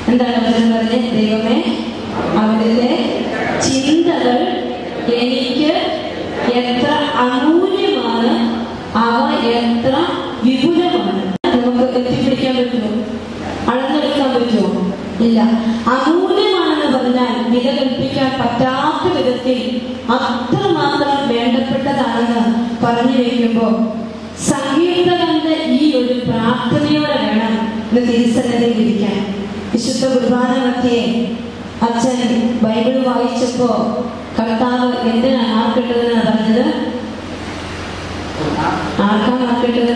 എന്താണ് വചനം പറഞ്ഞ് ദൈവമേ അവിടുത്തെ ചിന്തകൾ എനിക്ക് എത്ര അമൂല്യമാണ് അവ എത്ര വിപുലമാണ് നമുക്ക് എത്തിപ്പിടിക്കാൻ പറ്റുമോ അളന്നെടുക്കാൻ പറ്റുമോ ഇല്ല അമൂല്യമാണെന്ന് പറഞ്ഞാൽ വില കൽപ്പിക്കാൻ പറ്റാത്ത വിധത്തിൽ അത്രമാത്രം വേണ്ടപ്പെട്ടതാണെന്ന് പറഞ്ഞു വെക്കുമ്പോൾ സംഗീതകന്റെ ഈ ഒരു പ്രാർത്ഥനയോടെ വേണം ഇന്ന് തിരുസന്നിധിയിൽ ഇരിക്കാൻ വിശുദ്ധ കുർബാന മധ്യേ അച്ഛൻ ബൈബിൾ വായിച്ചപ്പോ കർത്താവ് എന്തിനാണ് ആർക്കിട്ടതെന്നാണ് പറഞ്ഞത് ആർക്കാണ് ആർക്കിട്ടത്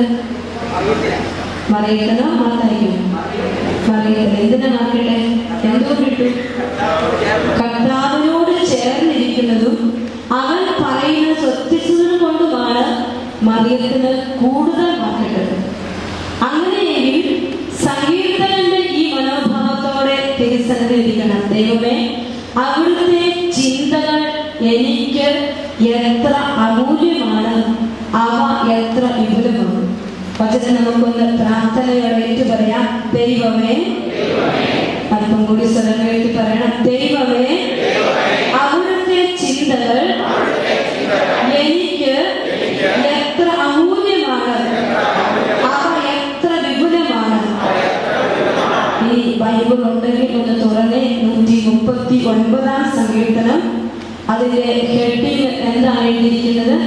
മറിയിട്ടതോ മാർത്തായിരിക്കും മറിയിട്ടത് എന്തിനാ മാർക്കിട്ടെ എന്തുകൊണ്ടിട്ടു കർത്താവിനോട് ചേർന്നിരിക്കുന്നതും അവൻ പറയുന്ന ശ്രദ്ധിച്ചതും കൊണ്ടുമാണ് മറിയത്തിന് കൂടുതൽ മാർക്കിട്ടത് അങ്ങനെയെങ്കിൽ സങ്കീർത്തനന്റെ ഈ മനോഭാവത്തോടെ തിരുസന്നിധിയിരിക്കണം ദൈവമേ അവിടുത്തെ ചിന്തകൾ എനിക്ക് എത്ര അമൂല്യമാണ് അവ എത്ര വിപുലമാണ് വചനം നമുക്കൊന്ന് പ്രാർത്ഥനയോടെ ഏറ്റു പറയാം ദൈവമേ അല്പം കൂടി സ്വരം കേട്ടി പറയണം ദൈവമേ അവിടുത്തെ ചിന്തകൾ എനിക്ക് എത്ര അമൂല്യമാണ് അവ എത്ര വിപുലമാണ് ഈ ബൈബിൾ ഉണ്ടെങ്കിൽ ഒന്ന് തുറന്നേ നൂറ്റി മുപ്പത്തി ഒൻപതാം സങ്കീർത്തനം അതിന്റെ ഹെഡിങ് എന്താണ് എഴുതിയിരിക്കുന്നത്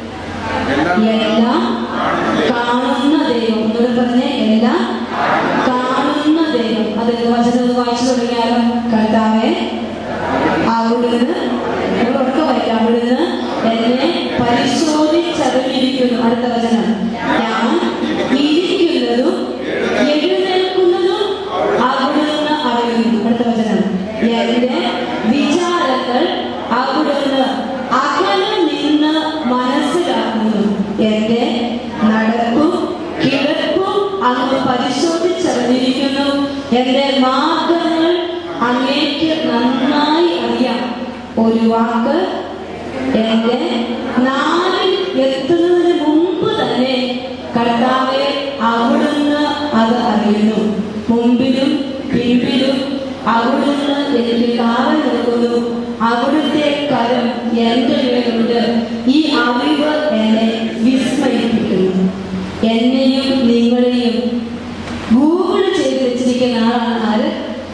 എല്ലാം കാണുന്ന ദൈവം എന്നോട് പറഞ്ഞേ എല്ലാം കാണുന്ന ദൈവം അതിന്റെ വചനം ഒന്ന് വായിച്ചു തുടങ്ങിയാലോ കർത്താവെ അവിടുന്ന് നിങ്ങൾ ഉറക്കെ വായിക്കാം അവിടുന്ന് എന്നെ പരിശോധിച്ചറിഞ്ഞിരിക്കുന്നു അടുത്ത വചനം ഞാൻ ഇരിക്കുന്നതും എഴുന്നേൽക്കുന്നതും അവിടുന്ന് അറിയുന്നു അടുത്ത വചനം എന്റെ വിചാരങ്ങൾ അവിടുന്ന് അകലെ നിന്ന് മനസ്സിലാക്കുന്നു എന്റെ നടപ്പും കിടപ്പും അങ്ങ് പരിശോധിച്ചറിഞ്ഞിരിക്കുന്നു എന്റെ മാർഗങ്ങൾ അങ്ങേക്ക് നന്നായി അറിയാം ഒരു വാക്ക് എന്റെ നാവിൽ എത്തുന്നതിന് മുമ്പ് തന്നെ കർത്താവെ അവിടുന്ന് അത് അറിയുന്നു മുമ്പിലും പിൻപിലും അവിടുന്ന് എനിക്ക് കാവൽ നിൽക്കുന്നു അവിടുത്തെ കരം എന്റെ മേലുണ്ട് ഈ അറിവ് എന്നെ വിസ്മയിപ്പിക്കുന്നു എന്നെയും നിങ്ങളെയും ഗൂഗിൾ ചെയ്ത് വെച്ചിരിക്കുന്ന ആളാണ് ആര്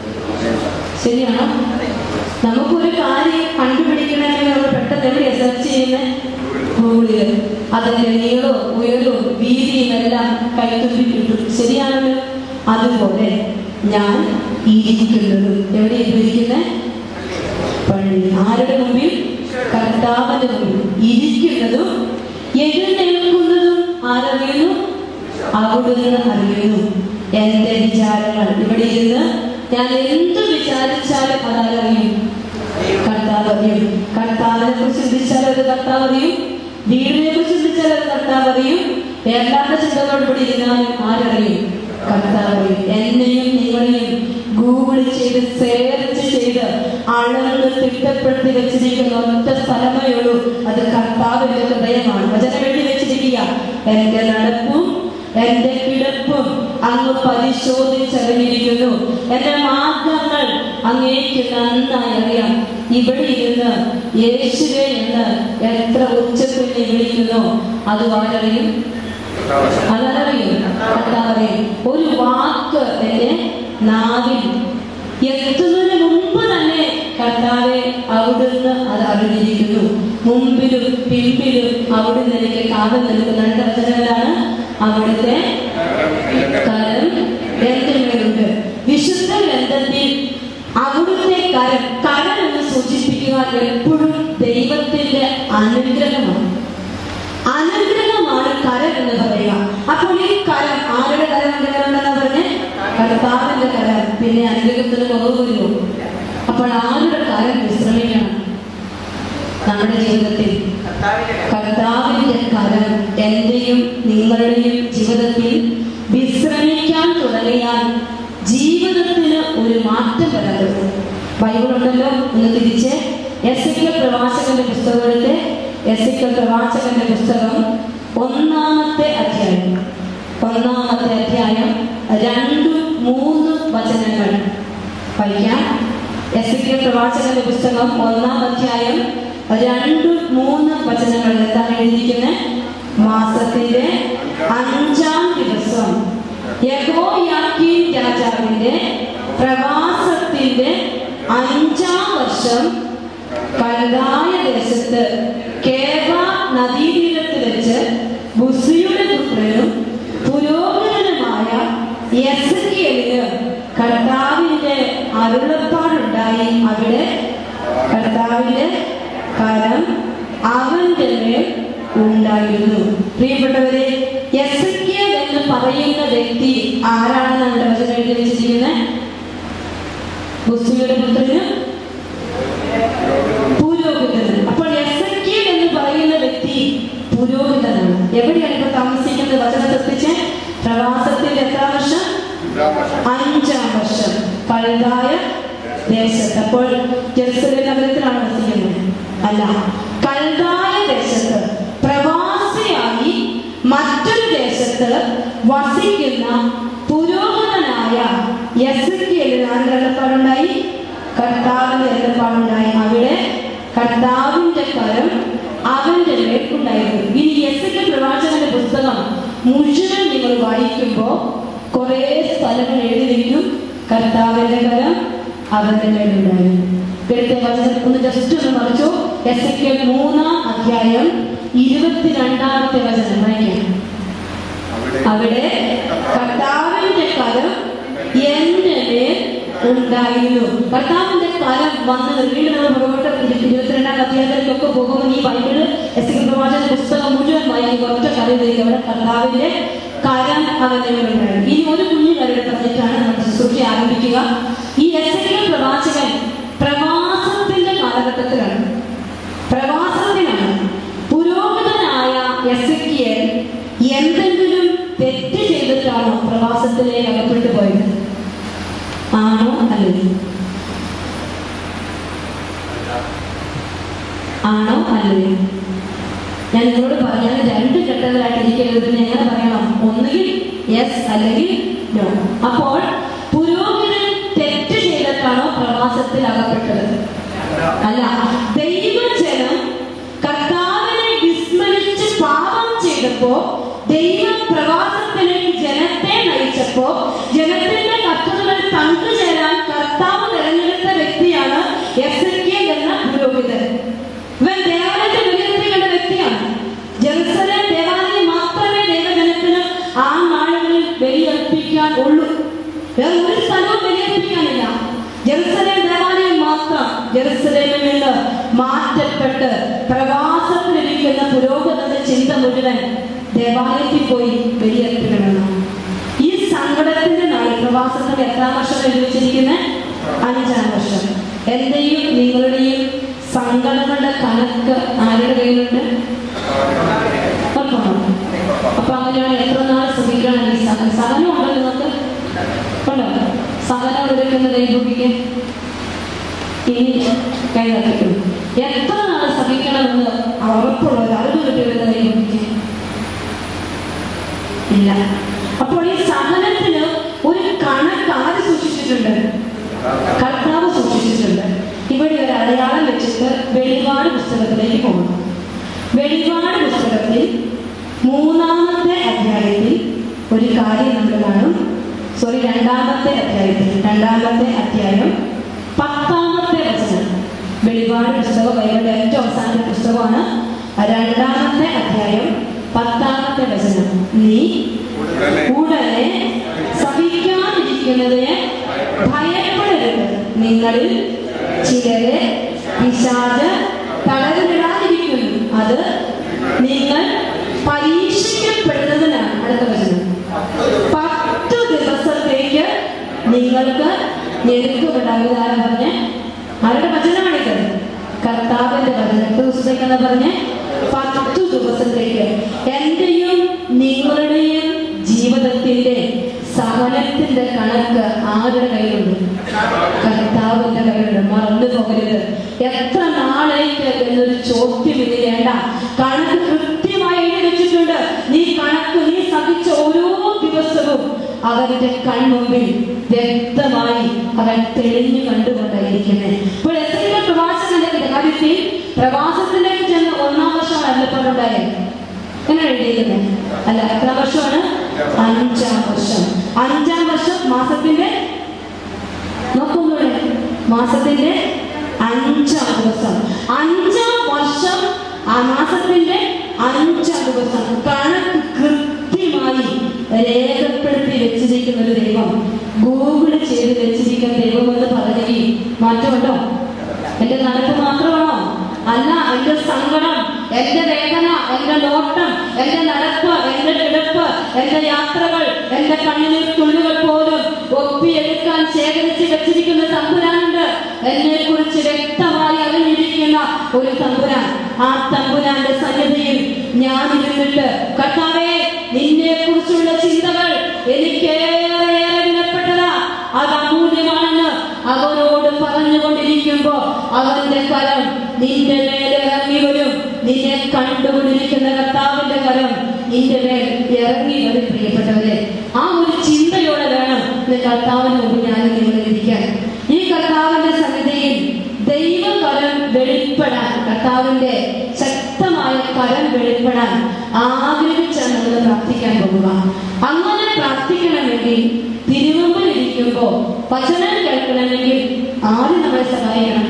ശരിയാണോ നമുക്കൊരു കാര്യം കണ്ടുപിടിക്കണമെങ്കിൽ നമ്മൾ പെട്ടെന്ന് എവിടെയാ സെർച്ച് ചെയ്യുന്നത് ഗൂഗിളിൽ അതിന്റെ നീളവും ഉയരവും വീതിയും എല്ലാം കൈത്തുമ്പി കിട്ടും ശരിയാണല്ലോ അതുപോലെ ഞാൻ ഇരിക്കുന്നതും എവിടെയാണ് ഇരിക്കുന്നത് പള്ളി ആരുടെ മുമ്പിൽ കർത്താവിന്റെ മുമ്പിൽ ഇരിക്കുന്നതും എഴുന്നേൽക്കുന്നതും ആരറിയുന്നു അവിടുന്ന് അറിയുന്നു എന്റെ വിചാരങ്ങൾ ഇവിടെ ഇരുന്ന് ഞാൻ എന്ത് വിചാരിച്ചാലും അതറിയും കർത്താവ് അറിയും കർത്താവിനെ കുറിച്ച് ചിന്തിച്ചാൽ അത് കർത്താവ് അറിയും വീടിനെ കുറിച്ച് ചിന്തിച്ചാൽ അത് കർത്താവ് അറിയും വേണ്ടാത്ത ചിന്തകളോട് ഇവിടെ ഇരുന്നാലും ആരറിയും കർത്താവ് അറിയും എന്നെയും നിങ്ങളെയും ഗൂഗിൾ ചെയ്ത് സെർച്ച് ചെയ്ത് അളന്ന് തിട്ടപ്പെടുത്തി വെച്ചിരിക്കുന്ന ഒറ്റ സ്ഥലമേ ഉള്ളൂ അത് കർത്താവിന്റെ ഹൃദയമാണ് വചനം എഴുതി വെച്ചിരിക്കുക എന്റെ നടപ്പും എന്റെ കിടപ്പും അങ്ങ് പരിശോധിച്ചറിഞ്ഞിരിക്കുന്നു എന്റെ മാർഗങ്ങൾ അങ്ങേക്ക് നന്നായി അറിയാം ഇവിടെ ഇരുന്ന് യേശുവെ എന്ന് എത്ര ഉച്ചത്തിൽ നീ വിളിക്കുന്നു അത് ആരറിയും അതറിയും കർത്താവറിയും ഒരു വാക്ക് എന്റെ നാവിൽ എത്തുന്നതിന് മുമ്പ് തന്നെ കർത്താവെ അവിടുന്ന് അത് അറിഞ്ഞിരിക്കുന്നു മുമ്പിലും പിമ്പിലും അവിടുന്ന് എനിക്ക് കാവൽ നിൽക്കുന്ന രണ്ട് വചനങ്ങളാണ് അവിടുത്തെ കരം എന്റെ മേലുണ്ട് വിശുദ്ധ ഗ്രന്ഥത്തിൽ അവിടുത്തെ കരം കരം എന്ന് സൂചിപ്പിക്കുക എപ്പോഴും ദൈവത്തിന്റെ അനുഗ്രഹമാണ് അനുഗ്രഹമാണ് കരം എന്ന് പറയുക അപ്പോൾ ഈ കരം ആരുടെ കരം എന്റെ കരമുണ്ടെന്നാ പറഞ്ഞ് കർത്താവിന്റെ കരം പിന്നെ അനുഗ്രഹത്തിന് കുറവ് വരുമോ അപ്പോൾ ആരുടെ കരം വിശ്രമിക്കണം നമ്മുടെ ജീവിതത്തിൽ കർത്താവിന്റെ കരം എന്റെയും നിങ്ങളുടെയും ജീവിതത്തിൽ വിശ്രമിക്കാൻ തുടങ്ങിയാൽ ജീവിതത്തിന് ഒരു മാറ്റം വരാറുണ്ട് ബൈബിൾ ഉണ്ടല്ലോ ഒന്ന് തിരിച്ച് എസ് എ പ്രവാചകന്റെ പുസ്തകം എടുത്ത് എസ് എ പ്രവാചകന്റെ പുസ്തകം ഒന്നാമത്തെ അധ്യായം ഒന്നാമത്തെ അധ്യായം രണ്ടു മൂന്ന് വചനങ്ങൾ വായിക്കാം എസ് കെ പ്രവാചകന്റെ പുസ്തകം ഒന്നാം അധ്യായം രണ്ട് മൂന്ന് വചനങ്ങൾ എന്താണ് എഴുതിയിരിക്കുന്നത് മാസത്തിന്റെ അഞ്ചാം ദിവസം യഹോയാക്കീം രാജാവിന്റെ പ്രവാസത്തിന്റെ അഞ്ചാം വർഷം കൽദായ ദേശത്ത് കേവ നദീതീരത്ത് വെച്ച് ബുസിയുടെ പുത്രനും പുരോഹിതനുമായ യെസക്കിയലിന് കർത്താവിന്റെ അരുളപ്പാടുണ്ടായി അവിടെ കർത്താവിന്റെ കരം അവന്റെ മേൽ ഉണ്ടായിരുന്നു പ്രിയപ്പെട്ടവരെ യെസക്കിയൽ എന്ന് പറയുന്ന വ്യക്തി ആരാണെന്നാണ് ഇവിടെ വചനം എഴുതി വെച്ചിരിക്കുന്നത് ബുസിയുടെ പുത്രനും പുരോഹിതൻ അപ്പോൾ എസക്കിയൽ എന്ന് പറയുന്ന വ്യക്തി പുരോഹിതനാണ് എവിടെയാണ് ഇപ്പൊ താമസിക്കുന്നത് വചനം ശ്രദ്ധിച്ച് പ്രവാസത്തിന്റെ എത്ര വർഷം അഞ്ചാം വർഷം കൽതായ ദേശത്ത് അപ്പോൾ ജെറുസലേം നഗരത്തിലാണ് വസിക്കുന്നത് അല്ല കൽതായ ദേശത്ത് പ്രവാസിയായി മറ്റൊരു ദേശത്ത് വസിക്കുന്ന പുരോഹിതനായ യസക്കിയലിന് ആരുടെ വെള്ളപ്പാടുണ്ടായി കർത്താവിന്റെ വെള്ളപ്പാടുണ്ടായി അവിടെ കർത്താവിന്റെ കരം അവന്റെ മേൽക്കുണ്ടായിരുന്നു ഇനി യസക്കിയ പ്രവാചകന്റെ പുസ്തകം മുഴുവൻ നിങ്ങൾ വായിക്കുമ്പോൾ കുറെ സ്ഥലങ്ങൾ എഴുതിയിരിക്കും കർത്താവിന്റെ കരം അവന്റെ മേലുണ്ടായിരുന്നു ഇവിടുത്തെ വചനം ഒന്ന് ജസ്റ്റ് ഒന്ന് മറിച്ചു എസ് എ മൂന്നാം അധ്യായം ഇരുപത്തിരണ്ടാമത്തെ വചനം വായിക്കാം അവിടെ കർത്താവിന്റെ കരം എന്റെ മേൽ ഉണ്ടായിരുന്നു കർത്താവിന്റെ കരം വന്നത് വീണ്ടും നമ്മൾ പുറകോട്ട് ഇരു- ഇരുപത്തിരണ്ടാം അധ്യായത്തിലേക്കൊക്കെ പോകുമ്പോൾ ഈ ബൈബിള് എസ് കെ പ്രവാചക പുസ്തകം മുഴുവൻ വായിക്കുക ഒറ്റ കഥയിലേക്ക് അവിടെ കർത്താവിന്റെ കരം അവന്റെ മേൽ ഉണ്ടായിരുന്നു ഇനി ഒരു കുഞ്ഞു കാര്യം പറഞ്ഞിട്ടാണ് നമ്മൾ ശുശ്രൂഷ ആരംഭിക്കുക ഈ എസ് കെ പ്രവാചകൻ പ്രവാസത്തിന്റെ കാലഘട്ടത്തിലാണ് പ്രവാസത്തിലാണ് പുരോഹിതനായ എസക്കിയൽ എന്തെങ്കിലും തെറ്റ് ചെയ്തിട്ടാണോ പ്രവാസത്തിലേക്ക് അകപ്പെട്ടു പോയത് ആണോ അല്ലയോ ആണോ അല്ലയോ ഞാൻ നിങ്ങളോട് പറഞ്ഞാൽ രണ്ട് ഘട്ടങ്ങളായിട്ട് ഇരിക്കരുത് പിന്നെ എങ്ങനെ പറയണം ഒന്നുകിൽ യെസ് അല്ലെങ്കിൽ നോ അപ്പോൾ പുരോഹിതൻ തെറ്റ് ചെയ്തിട്ടാണോ പ്രവാസത്തിൽ അകപ്പെട്ടത് അല്ല ദൈവജനം കർത്താവിനെ വിസ്മരിച്ച് പാപം ചെയ്തപ്പോ ദൈവം പ്രവാസത്തിലേക്ക് ജനത്തെ നയിച്ചപ്പോ ജനത്തിന്റെ കത്തുകളിൽ പങ്കുചേരാൻ കർത്താവ് തെരഞ്ഞെടുത്ത വ്യക്തിയാണ് എസക്കിയൽ എന്ന പുരോഹിതൻ ഇവൻ ദേവാലയത്തെ ബലിയർപ്പിക്കേണ്ട വ്യക്തിയാണ് ജെറുസലേം ദേവാലയം മാത്രമേ ദൈവജനത്തിന് ആ നാളുകളിൽ ബലിയർപ്പിക്കാൻ ഉള്ളൂ വേറെ ഒരു സ്ഥലവും ബലിയർപ്പിക്കാനില്ല ജെറുസലേം ദേവാലയം മാത്രം ജെറുസലേമിൽ നിന്ന് മാറ്റപ്പെട്ട് പ്രവാസത്തിലിരിക്കുന്ന പുരോഗതിന്റെ ചിന്ത മുഴുവൻ ദേവാലയത്തിൽ പോയി ബലിയർപ്പിക്കണമെന്നാണ് ഈ സങ്കടത്തിന്റെ നാളിൽ പ്രവാസത്തിന്റെ എത്രാം വർഷം എഴുതി വെച്ചിരിക്കുന്നത് അഞ്ചാം വർഷം എന്റെയും നിങ്ങളുടെയും സങ്കടങ്ങളുടെ കണക്ക് ആരുടെ കയ്യിലുണ്ട് ഉറപ്പാണോ? അപ്പൊ അങ്ങനെയാണ് എത്ര നാൾ ശ്രമിക്കണം ഈ സഹനം സഹനം ഉണ്ടോ നിങ്ങൾക്ക് ഉണ്ടോ സഹനം എടുക്കുന്ന ദൈവപ്പിക്ക് ഇനി കൈകാട്ടിക്കും എത്ര നാൾ ശ്രമിക്കണമെന്ന് ഉറപ്പുള്ള ഒരു അറിവ് കിട്ടിയിരുന്ന ദൈവപ്പിക്ക് ഇല്ല അപ്പോൾ ഈ സഹനത്തിന് ഒരു കണക്ക് ആര് സൂക്ഷിച്ചിട്ടുണ്ട് കർത്താവ് സൂക്ഷിച്ചിട്ടുണ്ട് ഇവിടെ ഒരു അടയാളം വെച്ചിട്ട് വെളിപാട് പുസ്തകത്തിലേക്ക് പോകണം വെളിപാട് പുസ്തകത്തിൽ മൂന്നാമത്തെ അധ്യായത്തിൽ ഒരു കാര്യം നമ്മൾ കാണും സോറി രണ്ടാമത്തെ അധ്യായത്തിൽ രണ്ടാമത്തെ അധ്യായം പത്താമത്തെ വചനം വെളിപാട് പുസ്തകം ബൈബിളിലെ ഏറ്റവും അവസാനത്തെ പുസ്തകമാണ് രണ്ടാമത്തെ അധ്യായം പത്താമത്തെ വചനം നീ ഉടനെ സഹിക്കാതിരിക്കുന്നതിനെ ഭയപ്പെടരുത് നിങ്ങളിൽ ചിലരെ പിശാച് തളരിടാതിരിക്കുന്നു അത് നിങ്ങൾ പരീക്ഷിക്കപ്പെടുന്നതിനാണ് അടുത്ത വചനം പത്ത് ദിവസത്തേക്ക് നിങ്ങൾക്ക് ഞെരുക്കമുണ്ടാകുക ആരാ പറഞ്ഞ് ആരുടെ വചനമാണിത് കർത്താവിന്റെ വചനം എത്ര ദിവസത്തേക്കെന്ന് പറഞ്ഞ് പത്തു ദിവസത്തേക്ക് എന്റെയും നിങ്ങളുടെയും ജീവിതത്തിന്റെ സഹനത്തിന്റെ കണക്ക് ആരുടെ കയ്യിലുണ്ട് കർത്താവിന്റെ കയ്യിലുണ്ട് മറന്നു പോകരുത് എത്ര നാളേക്ക് എന്നൊരു ചോദ്യം ഇത് വേണ്ട കണക്ക് കൃത്യമായി എഴുതി വെച്ചിട്ടുണ്ട് നീ കണക്ക് നീ സഹിച്ച ഓരോ ദിവസവും അവരുടെ കൺമുമ്പിൽ വ്യക്തമായി അവൻ തെളിഞ്ഞു കണ്ടുകൊണ്ടായിരിക്കുന്നത് ഇപ്പോൾ എസ് ഐ പ്രവാസത്തിന്റെ കാര്യത്തിൽ പ്രവാസത്തിലേക്ക് ചെന്ന് ഒന്നാം വർഷം അല്ലപ്പോഴുണ്ടായത് എങ്ങനെ എഴുതിയിരിക്കുന്നത് അല്ല എത്ര വർഷമാണ് അഞ്ചാം വർഷം അഞ്ചാം വർഷം മാസത്തിന്റെ നോക്കുമ്പോഴേ മാസത്തിന്റെ അഞ്ചാം ദിവസം അഞ്ചാം വർഷം ആ മാസത്തിന്റെ അഞ്ചാം ദിവസം കണക്ക് കൃത്യമായി രേഖപ്പെടുത്തി വെച്ചിരിക്കുന്ന ഒരു ദൈവം ഗൂഗിൾ ചെയ്ത് വെച്ചിരിക്കുന്ന ദൈവം എന്ന് പറയുകയും മാറ്റമുണ്ടോ എന്റെ നടപ്പ് മാത്രമാണോ അല്ല എന്റെ സങ്കടം എന്റെ വേദന എന്റെ നോട്ടം എന്റെ നടപ്പ് എന്റെ കിടപ്പ് എന്റെ യാത്രകൾ എന്റെ കണ്ണിലെ തുള്ളികൾ പോലും ഒപ്പിയെടുക്കാൻ ശേഖരിച്ച് വെച്ചിരിക്കുന്ന തമ്പുരാനുണ്ട് എന്നെ കുറിച്ച് വ്യക്തമായി അറിഞ്ഞിരിക്കുന്ന ഒരു തമ്പുരാൻ ആ തമ്പുരാന്റെ സന്നിധിയിൽ ഞാൻ ഇരുന്നിട്ട് കർത്താവേ നിന്നെ കുറിച്ചുള്ള ചിന്തകൾ എനിക്കേറെ വിലപ്പെട്ടതാ അത് അമൂല്യമാണെന്ന് അവനോട് പറഞ്ഞുകൊണ്ടിരിക്കുമ്പോ അവന്റെ കരം നിന്റെ മേലെ ഇറങ്ങി വരും നിന്നെ കണ്ടുകൊണ്ടിരിക്കുന്ന കർത്താവിന്റെ കരം നിന്റെ മേൽ ഇറങ്ങി വരും പ്രിയപ്പെട്ടവരെ ആ ഒരു ചിന്തയോടെ വേണം ഇത് കർത്താവിന് മുമ്പ് ഞാൻ നിങ്ങളെ ഇരിക്കാൻ ഈ കർത്താവിന്റെ സന്നിധിയിൽ ദൈവകരം വെളിപ്പെടാൻ കർത്താവിന്റെ ശക്തമായ കരം വെളിപ്പെടാൻ ആഗ്രഹിച്ചാണ് നമ്മൾ പ്രാർത്ഥിക്കാൻ പോകുക അങ്ങനെ പ്രാർത്ഥിക്കണമെങ്കിൽ തിരുമുമ്പിൽ ഇരിക്കുമ്പോ വചനം കേൾക്കണമെങ്കിൽ ആരും നമ്മളെ സഹായിക്കണം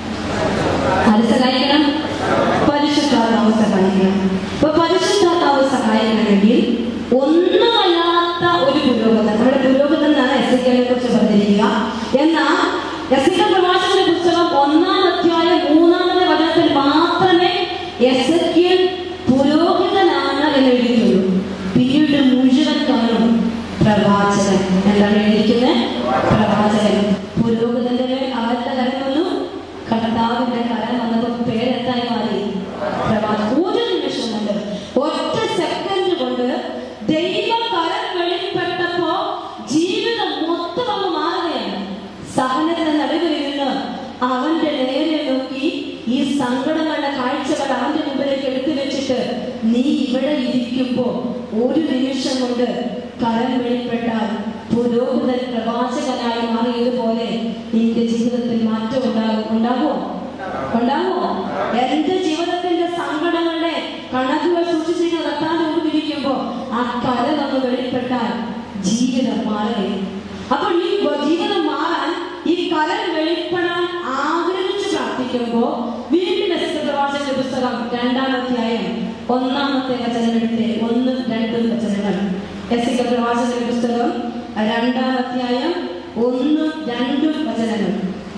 ആര് സഹായിക്കണം പരിശുദ്ധാത്മാവ് സഹായിക്കണം അപ്പൊ പരിശുദ്ധാത്മാവ് സഹായിക്കണമെങ്കിൽ ഒന്നുമല്ലാത്ത ഒരു പുരോഗതൻ നമ്മുടെ പുരോഗതൻ എന്നാണ് എസ് കുറിച്ച് പറഞ്ഞിരിക്കുക എന്നാൽ എസ് പ്രഭാഷണ പുസ്തകം ഒന്നാം അധ്യായം മൂന്നാമത്തെ വചനത്തിൽ മാത്രമേ എസ് പുരോഹിതനാണ് എന്ന് എഴുതിയിട്ടുള്ളൂ പിന്നീട് മുഴുവൻ കാണും പ്രവാചകൻ എന്താണ് എഴുതിയിരിക്കുന്നത് പ്രവാചകൻ പുരോഹിതന്റെ മേൽ അവരുടെ കരം വന്നു കർത്താവിന്റെ കരം വന്നപ്പോൾ പേരെന്തായി മാറി പ്രവാചകൻ ഒരു നിമിഷം കൊണ്ട് ഒറ്റ സെക്കൻഡ് കൊണ്ട് ദൈവ കരം വെളിപ്പെട്ടപ്പോ ജീവിതം മൊത്തം അങ്ങ് മാറുകയാണ് സഹനത്തിന് നടുവിലിരുന്ന് അവന്റെ നേരെ നോക്കി ഈ സങ്കടങ്ങളുടെ കാഴ്ചകൾ അവന്റെ മുമ്പിലേക്ക് എടുത്തു വെച്ചിട്ട് നീ ഇവിടെ ഇരിക്കുമ്പോ ഒരു നിമിഷം കൊണ്ട് കരം വെളിപ്പെട്ടാൽ പുരോഹിതൻ പ്രവാചകനായി മാറിയതുപോലെ നിന്റെ ജീവിതത്തിൽ മാറ്റം ഉണ്ടാകും ഉണ്ടാകുമോ ഉണ്ടാകുമോ എന്റെ ജീവിതത്തിന്റെ സങ്കടങ്ങളുടെ കണക്കുകൾ സൂക്ഷിച്ചിരിക്കുന്ന കർത്താവിന്റെ മുമ്പിൽ ഇരിക്കുമ്പോ ആ കര നമ്മൾ വെളിപ്പെട്ടാൽ ജീവിതം മാറുകയും അപ്പോൾ ഈ ജീവിതം മാറാൻ ഈ കലം വെളിപ്പെടാൻ ആഗ്രഹിച്ച് പ്രാർത്ഥിക്കുമ്പോ വീണ്ടും എസ് പ്രവാചക പുസ്തകം രണ്ടാം അധ്യായം ഒന്നാമത്തെ വചനം എടുത്ത് ഒന്നും രണ്ടും വചനങ്ങൾ എസ് പ്രവാചക പുസ്തകം രണ്ടാം അധ്യായം ഒന്നും രണ്ടും വചനങ്ങൾ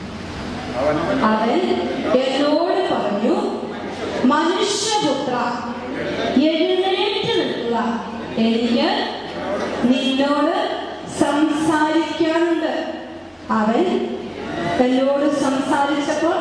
അവൻ എന്നോട് പറഞ്ഞു മനുഷ്യപുത്ര എഴുന്നേറ്റ് നിൽക്കുക എനിക്ക് നിന്നോട് സംസാരിക്കാനുണ്ട് അവൻ എന്നോട് സംസാരിച്ചപ്പോൾ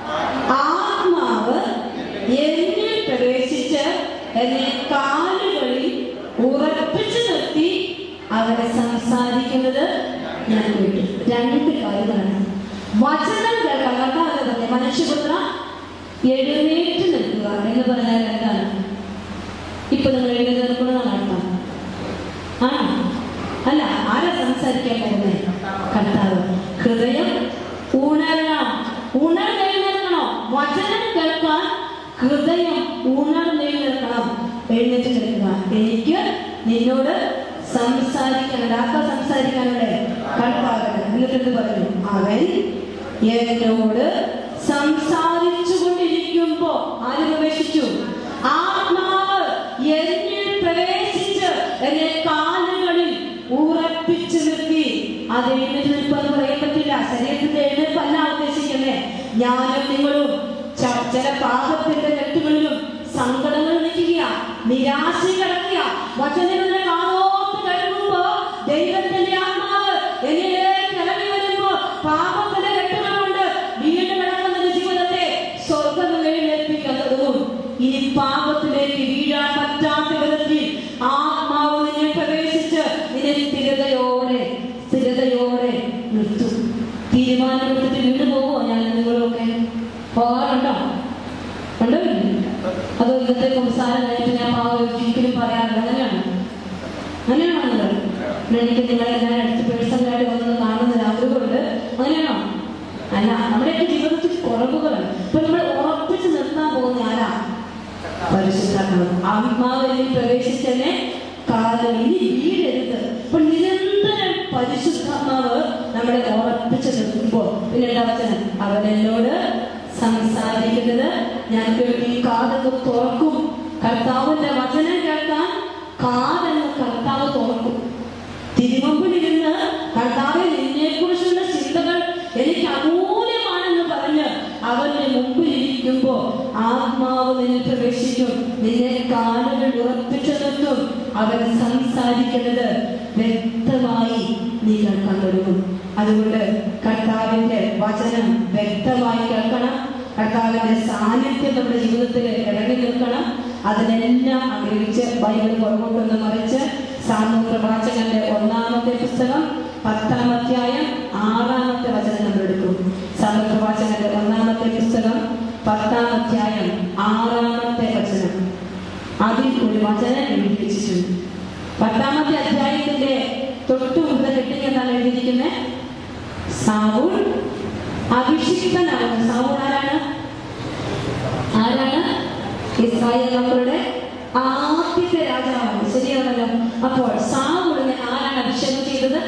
ആത്മാവ് എന്നിൽ പ്രവേശിച്ച് എന്നെ കാലുകളിൽ ഉറപ്പിച്ചു നിർത്തി അവരെ സംസാരിക്കുന്നത് ഞാൻ കേട്ടു രണ്ട് കാര്യങ്ങളാണ് വചനം കേൾക്കാൻ കർത്താവ് പറഞ്ഞ മനുഷ്യപുത്ര എഴുന്നേറ്റ് നിൽക്കുക എന്ന് പറഞ്ഞാൽ എന്താണ് ഇപ്പൊ നിങ്ങൾ എഴുന്നേറ്റ് നിൽക്കുന്നതാണ് അർത്ഥം ആണോ അല്ല ആരാ സംസാരിക്കാൻ പോകുന്നത് കർത്താവ് ഹൃദയം ഉണരണം ഉണർന്നെഴുന്നേൽക്കണോ വചനം കേൾക്കാൻ ഹൃദയം ഉണർന്നെഴുന്നേൽക്കണം എഴുന്നേറ്റ് നിൽക്കുക എനിക്ക് നിന്നോട് സംസാരിക്കാനുണ്ട് ആർക്കാ സംസാരിക്കാനുണ്ട് കർത്താവ് എന്നിട്ട് എന്ത് പറഞ്ഞു അവൻ എന്നോട് സംസാരിച്ചു കൊണ്ടിരിക്കുമ്പോ ആര് പ്രവേശിച്ചു ആത്മാവ് എന്നിൽ പ്രവേശിച്ച് എന്നെ കാലുകളിൽ ഉറപ്പിച്ചു നിർത്തി അത് എഴുന്നേറ്റ് നിൽപ്പെന്ന് പറയാൻ പറ്റില്ല ശരീരത്തിന്റെ എഴുന്നേൽപ്പല്ല ഉദ്ദേശിക്കുന്നത് ഞാനും നിങ്ങളും ച- ചില പാപത്തിന്റെ നെട്ടുകളിലും സങ്കടങ്ങൾ നിൽക്കുക നിരാശ കിടക്കുക വചനങ്ങളെ കാണോട്ട് കഴിയുമ്പോ ദൈവത്തിന്റെ ആത്മാവ് എന്നിലേക്ക് ഇറങ്ങി വരുമ്പോ പാപത്തിന്റെ കെട്ടുകൾ കൊണ്ട് വീണ്ടും കിടക്കുന്ന ഒരു ജീവിതത്തെ സ്വർഗം എഴുന്നേൽപ്പിക്കുന്നതും ഇനി പാപത്തിലേക്ക് വീഴാൻ പറ്റാത്ത വിധത്തിൽ ആത്മാവ് നിന്നെ പ്രവേശിച്ച് നിന്നെ സ്ഥിരതയോടെ സ്ഥിരതയോടെ നിർത്തും തീരുമാനമെടുത്തിട്ട് വീണ്ടും പോകുമോ ഞാൻ നിങ്ങളൊക്കെ പോകാറുണ്ടോ ഉണ്ടോ അതോ ഇന്നത്തെ സംസാരം കഴിഞ്ഞിട്ട് ഞാൻ ആ ഒരിക്കലും പറയാറില്ല അങ്ങനെയാണ് അങ്ങനെയാണോ നിങ്ങൾ എനിക്ക് നിങ്ങളെല്ലാം അടുത്ത് പേഴ്സണലായിട്ട് വന്നത് കാണുന്നൊരു ആഗ്രഹമുണ്ട് അങ്ങനെയാണോ അല്ല നമ്മുടെയൊക്കെ ജീവിതത്തിൽ കുറവുകളാണ് ഇപ്പൊ നമ്മൾ ഉറപ്പിച്ച് നിർത്താൻ പോകുന്ന ആരാ പരിശുദ്ധാത്മാവ് ആത്മാവിൽ പ്രവേശിച്ചതിനെ കാലം ഇനി വീഴരുത് അപ്പൊ നിരന്തരം പരിശുദ്ധാത്മാവ് നമ്മളെ ഉറപ്പിച്ച് നിർത്തുമ്പോൾ പിന്നെ വചനം അവനെന്നോട് സംസാരിക്കുന്നത് ഞാൻ കേൾക്കും കാതൊക്കെ തുറക്കും കർത്താവിന്റെ വചനം കേൾക്കാൻ കാതെന്ന് കർത്താവ് തുറക്കും തിരുവമ്പിലിരുന്ന് കർത്താവെ നിന്നെക്കുറിച്ചുള്ള ചിന്തകൾ എനിക്ക് അമൂല്യമാണെന്ന് പറഞ്ഞ് അവന്റെ മുമ്പിൽ ഇരിക്കുമ്പോ ആത്മാവ് നിന്നിൽ പ്രവേശിക്കും നിന്നെ കാലുകൾ ഉറപ്പിച്ചു നിർത്തും അവൻ സംസാരിക്കുന്നത് വ്യക്തമായി നീ കേൾക്കാൻ തുടങ്ങും അതുകൊണ്ട് കർത്താവിന്റെ വചനം വ്യക്തമായി കേൾക്കണം കർത്താവിന്റെ സാന്നിധ്യം നമ്മുടെ ജീവിതത്തിൽ ഇറങ്ങി നിൽക്കണം അതിനെല്ലാം ആഗ്രഹിച്ച് ബൈബിൾ പുറകോട്ടൊന്ന് മറിച്ച് സാമൂഹ്യ പ്രവാചകന്റെ ഒന്നാമത്തെ പുസ്തകം പത്താം അധ്യായം ആറാമത്തെ വചനം നമ്മൾ എടുക്കും സാമൂഹ്യ പ്രവാചകന്റെ ഒന്നാമത്തെ പുസ്തകം പത്താം അധ്യായം ആറാമത്തെ വചനം അതിൽ ഒരു വചനം എഴുതി വെച്ചിട്ടുണ്ട് പത്താമത്തെ അധ്യായത്തിന്റെ തൊട്ടു മുതൽ ഹെഡിങ് എന്താണ് എഴുതിയിരിക്കുന്നത് സാവൂൾ അഭിഷിക്തനാണ് സാവൂൾ ആരാണ് ആരാണ് ഇസ്രായേൽ മക്കളുടെ ആദ്യത്തെ രാജാവാണ് ശരിയാണല്ലോ അപ്പോൾ സാവൂളിനെ ആരാണ് അഭിഷേകം ചെയ്തത്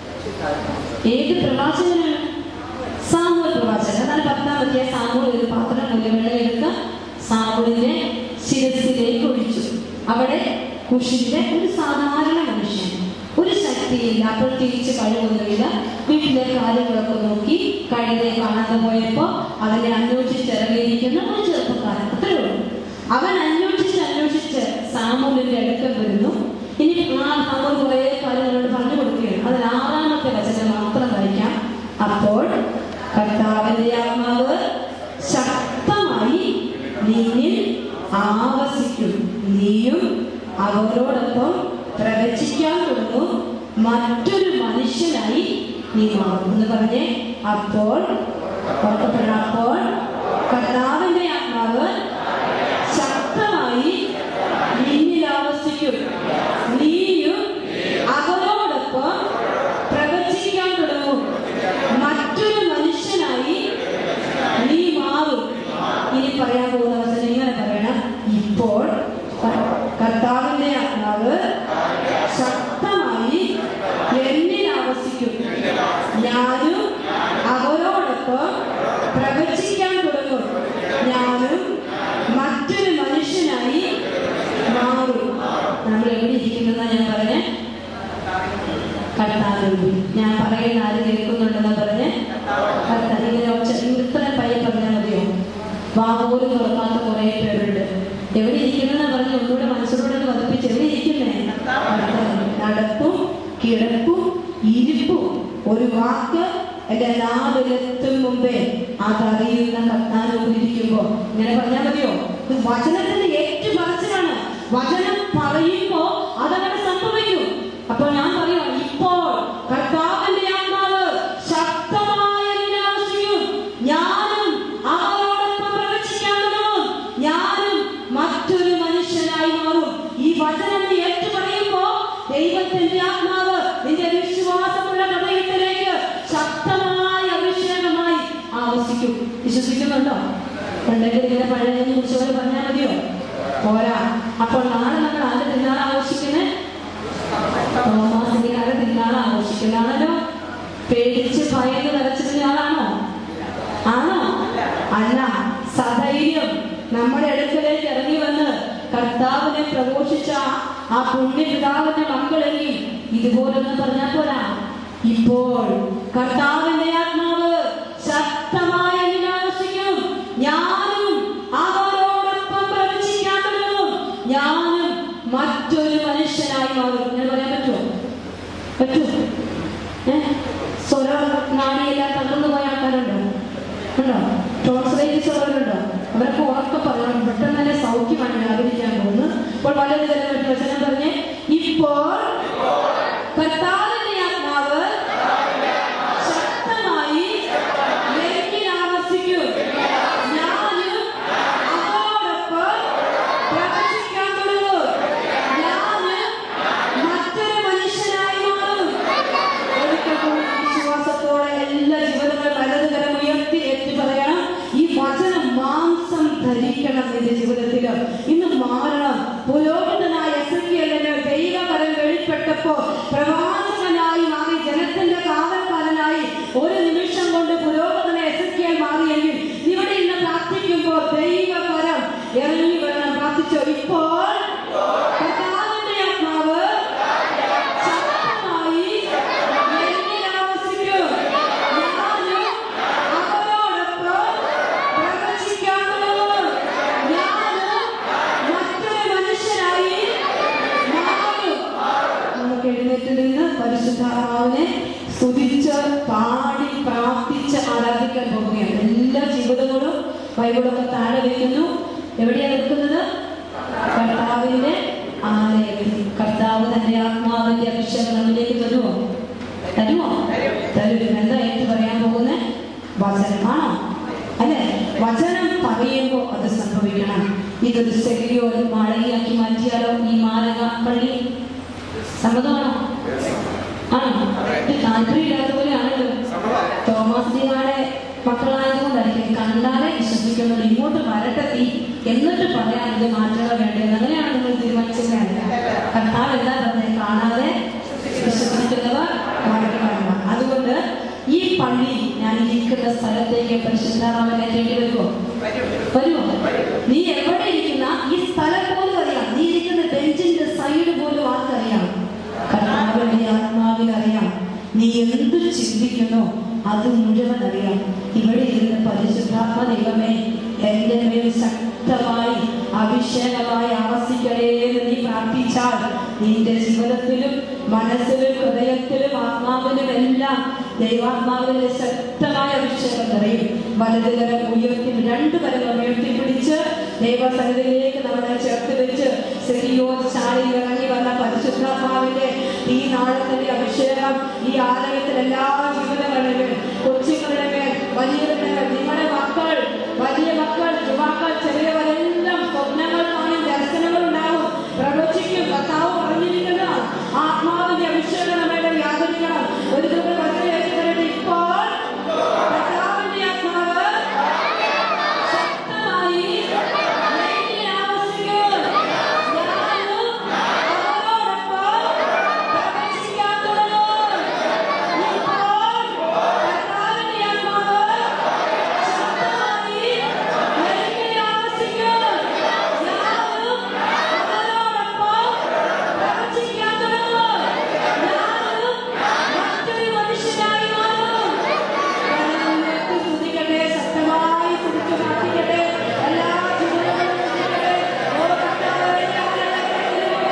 ഏത് പ്രവാചകനാണ് സാമൂഹ്യ പ്രവാചകൻ അതാണ് പത്താമത്തെ സാമൂഹ്യ ഒരു പാത്രം മുതൽ വെള്ളമെടുത്ത് സാമൂഹിന്റെ ശിരസിലേക്ക് ഒഴിച്ചു അവിടെ കുഷിന്റെ ഒരു സാധാരണ മനുഷ്യൻ ഒരു ശക്തിയില്ല പ്രത്യേകിച്ച് കഴിവൊന്നുമില്ല വീട്ടിലെ കാര്യങ്ങളൊക്കെ നോക്കി കഴുതെ കാണാതെ പോയപ്പോ അവനെ അന്വേഷിച്ച് ഇറങ്ങിയിരിക്കുന്ന ഒരു ചെറുപ്പക്കാരൻ അത്രേ ഉള്ളൂ അവൻ അന്വേഷിച്ച് അന്വേഷിച്ച് സാമൂലിന്റെ അടുക്കൽ വരുന്നു ഇനി ആ നമ്മൾ കുറെ കാര്യങ്ങളോട് പറഞ്ഞു കൊടുക്കുകയാണ് അതിൽ ആറാമത്തെ വചനം മാത്രം വായിക്കാം അപ്പോൾ കർത്താവിന്റെ ആത്മാവ് ശക്തമായി നിന്നിൽ ആവസിക്കും നീയും അവരോടൊപ്പം പ്രവചിക്കാൻ തുടങ്ങും മറ്റൊരു മനുഷ്യനായി നീ മാറും എന്ന് പറഞ്ഞേ അപ്പോൾ ഓർക്കപ്പെടണം അപ്പോൾ കർത്താവിന്റെ ആത്മാവ് ശക്തമായി നിന്നിൽ ആവസിക്കും നീയും അവരോടൊപ്പം പ്രവചിക്കാൻ തുടങ്ങും മറ്റൊരു മനുഷ്യനായി നീ മാറും ഇനി പറയാൻ പോകുന്ന വചനം ഇങ്ങനെ പറയണം ഇപ്പോൾ ക- കർത്താവിന്റെ ആത്മാവ് ശക്തമായി എന്നിൽ ആവസിക്കും ഞാനും അവരോടൊപ്പം പ്രവചിക്കാൻ തുടങ്ങും ഞാനും മറ്റൊരു മനുഷ്യനായി മാറും നമ്മൾ എവിടെ ഇരിക്കുന്നതാ ഞാൻ പറഞ്ഞേ കർത്താവിൽ ഞാൻ പറയുന്ന ആര് കേൾക്കുന്നുണ്ടെന്ന് പറഞ്ഞ് കർത്താവ് ഇങ്ങനെ ഒച്ച ഇത്ര പയ്യെ പറഞ്ഞാൽ മതിയോ വാ പോലും തുറക്കാത്ത കുറെ പേരുണ്ട് എവിടെ ഇരിക്കുന്ന പറഞ്ഞ് ഒന്നുകൂടെ മനസ്സിലൂടെ ഒന്ന് പതിപ്പിച്ച് എവിടെ ഇരിക്കുന്നേ കർത്താവിൽ. നടപ്പും കിടപ്പും ഇരിപ്പും ഒരു വാക്ക് എന്റെ നാവിലെത്തും മുമ്പേ അതറിയുന്ന കർത്താനോടിരിക്കുമ്പോ ഇങ്ങനെ പറഞ്ഞാൽ മതിയോ ഇത് വചനത്തിന്റെ ഏറ്റു പറച്ചിലാണ് വചനം പറയുമ്പോ അതങ്ങനെ സംഭവിക്കും അപ്പോൾ ഞാൻ പറയാം ഇപ്പോൾ കർത്താവിന്റെ ആത്മാവ് ശക്തമായ എന്നിൽ ആവസിക്കും ഞാനും അവരോടൊപ്പം പ്രവചിക്കാൻ തുടങ്ങും ഞാനും മറ്റൊരു മനുഷ്യനായി മാറും ഈ വചനം നീ ഏറ്റു പറയുമ്പോ ദൈവത്തിന്റെ ആത്മാവ് നിന്റെ വിശ്വാസമുള്ള ഹൃദയത്തിലേക്ക് ശക്തമായ അഭിഷേകമായി ആവസിക്കും വിശ്വസിക്കുന്നുണ്ടോ ഉണ്ടെങ്കിൽ ഇങ്ങനെ പഴയ കുറിച്ചവർ പറഞ്ഞാൽ മതിയോ പോരാ അപ്പോൾ നാളെ നമ്മൾ ആരുടെ തിന്നാൾ ആഘോഷിക്കുന്നത് തോമാസിനിക്കാരുടെ തിരുനാൾ ആഘോഷിക്കുന്നതാണല്ലോ പേടിച്ച് ഭയന്ന് വരച്ചിരുന്ന ആളാണോ ആണോ അല്ല സധൈര്യം നമ്മുടെ അടുക്കലേക്ക് ഇറങ്ങി വന്ന് കർത്താവിനെ പ്രഘോഷിച്ച ആ പുണ്യപിതാവിന്റെ മക്കളെങ്കിൽ ഇതുപോലൊന്നും പറഞ്ഞാൽ പോരാ ഇപ്പോൾ കർത്താവിന്റെ ആത്മാവ് ശക്തമായ എന്നിൽ ആവസിക്കും ഞാനും അവരോടൊപ്പം പ്രവചിക്കാൻ തുടങ്ങും ഞാനും മറ്റൊരു മനുഷ്യനായി മാറും ഇങ്ങനെ പറയാൻ പറ്റുമോ പറ്റുമോ ഏഹ് സ്വര നാടിയെല്ലാം തകർന്നു പോയ ആൾക്കാരുണ്ടോ ഉണ്ടോ ടോൺസിലൈറ്റിസ് ഉള്ളവരുണ്ടോ അവരൊക്കെ ഉറക്കെ പറയണം പെട്ടെന്ന് തന്നെ സൗഖ്യമാണ് വ്യാപരിക്കാൻ പോകുന്നത് അപ്പോൾ വളരെ തരം വചനം പറഞ്ഞ് ഇപ്പോൾ കർത്താവിന്റെ ആത്മാവ് ശക്തമായി എന്നിൽ ആവസിക്കും ഞാനും അവരോടൊപ്പം പ്രവചിക്കാൻ തുടങ്ങും ഞാനും മറ്റൊരു മനുഷ്യനായി മാറും പ്രാർത്ഥിച്ചുകൊണ്ട് പുരോഗമന എസക്കിയാൽ മാറിയെങ്കിൽ ഇവിടെ ഇന്ന് പ്രാർത്ഥിക്കുമ്പോൾ ദൈവകരം ഇറങ്ങി വരണം പ്രാർത്ഥിച്ചോ ഇപ്പോൾ കർത്താവിന്റെ ആത്മാവ് ശക്തമായി എന്നിൽ ആവസിക്കും. ഞാനും അവരോടൊപ്പം പ്രവചിക്കാമെന്ന് ഞാനും മറ്റൊരു മനുഷ്യനായി മാറും. നമുക്ക് എഴുന്നേറ്റ് നിന്ന് പരിശുദ്ധാത്മാവിനെ സ്തുതിച്ച് പാടി പ്രാർത്ഥിച്ച് ആരാധിക്കാൻ പോവുകയാണ് എല്ലാ ജീവിതങ്ങളും ബൈബിളൊക്കെ താഴെ വയ്ക്കുന്നു എവിടെയാണ് നിൽക്കുന്നത് കർത്താവിന്റെ ആലയത്തിൽ കർത്താവ് തന്റെ ആത്മാവിന്റെ അഭിഷേകം നമ്മിലേക്ക് തരുമോ തരുമോ തരും എന്താ ഏറ്റു പറയാൻ പോകുന്നത് വചനമാണോ അല്ലെ വചനം പറയുമ്പോൾ അത് സംഭവിക്കണം ഇതൊരു സെലിയോ ഒരു മാളയാക്കി മാറ്റിയാലോ ഈ മാരക പള്ളി സമ്മതമാണോ ആണോ ഇത് താല്പര്യമില്ലാത്ത പോലെയാണല്ലോ തോമസ് ഡിയുടെ മക്കളായതുകൊണ്ടായിരിക്കും കണ്ടാലെ വിശ്വസിക്കുന്നത് ഇങ്ങോട്ട് വരട്ടെ തീ എന്നിട്ട് പറയാൻ ഇത് മാറ്റങ്ങൾ വേണ്ടത് അങ്ങനെയാണ് നിങ്ങൾ തീരുമാനിച്ചതല്ല കർത്താവ് എന്താ പറഞ്ഞത് കാണാതെ വിശ്വസിക്കുന്നവർ മാറ്റങ്ങളല്ല അതുകൊണ്ട് ഈ പള്ളി ഞാൻ ഇരിക്കുന്ന സ്ഥലത്തേക്ക് പരിശുദ്ധാറാമനെ തേടി വരുമോ വരുമോ നീ എവിടെ ഇരിക്കുന്ന ഈ സ്ഥലം പോലും അറിയാം നീ ഇരിക്കുന്ന ബെഞ്ചിന്റെ സൈഡ് പോലും ആർക്കറിയാം കർത്താവിന്റെ ആത്മാവിന് അറിയാം നീ എന്ത് ചിന്തിക്കുന്നോ അത് മുഴുവൻ അറിയാം ഇവിടെ ഇരുന്ന് പരിശുദ്ധാത്മ ദൈവമേ എന്റെ മേൽ ശക്തമായി അഭിഷേകമായി ആവസിക്കണേ എന്ന് നീ പ്രാർത്ഥിച്ചാൽ നിന്റെ ജീവിതത്തിലും മനസ്സിലും ഹൃദയത്തിലും ആത്മാവിലും എല്ലാം ദൈവാത്മാവിന്റെ ശക്തമായ അഭിഷേകം നിറയും വലതുകരം ഉയർത്തി രണ്ട് കരങ്ങൾ ഉയർത്തിപ്പിടിച്ച് ദൈവസന്നിധിയിലേക്ക് നമ്മളെ ചേർത്ത് വെച്ച് സ്ത്രീയോ ചാടിയിൽ ഇറങ്ങി വന്ന പരിശുദ്ധാത്മാവിന്റെ ഈ നാളത്തിന്റെ അഭിഷേകം ഈ ആലയത്തിൽ എല്ലാ ജീവിതങ്ങളുടെ മേൽ കൊച്ചുങ്ങളുടെ മേൽ വലിയവരുടെ മേൽ നിങ്ങളുടെ മക്കൾ വലിയ മക്കൾ യുവാക്കൾ ചെറിയവരെല്ലാം സ്വപ്നങ്ങൾ കാണും ദർശനങ്ങൾ ഉണ്ടാവും പ്രവചിക്കും കർത്താവ് പറഞ്ഞിരിക്കുന്ന ആത്മാവിന്റെ അഭിഷേകം നമ്മുടെ വ്യാപരിക്കണം ഒരു ദിവസം വചനം ഇപ്പോൾ കർത്താവിന്റെ ആത്മാവ് ശക്തമായി എന്നിൽ ആവസിക്കും. ഞാനും അവരോടൊപ്പം പ്രവചിക്കാൻ തുടങ്ങും. ഇപ്പോൾ കർത്താവിന്റെ ആത്മാവ് ശക്തമായി എന്നിൽ ആവസിക്കും. ഞാനും അവരോടൊപ്പം പ്രവചിക്കാൻ തുടങ്ങും. ഞാനും മറ്റൊരു മനുഷ്യനായി മാറും കരങ്ങളിലേക്ക് സ്തുതിക്കട്ടെ, ശക്തമായി സ്തുതിച്ച് പ്രാർത്ഥിക്കട്ടെ. എല്ലാ ജീവിതങ്ങളും സ്തുതിക്കട്ടെ. ഓ കർത്താവേ, ഞാൻ ഈ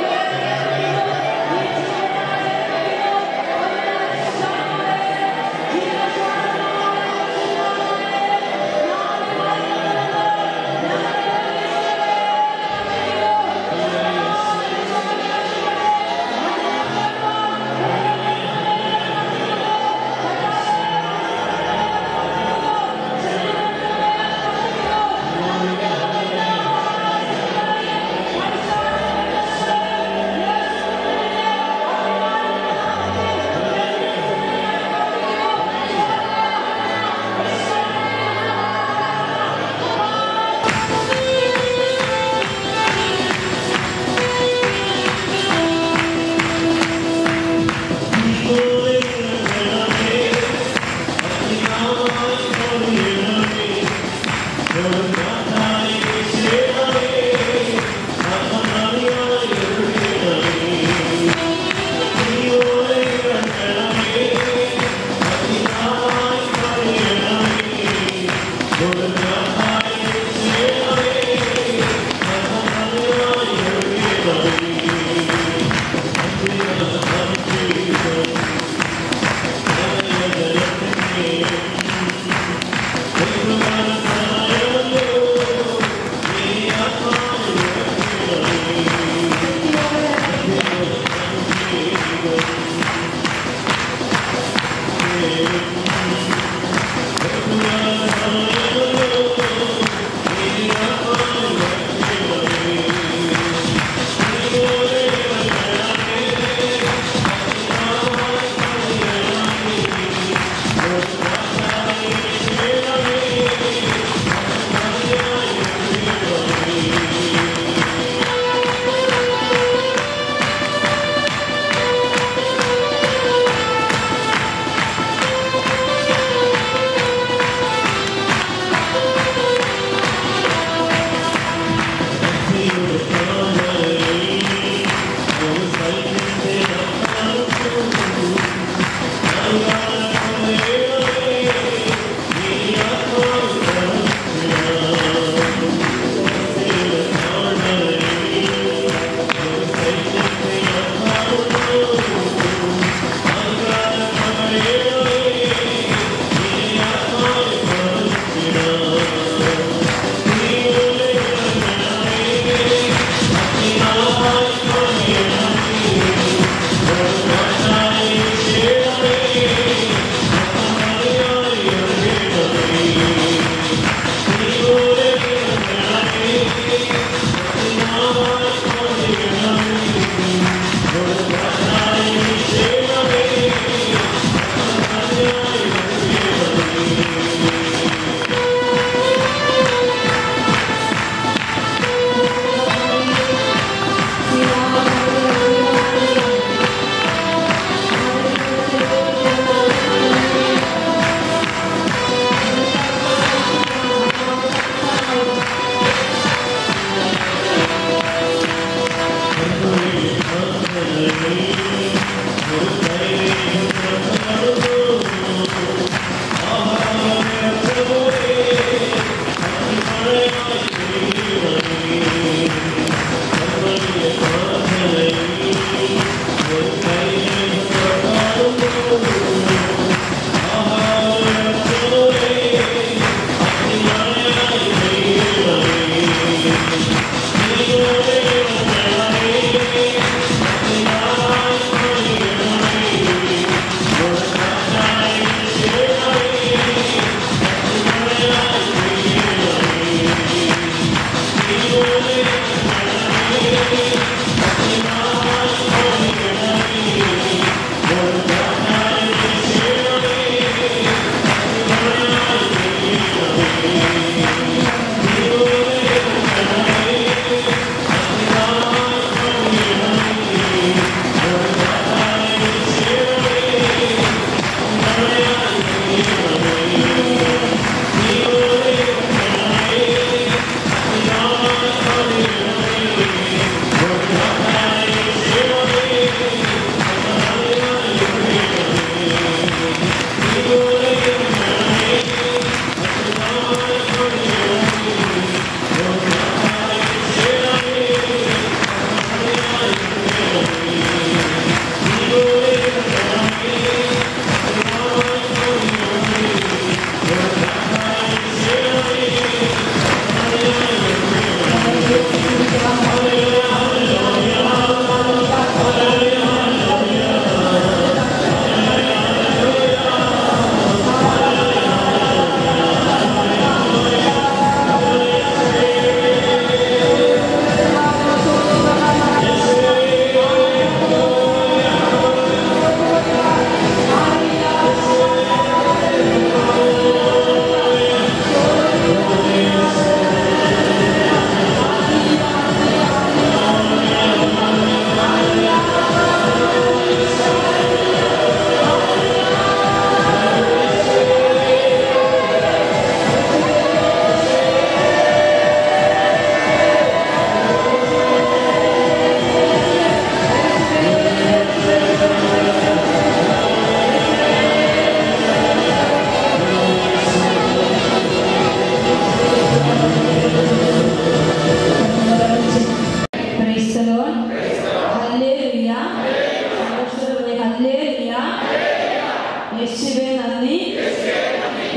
Thank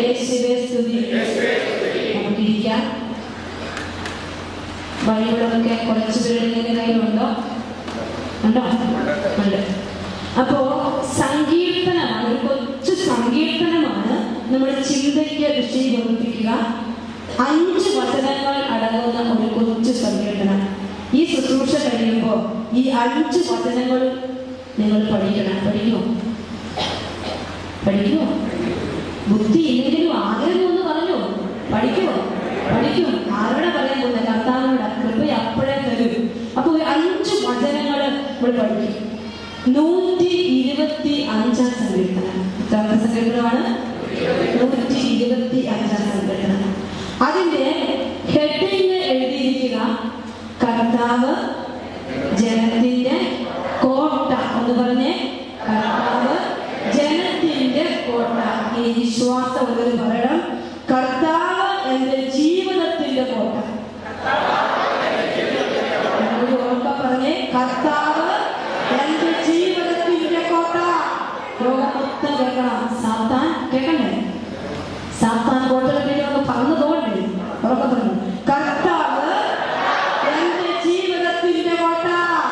യേശുവേ സ്തുതി നമുക്കിരിക്കാം ബൈബിളൊക്കെ കുറച്ച് പേരുടെ കയ്യിലുണ്ടോ ഉണ്ടോ ഉണ്ട് അപ്പോ സങ്കീർത്തനമാണ് ഒരു കൊച്ചു സങ്കീർത്തനമാണ് നമ്മുടെ ചിന്തയ്ക്ക് വിഷയീകരിപ്പിക്കുക അഞ്ച് വചനങ്ങൾ അടങ്ങുന്ന ഒരു കൊച്ചു സങ്കീർത്തനം ഈ ശുശ്രൂഷ കഴിയുമ്പോൾ ഈ അഞ്ച് വചനങ്ങൾ നിങ്ങൾ പഠിക്കണം പഠിക്കുമോ പഠിക്കുമോ ബുദ്ധി ഇല്ലെങ്കിലും ആഗ്രഹം എന്ന് പറഞ്ഞു പഠിക്കുമോ പഠിക്കും ആരോടെ പറയാൻ പോകുന്നത് കർത്താവിനോട് കൃപ അപ്പോഴേ തരും അപ്പൊ ഒരു അഞ്ച് വചനങ്ങൾ നമ്മൾ പഠിക്കും നൂറ്റി ഇരുപത്തി അഞ്ചാം സങ്കീർത്തനം എത്രാമത്തെ സങ്കീർത്തനമാണ് നൂറ്റി ഇരുപത്തി അഞ്ചാം സങ്കീർത്തനം അതിന്റെ ഹെഡിങ് എഴുതിയിരിക്കുക കർത്താവ് ജനത്തിന്റെ കോട്ട എന്ന് പറഞ്ഞ് കർത്താവ് ജനത്തിന്റെ കോട്ട ഈ വിശ്വാസമുള്ളവർ പറയണം കർത്താവ് എന്റെ ജീവിതത്തിന്റെ കോട്ട ഒരു ഓർക്ക പറഞ്ഞേ കർത്താവ് എന്റെ ജീവിതത്തിന്റെ കോട്ട ലോകം മൊത്തം കേൾക്കണം സാത്താൻ കേൾക്കണ്ടേ സാത്താൻ കോട്ടയുടെ പേരൊക്കെ പറഞ്ഞു തോണ്ടേ ഉറക്കെ പറഞ്ഞു കർത്താവ് എന്റെ ജീവിതത്തിന്റെ കോട്ട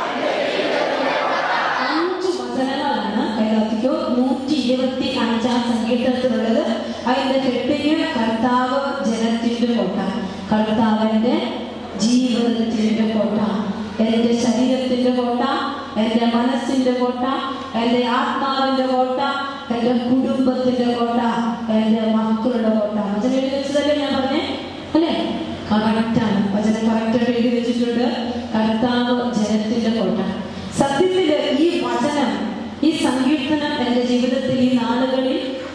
അഞ്ച് വചനങ്ങളാണ് കേരളത്തിക്കോ നൂറ്റി ഇരുപത്തി അഞ്ചാം സങ്കീർത്തനത്തിലുള്ളത് അതിന്റെ കെട്ടിന് കർത്താവ് ജനത്തിന്റെ കോട്ട കർത്താവിന്റെ ജീവിതത്തിന്റെ കോട്ട എന്റെ ശരീരത്തിന്റെ കോട്ട എന്റെ മനസ്സിന്റെ കോട്ട എന്റെ ആത്മാവിന്റെ കോട്ട എന്റെ കുടുംബത്തിന്റെ കോട്ട എന്റെ മക്കളുടെ കോട്ട വചനം എഴുതി വെച്ചതല്ലേ ഞാൻ പറഞ്ഞേ അല്ലേ കറക്റ്റാണ് വചനം കറക്റ്റായിട്ട് എഴുതി വെച്ചിട്ടുണ്ട് കർത്താവ് ജനത്തിന്റെ കോട്ട സത്യത്തില് ഈ വചനം ഈ സങ്കീർത്തനം എന്റെ ജീവിതത്തിൽ ഈ നാളുകളിൽ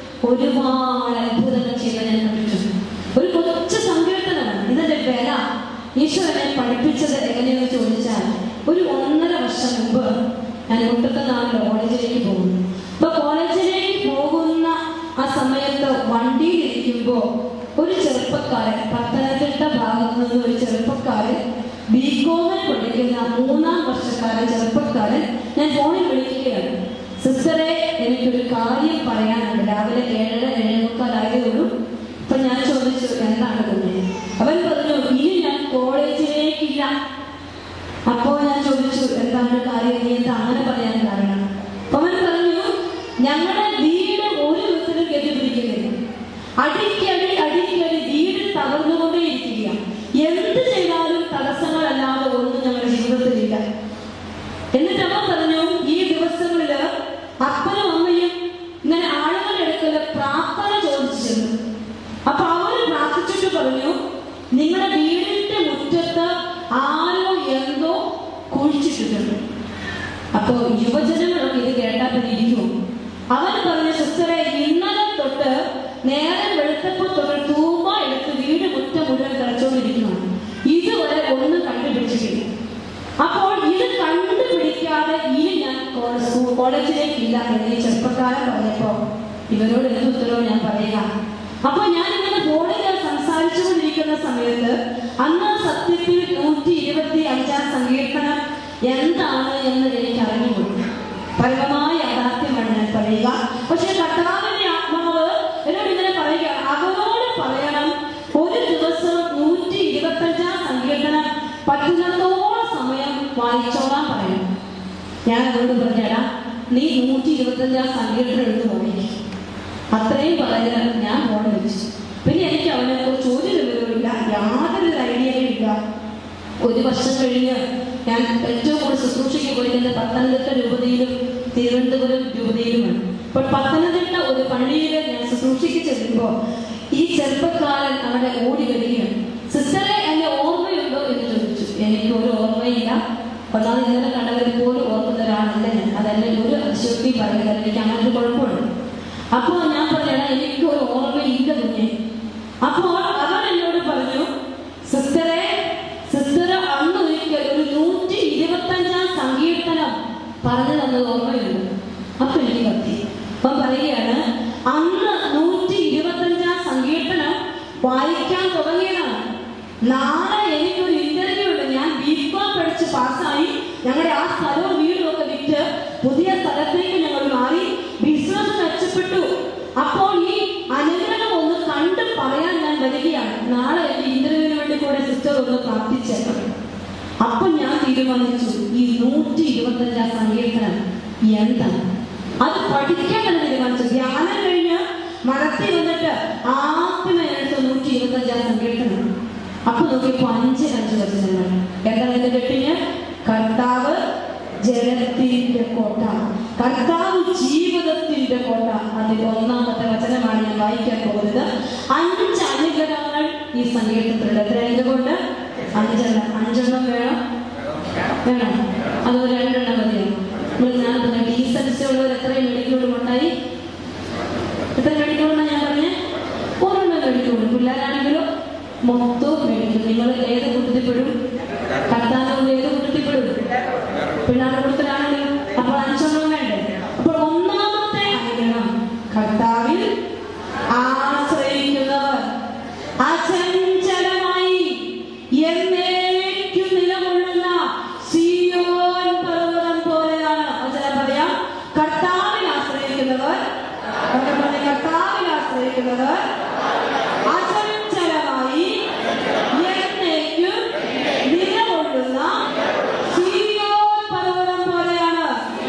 ഒരുപാട് അത്ഭുതങ്ങൾ ചെയ്ത് ഞാൻ കണ്ടിട്ടുണ്ട് ഒരു കൊച്ചു സങ്കീർത്തനമാണ് ഇതിന്റെ വില ഈശോ എന്നെ പഠിപ്പിച്ചത് എങ്ങനെയെന്ന് ചോദിച്ചാൽ ഒരു ഒന്നര വർഷം മുമ്പ് ഞാൻ മുട്ടത്തുനിന്നാണ് കോളേജിലേക്ക് പോകുന്നത് അപ്പൊ കോളേജിലേക്ക് പോകുന്ന ആ സമയത്ത് വണ്ടിയിൽ ഇരിക്കുമ്പോ ഒരു ചെറുപ്പക്കാരൻ പത്തനംതിട്ട ഭാഗത്തു നിന്ന് ഒരു ചെറുപ്പക്കാരൻ ബികോമിൽ പഠിക്കുന്ന മൂന്നാം വർഷക്കാരൻ ചെറുപ്പക്കാരൻ ഞാൻ ഫോണിൽ വിളിക്കുകയാണ് സിസ്റ്ററെ എനിക്കൊരു കാര്യം പറയാനുണ്ട് രാവിലെ ഏഴര ഏഴേമുക്കാലായതേ ഉള്ളൂ അപ്പൊ ഞാൻ ചോദിച്ചു എന്താണ് കുഞ്ഞെ അവൻ പറഞ്ഞു ഇനി ഞാൻ കോളേജിലേക്കില്ല അപ്പോ ഞാൻ ചോദിച്ചു എന്താണ് കാര്യം നീ എന്താ അങ്ങനെ പറയാൻ കാരണം അപ്പൊ അവൻ പറഞ്ഞു ഞങ്ങളുടെ വീട് ഒരു വിധത്തിലും കെട്ടിപ്പിടിക്കുന്നില്ല അടിക്കടി അടിക്കടി വീട് തകർന്നുകൊണ്ടേയിരിക്കുക എന്ത് ചെയ്താലും തടസ്സങ്ങളല്ലാതെ ഒന്നും ഞങ്ങളുടെ ജീവിതത്തിലില്ല എന്നിട്ട് അവൻ പറഞ്ഞു ഈ ദിവസങ്ങളില് അപ്പനും അമ്മയും ഇങ്ങനെ ആളുകളുടെ അടുക്കല് പ്രാർത്ഥന ചോദിച്ചു ചെന്നു അപ്പൊ അവര് പ്രാർത്ഥിച്ചിട്ട് പറഞ്ഞു നിങ്ങളുടെ വീടിന്റെ മുറ്റത്ത് ആരോ എന്തോ കുഴിച്ചിട്ടിട്ടുണ്ട് അപ്പോ യുവജനങ്ങളൊക്കെ ഇത് കേട്ടാൽ പിന്നെ ഇരിക്കും അവൻ പറഞ്ഞ സിസ്റ്ററെ ഇന്നലെ തൊട്ട് നേരെ വെളുത്തപ്പോ തൊട്ട് തൂമ്പ എടുത്ത് വീട് മുറ്റം മുഴുവൻ കളിച്ചോണ്ടിരിക്കുകയാണ് ഇതുവരെ ഒന്നും കണ്ടുപിടിച്ചിട്ടില്ല അപ്പോൾ ഇത് കണ്ടുപിടിക്കാതെ ഇനി ഞാൻ കോ- സ്കൂ- കോളേജിലേക്കില്ല എന്ന് ഈ ചെറുപ്പക്കാരൻ പറഞ്ഞപ്പോ ഇവരോട് എന്ത് ഉത്തരവ് ഞാൻ പറയുക അപ്പൊ ഞാൻ ഇങ്ങനെ ഫോണിൽ സംസാരിച്ചുകൊണ്ടിരിക്കുന്ന സമയത്ത് അന്ന് സത്യത്തിൽ നൂറ്റി ഇരുപത്തി അഞ്ചാം സങ്കീർത്തനം എന്താണ് എന്ന് എനിക്ക് അറിഞ്ഞുകൊള്ളു പരമമായ യാഥാർത്ഥ്യമാണ് ഞാൻ പറയുക പക്ഷെ കർത്താവിന്റെ ആത്മാവ് എന്നോട് ഇങ്ങനെ പറയുക അവരോട് പറയണം ഒരു ദിവസം നൂറ്റി ഇരുപത്തഞ്ചാം സങ്കീർത്തനം പറ്റുന്നിടത്തോളം സമയം വായിച്ചോളാൻ പറയണം ഞാൻ അവരോട് പറഞ്ഞടാ നീ നൂറ്റി ഇരുപത്തഞ്ചാം സങ്കീർത്തനം എടുത്ത് വായിക്കും അത്രയും പറഞ്ഞ് ഞാൻ ഫോൺ വെച്ചു പിന്നെ എനിക്ക് അവനെ കുറിച്ച് ഒരു വിവരവുമില്ല യാതൊരു ഐഡിയയും ഇല്ല ഒരു വർഷം കഴിഞ്ഞ് ഞാൻ ഏറ്റവും കൂടുതൽ ശുശ്രൂഷയ്ക്ക് പോയിരുന്നത് പത്തനംതിട്ട രൂപതയിലും തിരുവനന്തപുരം രൂപതയിലുമാണ് അപ്പോൾ പത്തനംതിട്ട ഒരു പള്ളിയിൽ ഞാൻ ശുശ്രൂഷയ്ക്ക് ചെല്ലുമ്പോൾ ഈ ചെറുപ്പക്കാരൻ അവിടെ ഓടി വരികയാണ് സിസ്റ്ററെ എന്നെ ഓർമ്മയുണ്ടോ എന്ന് ചോദിച്ചു എനിക്ക് ഒരു ഓർമ്മയില്ല ഒന്നാമത് ഇന്നലെ കണ്ടവരെ പോലും ഓർക്കുന്ന ഒരാളല്ല ഞാൻ അതെന്നെ ഒരു അതിശക്തി പറയുന്നത് എനിക്ക് അങ്ങനെ ഒരു കുഴപ്പമുണ്ട് അപ്പോൾ ഞാൻ പറഞ്ഞാ എനിക്ക് ഒരു ഓർമ്മയില്ല കുഞ്ഞെ അപ്പോൾ അവൻ എന്നോട് പറഞ്ഞു സിസ്റ്ററെ സിസ്റ്റർ അന്ന് ഒരിക്കൽ ഒരു നൂറ്റി ഇരുപത്തഞ്ചാം സങ്കീർത്തനം പറഞ്ഞു തന്നത് ഓർമ്മയുണ്ട് അപ്പൊ എനിക്ക് കത്തി അപ്പൊ പറയുകയാണ് അന്ന് നൂറ്റി ഇരുപത്തഞ്ചാം സങ്കീർത്തനം വായിക്കാൻ തുടങ്ങിയതാണ് നാളെ എനിക്കൊരു ഇന്റർവ്യൂ ഉണ്ട് ഞാൻ ബികോം പഠിച്ച് പാസ്സായി ഞങ്ങളുടെ ആ സ്ഥലവും വീടും ഒക്കെ വിറ്റ് പുതിയ സ്ഥലത്തേക്ക് ഞങ്ങൾ മാറി ബിസിനസ് മെച്ചപ്പെട്ടു അപ്പോൾ ഈ അനുഗ്രഹം ഒന്ന് നാളെ എന്റെ ഇന്റർവ്യൂവിന് വേണ്ടി കൂടെ സിസ്റ്റർ ഒന്ന് പ്രാർത്ഥിച്ചേക്കണം അപ്പൊ ഞാൻ തീരുമാനിച്ചു ഈ നൂറ്റി ഇരുപത്തഞ്ചാം സങ്കീർത്തനം എന്താണ് അത് പഠിക്കാൻ തന്നെ തീരുമാനിച്ചു ധ്യാനം കഴിഞ്ഞ് മടത്തി വന്നിട്ട് ആദ്യം എടുത്ത് നൂറ്റി ഇരുപത്തഞ്ചാം സങ്കീർത്തനം അപ്പൊ നോക്കിയപ്പോ അഞ്ച് അഞ്ച് വചനങ്ങൾ എന്താണ് എന്റെ കെട്ടിന് കർത്താവ് ജലത്തിന്റെ കോട്ട കർത്താവ് ജീവിതത്തിന്റെ കോട്ട അതിൽ ഒന്നാമത്തെ വചനമാണ് ഞാൻ വായിക്കാൻ പോകുന്നത് അഞ്ച് അനുഗ്രഹങ്ങൾ ഈ സങ്കീർത്തനത്തിലുണ്ട് എത്ര എന്തുകൊണ്ട് അഞ്ചെണ്ണം അഞ്ചെണ്ണം വേണം വേണം അത് രണ്ടെണ്ണം മതിയോ നമ്മൾ ഞാൻ പറഞ്ഞ ഡീസൻസി ഉള്ളവർ എത്രയും മെഡിക്കോളും ഉണ്ടായി എത്ര മെഡിക്കോളെന്നാ ഞാൻ പറഞ്ഞേ ഒരെണ്ണം മെഡിക്കോളും പിള്ളേരാണെങ്കിലും മൊത്തവും മേടിക്കും നിങ്ങൾ ഏത് കൂട്ടത്തിൽപ്പെടും കർത്താനോട് ഏത് കൂട്ടത്തിൽപ്പെടും പിള്ളേരുടെ കൂട്ടത്തിലാണെങ്കിലും അപ്പോൾ അഞ്ചെണ്ണം വേണ്ടേ അപ്പോൾ ഒന്നാമത്തെ അനുഗ്രഹം കർത്താവിൽ ആശ്രയിക്കുന്നവർ അചഞ്ചലമായി എന്നേക്കും നിലകൊള്ളുന്ന സിയോൻ പർവ്വതം പോലെയാണ് വചനം പറയാം കർത്താവിൽ ആശ്രയിക്കുന്നവർ വചനം പറയാം, കർത്താവിൽ ആശ്രയിക്കുന്നവർ അചഞ്ചലമായി എന്നേക്കും നിലകൊള്ളുന്ന സിയോൻ പർവ്വതം പോലെയാണ്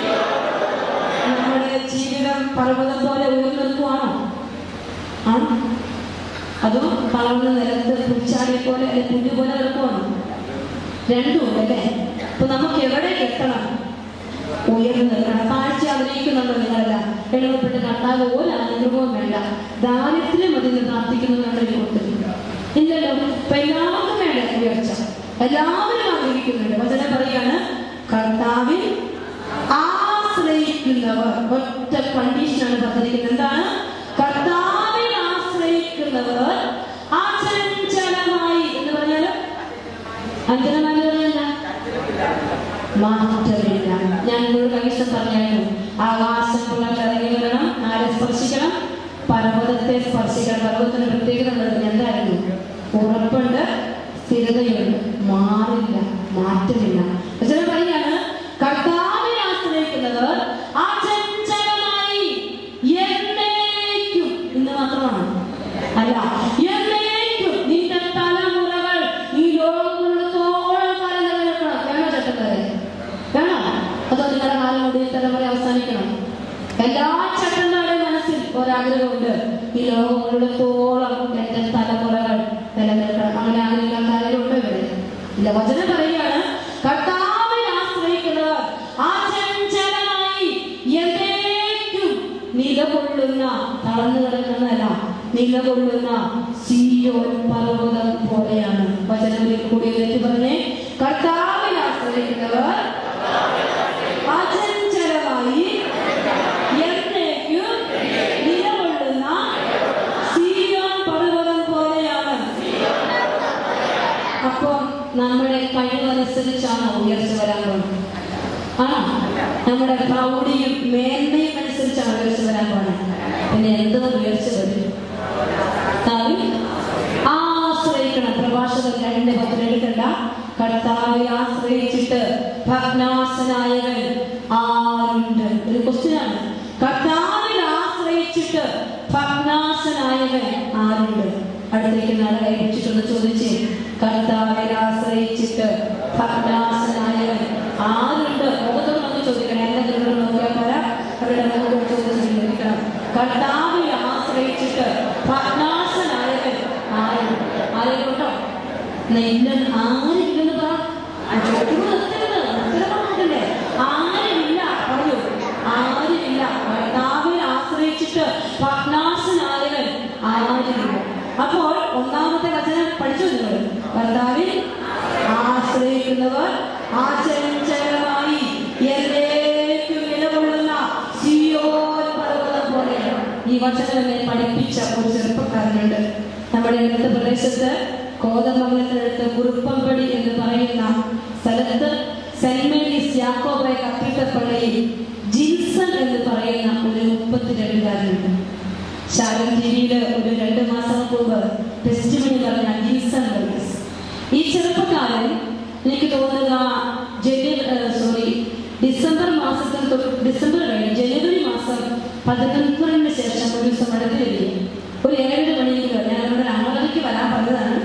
നമ്മുടെ ജീവിതം പർവ്വതം പോലെ ഉയർന്നു നിൽക്കുവാണോ ആണോ അതോ തളർന്ന നിലത്ത് പുൽച്ചാടിയെ പോലെ അല്ലെങ്കിൽ പുല്ല് പോലെ കിടക്കുവാണോ രണ്ടും അല്ലേ അപ്പൊ നമുക്ക് എവിടെ എത്തണം ഉയർന്നു നിൽക്കണം താഴ്ച ആഗ്രഹിക്കുന്നുണ്ടോ നിങ്ങളല്ല എഴുതപ്പെട്ട് കണ്ടാൽ ഒരു അനുഭവവും വേണ്ട ദാരിദ്ര്യം മതി എന്ന് പ്രാർത്ഥിക്കുന്നുണ്ടോ ഈ കൂട്ടത്തിൽ ഇല്ലല്ലോ ഇപ്പൊ എല്ലാവർക്കും വേണ്ട ഉയർച്ച എല്ലാവരും ആഗ്രഹിക്കുന്നുണ്ട് വചനം പറയാണ് കർത്താവിൽ ആശ്രയിക്കുന്നവർ ഒറ്റ കണ്ടീഷനാണ് പറഞ്ഞിരിക്കുന്നത് എന്താണ് കർത്താവിൽ ആശ്രയിക്കുന്നവർ അചഞ്ചലമായി എന്ന് പറഞ്ഞാൽ അഞ്ചലമായി പറഞ്ഞാൽ മാറ്റമില്ല ഞാൻ നിങ്ങളോട് കൈസം പറഞ്ഞായിരുന്നു ആകാശമുള്ള ഇറങ്ങി വരണം ആരെ സ്പർശിക്കണം പർവ്വതത്തെ സ്പർശിക്കണം പർവ്വതത്തിന് പ്രത്യേകത ഉള്ളത് എന്തായിരുന്നു ഉറപ്പുണ്ട് സ്ഥിരതയുണ്ട് മാറില്ല മാറ്റമില്ല വചനം പറയാണ് കർത്താവിനെ ആശ്രയിക്കുന്നവർ അചഞ്ചലമായി എന്നേക്കും ഇന്ന് മാത്രമാണ് അല്ല എന്നേക്കും നിന്റെ തലമുറകൾ ഈ ലോകമുള്ളത്തോളം കാലം നിലനിൽക്കണം വേണോ ചട്ടക്കാരെ വേണോ അതോ നിങ്ങളുടെ കാലം കൊണ്ട് ഈ തലമുറ അവസാനിക്കണം എല്ലാ ചട്ടന്മാരുടെ മനസ്സിൽ ഒരാഗ്രഹമുണ്ട് ഈ ലോകമുള്ളിടത്തോളം എന്റെ തലമുറകൾ നിലനിൽക്കണം അങ്ങനെ ആഗ്രഹിക്കാൻ ആരെങ്കിലും ഉണ്ടോ ഇവിടെ ഇല്ല വചനം പറയുകയാണ് കർത്താവിൽ ആശ്രയിക്കുന്നവർ അചഞ്ചലമായി എന്നേക്കും നിലകൊള്ളുന്ന തളർന്നു കിടക്കുന്നതല്ല നിലകൊള്ളുന്ന സിയോൻ പർവ്വതം പോലെയാണ് വചനത്തിൽ കൂടി എന്നിട്ട് പറഞ്ഞേ കർത്താവിൽ ആശ്രയിക്കുന്നവർ അചഞ്ചലമായി എന്നേക്കും നിലകൊള്ളുന്ന സിയോൻ പർവ്വതം പോലെയാണ് അപ്പൊ നമ്മുടെ കഴിവനുസരിച്ചാണോ ഉയർച്ച വരാൻ പോകുന്നത് ആണോ നമ്മുടെ പ്രൗഢിയും മേന്മയും അനുസരിച്ചാണ് ഉയർച്ച വരാൻ പോകുന്നത് പിന്നെ എന്തോ ഉയർച്ച വരും കർത്താവിൽ ആശ്രയിക്കണം പ്രഭാഷകൻ രണ്ട് പത്തിലെടുക്കണ്ട കർത്താവിൽ ആശ്രയിച്ചിട്ട് ഭഗ്നാശനായവൻ ആരുണ്ട് ഒരു ക്വസ്റ്റ്യനാണ് കർത്താവിൽ ആശ്രയിച്ചിട്ട് ഭഗ്നാശനായവൻ ആരുണ്ട് അടുത്തേക്ക് നാളെ കൈവച്ചിട്ടൊന്ന് ചോദിച്ച് കർത്താവിൽ ആശ്രയിച്ചിട്ട് ഭഗ്നാശനായവൻ ആരുണ്ട് മുഖത്തോട് നമുക്ക് ചോദിക്കണം എന്തെങ്കിലും നോക്കിയാൽ പോരാ അവരുടെ മുഖത്തോട് ചോദിച്ചിരിക്കണം കർത്താവിൽ ആശ്രയിച്ചിട്ട് ഭഗ്നാശനായവൻ ആരുണ്ട് ആരെയുണ്ടോ ഇല്ല ആരില്ലെന്ന് പറ ചോദ്യം നിർത്തരുത് ഉത്തരവാദിത്തല്ലേ ആരുമില്ല പറയൂ ആരുമില്ല കർത്താവിൽ ആശ്രയിച്ചിട്ട് ഭഗ്നാശനായവൻ ആരുമില്ല അപ്പോൾ ഒന്നാമത്തെ വചനം പഠിച്ചു നിങ്ങൾ കർത്താവിൽ ആശ്രയിക്കുന്നവർ ആചരിച്ചരമായി എന്നേക്കും നിലകൊള്ളുന്ന സിയോൻ പർവ്വതം പോലെയാണ് ഈ വചനം എന്നെ പഠിപ്പിച്ച ഒരു ചെറുപ്പക്കാരനുണ്ട് നമ്മുടെ ഇന്നത്തെ പ്രദേശത്ത് കോതമംഗലത്തിനടുത്ത് കുറുപ്പമ്പടി എന്ന് പറയുന്ന സ്ഥലത്ത് Saint Mary's Yakobaya cathedral Jinson എന്ന് പറയുന്ന ഒരു മുപ്പത്തിരണ്ടുകാരനുണ്ട് ശാലം ടിവിയില് ഒരു രണ്ട് മാസം മുമ്പ് ടെസ്റ്റ് മണി പറഞ്ഞ ജിൻസൺ വർഗീസ് ഈ ചെറുപ്പക്കാരൻ എനിക്ക് തോന്നുക ജനുവരി സോറി ഡിസംബർ മാസത്തിൽ തൊട്ട് ഡിസംബർ കഴിഞ്ഞ് ജനുവരി മാസം പതിനൊന്നിന് ശേഷം ഒരു ദിവസം മടക്കി വരികയും ഒരു ഏഴര മണിക്ക് ഞാൻ അവിടെ ആറരയ്ക്ക് വരാൻ പറഞ്ഞതാണ്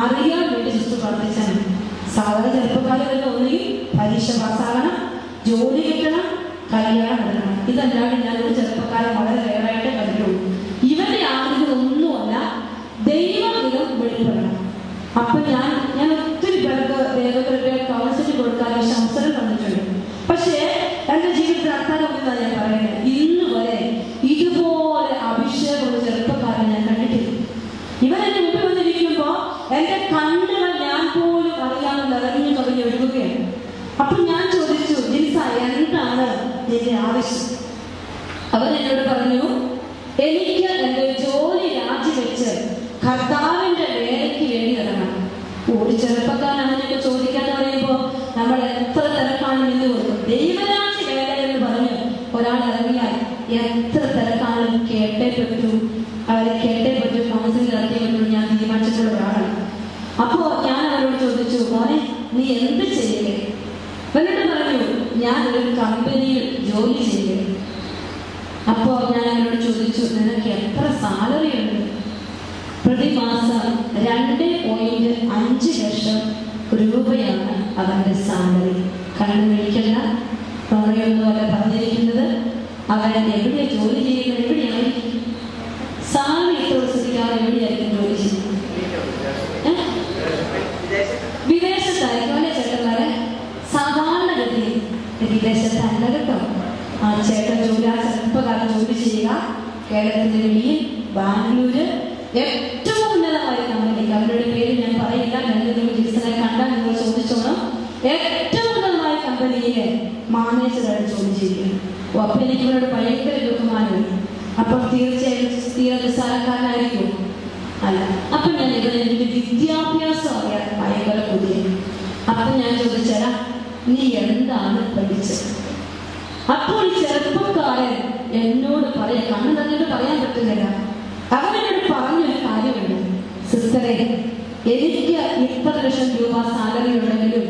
അറിയാൻ വേണ്ടി സിസ്റ്റർ പ്രാർത്ഥിച്ചാൽ മതി സാധാരണ ചെറുപ്പക്കാരെല്ലാം ഒന്നുകിൽ പരീക്ഷ പാസ്സാകണം ജോലി കിട്ടണം കല്യാണം നടക്കണം ഇതല്ലാതെ ഞാൻ ഒരു ചെറുപ്പക്കാരൻ വളരെ റേറായിട്ട് കണ്ടിട്ടുള്ളൂ ഇവരുടെ ആഗ്രഹം ഒന്നുമല്ല ദൈവഹിതം വെളിപ്പെടണം അപ്പൊ ഞാൻ ഞാൻ ഒത്തിരി പേർക്ക് ദേവകരുടെ കൗൺസിലിംഗ് കൊടുക്കാൻ പക്ഷെ അവസരം തന്നിട്ടുണ്ട് പക്ഷേ എന്റെ ജീവിതത്തിൽ അർത്ഥമൊന്നും ഞാൻ പറയുന്നത് ഇന്ന് വരെ ഇതുപോലെ അഭിഷേകമുള്ള ചെറുപ്പക്കാരൻ ഞാൻ കണ്ടിട്ടില്ല ഇവരെന്റെ മുമ്പിൽ വന്നിരിക്കുമ്പോ എന്റെ കണ്ണുകൾ ഞാൻ പോലും അറിയാതെ നിറഞ്ഞു കവിഞ്ഞ് ഒഴുകുകയാണ് അപ്പൊ ഞാൻ ചോദിച്ചു ജിൻസ എന്താണ് നിന്റെ ആവശ്യം അവൻ എന്നോട് പറഞ്ഞു എനിക്ക് എന്റെ ജോലി രാജിവെച്ച് കർത്താവിന്റെ വേലയ്ക്ക് വേണ്ടി ഇറങ്ങണം ഒരു ചെറുപ്പക്കാരൻ അങ്ങനെയൊക്കെ ചോദിക്കാന്ന് പറയുമ്പോ നമ്മൾ എത്ര തിരക്കാണ് നിന്ന് കൊടുക്കും ദൈവരാജ്യ വേല എന്ന് പറഞ്ഞ് ഒരാൾ ഇറങ്ങിയാൽ എത്ര തിരക്കാണ് കേട്ടേ പറ്റൂ അവരെ കേട്ടേ പറ്റൂ കൗൺസിലിംഗ് നടത്തിയേ പറ്റൂ ഞാൻ തീരുമാനിച്ചിട്ടുള്ള ഒരാളാണ് അപ്പോ ഞാൻ അവരോട് ചോദിച്ചു മോനെ നീ എന്ത് ചെയ്യേ എന്നിട്ട് പറഞ്ഞു ഞാൻ ഒരു കമ്പനിയിൽ ജോലി ചെയ്യേ അപ്പോ ഞാൻ അവരോട് ചോദിച്ചു നിനക്ക് എത്ര സാലറി ഉണ്ട് പ്രതിമാസം രണ്ട് പോയിന്റ് അഞ്ച് ലക്ഷം രൂപയാണ് അവന്റെ സാലറി കണ്ണു വിളിക്കല്ല നുണയൊന്നുമല്ല പറഞ്ഞിരിക്കുന്നത് അവൻ എവിടെ ജോലി ചെയ്യുന്നത് എവിടെയായിരിക്കും സാലറി ഇത്ര സ്ഥിതിക്കാതെ എവിടെയായിരിക്കും ജോലി ചെയ്യുന്നത് ഏഹ്? വിദേശത്തായിരിക്കും അല്ലേ ചേട്ടന്മാരെ സാധാരണഗതിയിൽ വിദേശത്തല്ല കേട്ടോ ആ ചേട്ടൻ ജോലി ആ ചെറുപ്പക്കാരൻ ജോലി ചെയ്യുക കേരളത്തിന്റെ വെളിയിൽ ബാംഗ്ലൂര് ഏറ്റവും ഉന്നതമായ കമ്പനിക്ക് അവരുടെ പേര് ഞാൻ പറയില്ല എന്തെങ്കിലും ജിൽസനെ കണ്ടാൽ നിങ്ങൾ ചോദിച്ചോണം ഏറ്റവും ഉന്നതമായ കമ്പനിയിലെ മാനേജറായിട്ട് ജോലി ചെയ്യുന്നു ഓ അപ്പൊ എനിക്ക് ഇവരോട് ഭയങ്കര ബഹുമാനമുണ്ട് അപ്പോൾ തീർച്ചയായും തീരെ നിസ്സാരക്കാരനായിരിക്കും അല്ല അപ്പൊ ഞാൻ ഇവിടെ എനിക്ക് വിദ്യാഭ്യാസം അറിയാൻ ഭയങ്കര പുതിയ അപ്പൊ ഞാൻ ചോദിച്ചാ നീ എന്താണ് പഠിച്ചത് അപ്പോൾ ഈ ചെറുപ്പക്കാരൻ എന്നോട് പറയാ കണ്ണു തന്നിട്ട് പറയാൻ പറ്റുന്നില്ല അവൻ എന്നോട് പറഞ്ഞൊരു കാര്യമുണ്ട് സിസ്റ്ററെ എനിക്ക് ഇത്ര ലക്ഷം രൂപ സാലറി ഉണ്ടെങ്കിലും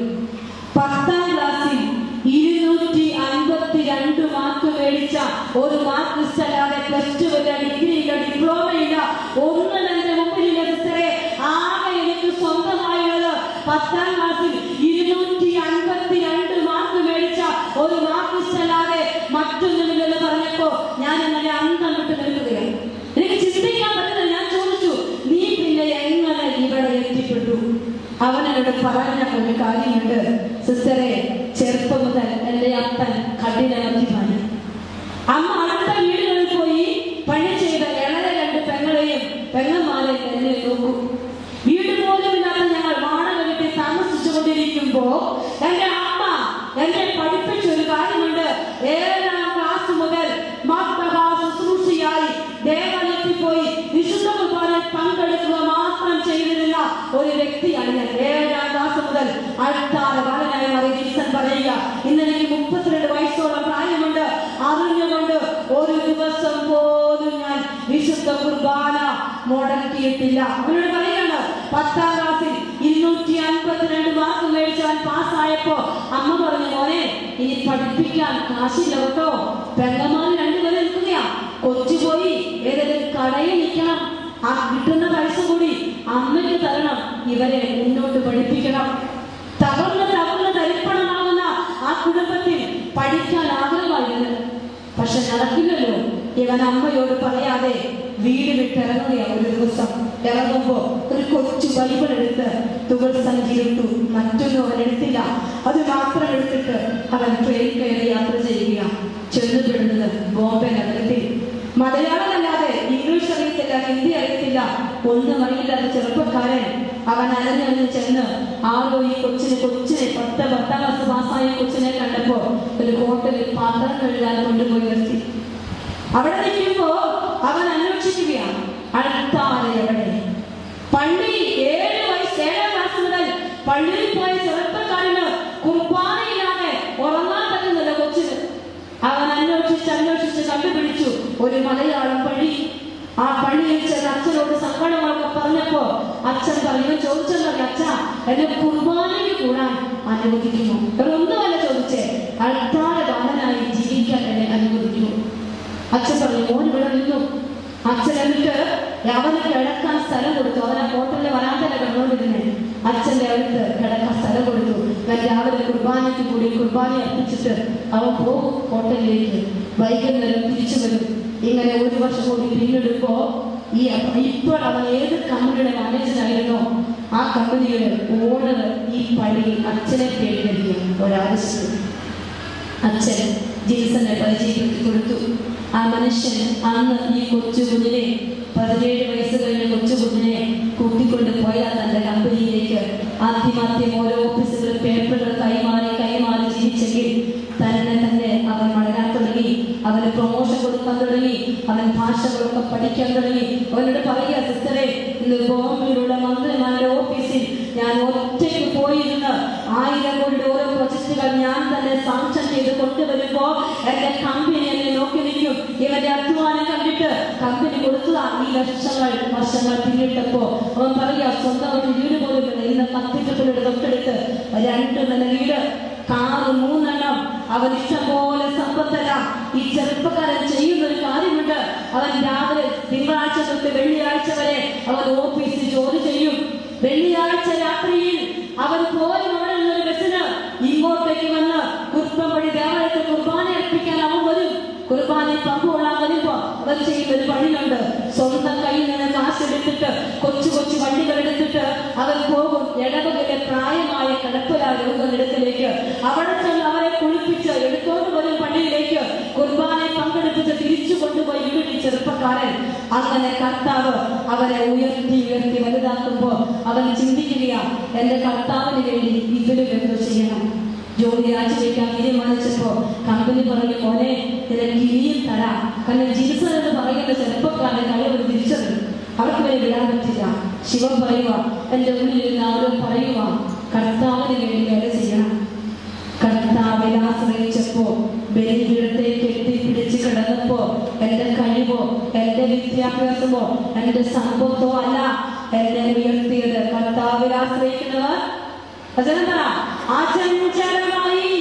പത്താം ക്ലാസ്സിൽ ഇരുന്നൂറ്റി അൻപത്തി രണ്ട് മാർക്ക് മേടിച്ച ഒരു മാർക്ക് ലിസ്റ്റ് അല്ലാതെ പ്ലസ് ടു ഇല്ല ഡിഗ്രി ഇല്ല ഡിപ്ലോമ ഇല്ല ഒന്നും എന്റെ മുമ്പിലില്ല സിസ്റ്ററെ ആകെ എനിക്ക് സ്വന്തമായുള്ളത് പത്താം ക്ലാസ്സിൽ ഇരുന്നൂറ്റി അൻപത്തി രണ്ട് മാർക്ക് മേടിച്ച ഒരു മാർക്ക് ലിസ്റ്റ് അല്ലാതെ മറ്റൊന്നുമില്ലെന്ന് പറഞ്ഞപ്പോ ഞാൻ ഇന്നലെ അന്തം വിട്ട് നിൽക്കുകയാണ് എനിക്ക് ചിന്തിക്കാൻ പറ്റുന്നത് ഞാൻ ചോദിച്ചു നീ പിന്നെ എങ്ങനെ ഇവിടെ എത്തിപ്പെട്ടു അവൻ എന്നോട് പറഞ്ഞ ഒരു കാര്യമുണ്ട് സിസ്റ്ററെ ചെറുപ്പം മുതൽ എന്റെ അപ്പൻ കഠിനമതി പണി അമ്മ അടുത്ത വീടുകളിൽ പോയി പണി ചെയ്ത ഇളയ രണ്ട് പെങ്ങളെയും പെങ്ങന്മാരെ എന്നെ നോക്കും വീട് പോലും ഇല്ലാത്ത ഞങ്ങൾ വാടക വീട്ടിൽ താമസിച്ചുകൊണ്ടിരിക്കുമ്പോ എന്റെ അമ്മ എന്നെ പഠിപ്പിച്ച ഒരു കാര്യമുണ്ട് ഏഴാം ക്ലാസ് മുതൽ മാത്തഭാ ശുശ്രൂഷയായി ദേവാലയത്തിൽ പോയി വിശുദ്ധ കുർബാനയിൽ പങ്കെടുക്കുക മാത്രം ചെയ്തിരുന്ന ഒരു വ്യക്തിയാണ് ഞാൻ ഏഴാം ക്ലാസ് മുതൽ അടുത്താല ബാലനായി മാറി ജീസൻ പറയുക ഇന്ന് എനിക്ക് മുപ്പത്തിരണ്ട് വയസ്സോളം പ്രായമുണ്ട് അറിഞ്ഞുകൊണ്ട് ഒരു ദിവസം പോലും ഞാൻ വിശുദ്ധ കുർബാന മുടക്കിയിട്ടില്ല അവനോട് പറയാണ് പത്താം ക്ലാസ്സിൽ ഇരുന്നൂറ്റി അൻപത്തിരണ്ട് മാർക്ക് മേടിച്ചാൽ പാസ്സായപ്പോ അമ്മ പറഞ്ഞു മോനെ ഇനി പഠിപ്പിക്കാൻ കാശില്ല കേട്ടോ പെങ്ങന്മാർ രണ്ടുപേരും നിൽക്കുകയാ കൊച്ചു പോയി ഏതെങ്കിലും കടയിൽ നിൽക്കണം ആ കിട്ടുന്ന പൈസ കൂടി അമ്മയ്ക്ക് തരണം ഇവരെ മുന്നോട്ട് പഠിപ്പിക്കണം തകർന്ന് തകർന്ന് തരിപ്പണമാകുന്ന ആ കുടുംബത്തിൽ പഠിക്കാൻ ആഗ്രഹമായിരുന്നു പക്ഷെ നടക്കില്ലല്ലോ ഇവൻ അമ്മയോട് പറയാതെ വീട് വിട്ട് ഇറങ്ങുകയാണ് ഒരു ദിവസം ഇറങ്ങുമ്പോ ഒരു കൊച്ചു ബൈബിൾ എടുത്ത് തുകൾ സഞ്ചിയിട്ടു മറ്റൊന്നും അവൻ എടുത്തില്ല അത് മാത്രം എടുത്തിട്ട് അവൻ ട്രെയിൻ കയറി യാത്ര ചെയ്യുക ചെന്നുപെടുന്നത് ബോംബെ നഗരത്തിൽ മലയാളമല്ലാതെ ഇംഗ്ലീഷ് അറിയത്തില്ല ഹിന്ദി അറിയത്തില്ല ഒന്നും അറിയില്ലാത്ത ചെറുപ്പക്കാരൻ അവൻ അലഞ്ഞു ചെന്ന് ആരോ ഈ കൊച്ചിനെ കൊച്ചിനെ പത്ത് പത്താം ക്ലാസ് പാസ്സായ കൊച്ചിനെ കണ്ടപ്പോ ഒരു ഹോട്ടലിൽ പാത്രം കഴുകാൻ കൊണ്ടുപോയി നിർത്തി അവിടെ നിൽക്കുമ്പോ അവൻ അന്വേഷിക്കുകയാണ് അടുത്ത ആളെ എവിടെ പള്ളി ഏഴ് വയസ്സ് ഏഴാം ക്ലാസ് മുതൽ പള്ളിയിൽ പോയ ചെറുപ്പക്കാരന് കുർബാനയില്ലാതെ ഉറങ്ങാൻ പറ്റുന്നില്ല കൊച്ചിന് അവൻ അന്വേഷിച്ച് അന്വേഷിച്ച് കണ്ടുപിടിച്ചു ഒരു മലയാളം പള്ളി ആ പള്ളിയിൽ ചെന്ന് അച്ഛനോട് സങ്കടങ്ങളൊക്കെ പറഞ്ഞപ്പോ അച്ഛൻ പറഞ്ഞു ചോദിച്ചല്ലോ അച്ഛ എന്നെ കുർബാനയ്ക്ക് കൂടാൻ അനുവദിക്കുമോ ഒന്നുമല്ല ചോദിച്ചേ അൾത്താര ബാലനായി ജീവിക്കാൻ എന്നെ അനുവദിക്കുമോ അച്ഛൻ പറഞ്ഞു മോൻ ഇവിടെ നിന്നു അച്ഛൻ എന്നിട്ട് അവന് കിടക്കാൻ സ്ഥലം കൊടുത്തു അവൻ ആ ഹോട്ടലിലെ വരാന്തല കിടന്നു വിടുന്നേ അച്ഛന്റെ അടുത്ത് കിടക്കാൻ സ്ഥലം കൊടുത്തു ഞാൻ രാവിലെ കുർബാനയ്ക്ക് കൂടി കുർബാന അർപ്പിച്ചിട്ട് അവൻ പോകും ഹോട്ടലിലേക്ക് വൈകുന്നേരം തിരിച്ചു വരും ഇങ്ങനെ ഒരു വർഷം കൂടി പിന്നിടുമ്പോ ഈ ഇപ്പോൾ അവൻ ഏത് കമ്പനിയുടെ മാനേജറായിരുന്നോ ആ കമ്പനിയുടെ ഓർഡർ ഈ പള്ളിയിൽ അച്ഛനെ പേര് വരികയും ഒരാവശ്യം അച്ഛൻ ജിൽസനെ പരിചയപ്പെടുത്തി കൊടുത്തു ആ മനുഷ്യൻ അന്ന് ഈ കൊച്ചു കുഞ്ഞിനെ പതിനേഴ് വയസ്സ് കഴിഞ്ഞ കൊച്ചു കുഞ്ഞിനെ കൂട്ടിക്കൊണ്ട് പോയ തന്റെ കമ്പനിയിലേക്ക് ആദ്യമാദ്യം ഓരോ ഓഫീസുകളിൽ പേപ്പറുകൾ കൈമാറി കൈമാറി ജീവിച്ചെങ്കിൽ തന്നെ തന്നെ അവൻ വളരാൻ തുടങ്ങി അവന് പ്രൊമോഷൻ കൊടുക്കാൻ തുടങ്ങി അവൻ ഭാഷകളൊക്കെ പഠിക്കാൻ തുടങ്ങി അവനോട് പറയുക സിസ്റ്ററെ ഇന്ന് ബോംബെയിലുള്ള മന്ത്രിമാരുടെ ഓഫീസിൽ ഞാൻ ഒറ്റയ്ക്ക് പോയിരുന്ന് ആയിരം കോടിയുടെ ഓരോ പ്രൊജക്ടുകൾ ഞാൻ തന്നെ സാങ്ഷൻ ചെയ്ത് കൊണ്ടുവരുമ്പോ എന്റെ കമ്പനി എന്നെ നോക്കി നിൽക്കും ഇവന്റെ അധ്വാനം കണ്ടിട്ട് കമ്പനി കൊടുത്തതാ ഈ ലക്ഷങ്ങൾ വർഷങ്ങൾ പിന്നിട്ടപ്പോ അവൻ പറയാ സ്വന്തം ഒരു വീട് പോലും ഇല്ല. ഇന്ന് കത്തിക്കപ്പുള്ളിയുടെ തൊട്ടടുത്ത് രണ്ട് നില വീട് കാറ് മൂന്നെണ്ണം അവൻ ഇഷ്ടം പോലെ സമ്പത്തെല്ലാം ഈ ചെറുപ്പക്കാരൻ ചെയ്യുന്ന ഒരു കാര്യമുണ്ട് അവൻ രാവിലെ തിങ്കളാഴ്ച തൊട്ട് വെള്ളിയാഴ്ച വരെ അവൻ ഓഫീസിൽ ജോലി ചെയ്യും വെള്ളിയാഴ്ച രാത്രിയിൽ അവൻ പോയി അവിടെ നിന്നൊരു ബസ്സിന് ഇങ്ങോട്ടേക്ക് വന്ന് കുർബം വഴി ദേവാലയത്തിൽ കുർബാന അർപ്പിക്കാൻ അവൻ വരും കുർബാനയിൽ പങ്കുകൊള്ളാൻ വരുമ്പോ അവൻ ചെയ്യുന്ന ഒരു പണിയുണ്ട് സ്വന്തം കയ്യിൽ നിന്ന് കാശെടുത്തിട്ട് കൊച്ചു കൊച്ചു വണ്ടികൾ എടുത്തിട്ട് അവൻ പോകും ഇടവകയിലെ പ്രായമായ കിടപ്പിലായ രോഗമെടുക്കലേക്ക് അവിടെ ചെന്ന് അവരെ കുളിപ്പിച്ച് എടുത്തോണ്ട് വരും പള്ളിയിലേക്ക് കുർബാനയിൽ പങ്കെടുപ്പിച്ച് തിരിച്ചു കൊണ്ടുപോയി വീട്ടിൽ ചെറുപ്പക്കാരൻ അങ്ങനെ കർത്താവ് അവരെ ഉയർത്തി ഉയർത്തി വലുതാക്കുമ്പോ അവൻ ചിന്തിക്കുകയാ എന്റെ കർത്താവിന് വേണ്ടി ഇതിലും എന്തോ ചെയ്യണം ജോലി രാജിവെക്കാൻ തീരുമാനിച്ചപ്പോ കമ്പനി പറഞ്ഞു മോനെ നിനക്ക് ഇനിയും തരാം കാരണം ജിൻസൺ എന്ന് പറയുന്ന ചെറുപ്പക്കാരന്റെ കഴിവ് തിരിച്ചറിയും അവർക്ക് വരെ വിടാൻ പറ്റില്ല ശിവൻ പറയുക എന്റെ ഉള്ളിൽ ഇരുന്ന് ആരും പറയുക കർത്താവിന് വേണ്ടി വേല ചെയ്യണം കർത്താവിൽ ആശ്രയിച്ചപ്പോ ബലിപീഠത്തെ കെട്ടിപ്പിടിച്ച് കിടന്നപ്പോ എന്റെ കഴിവോ എന്റെ വിദ്യാഭ്യാസമോ എന്റെ സമ്പത്തോ അല്ല എന്നെ ഉയർത്തിയത് കർത്താവിൽ ആശ്രയിക്കുന്നവർ വചനം പറ അചഞ്ചലമായി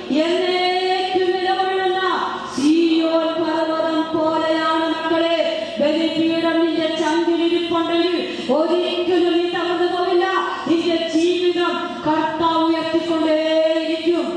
എന്നേക്കും നിലകൊള്ളുന്ന സീയോൻ പർവ്വതം പോലെയാണ് മക്കളെ ബലിപീഠം നിന്റെ ചങ്കിലിരിപ്പുണ്ടെങ്കിൽ ഒരിക്കലും നീ തകർന്നു പോവില്ല നിന്റെ ജീവിതം കർത്താവ് ഉയർത്തിക്കൊണ്ടേയിരിക്കും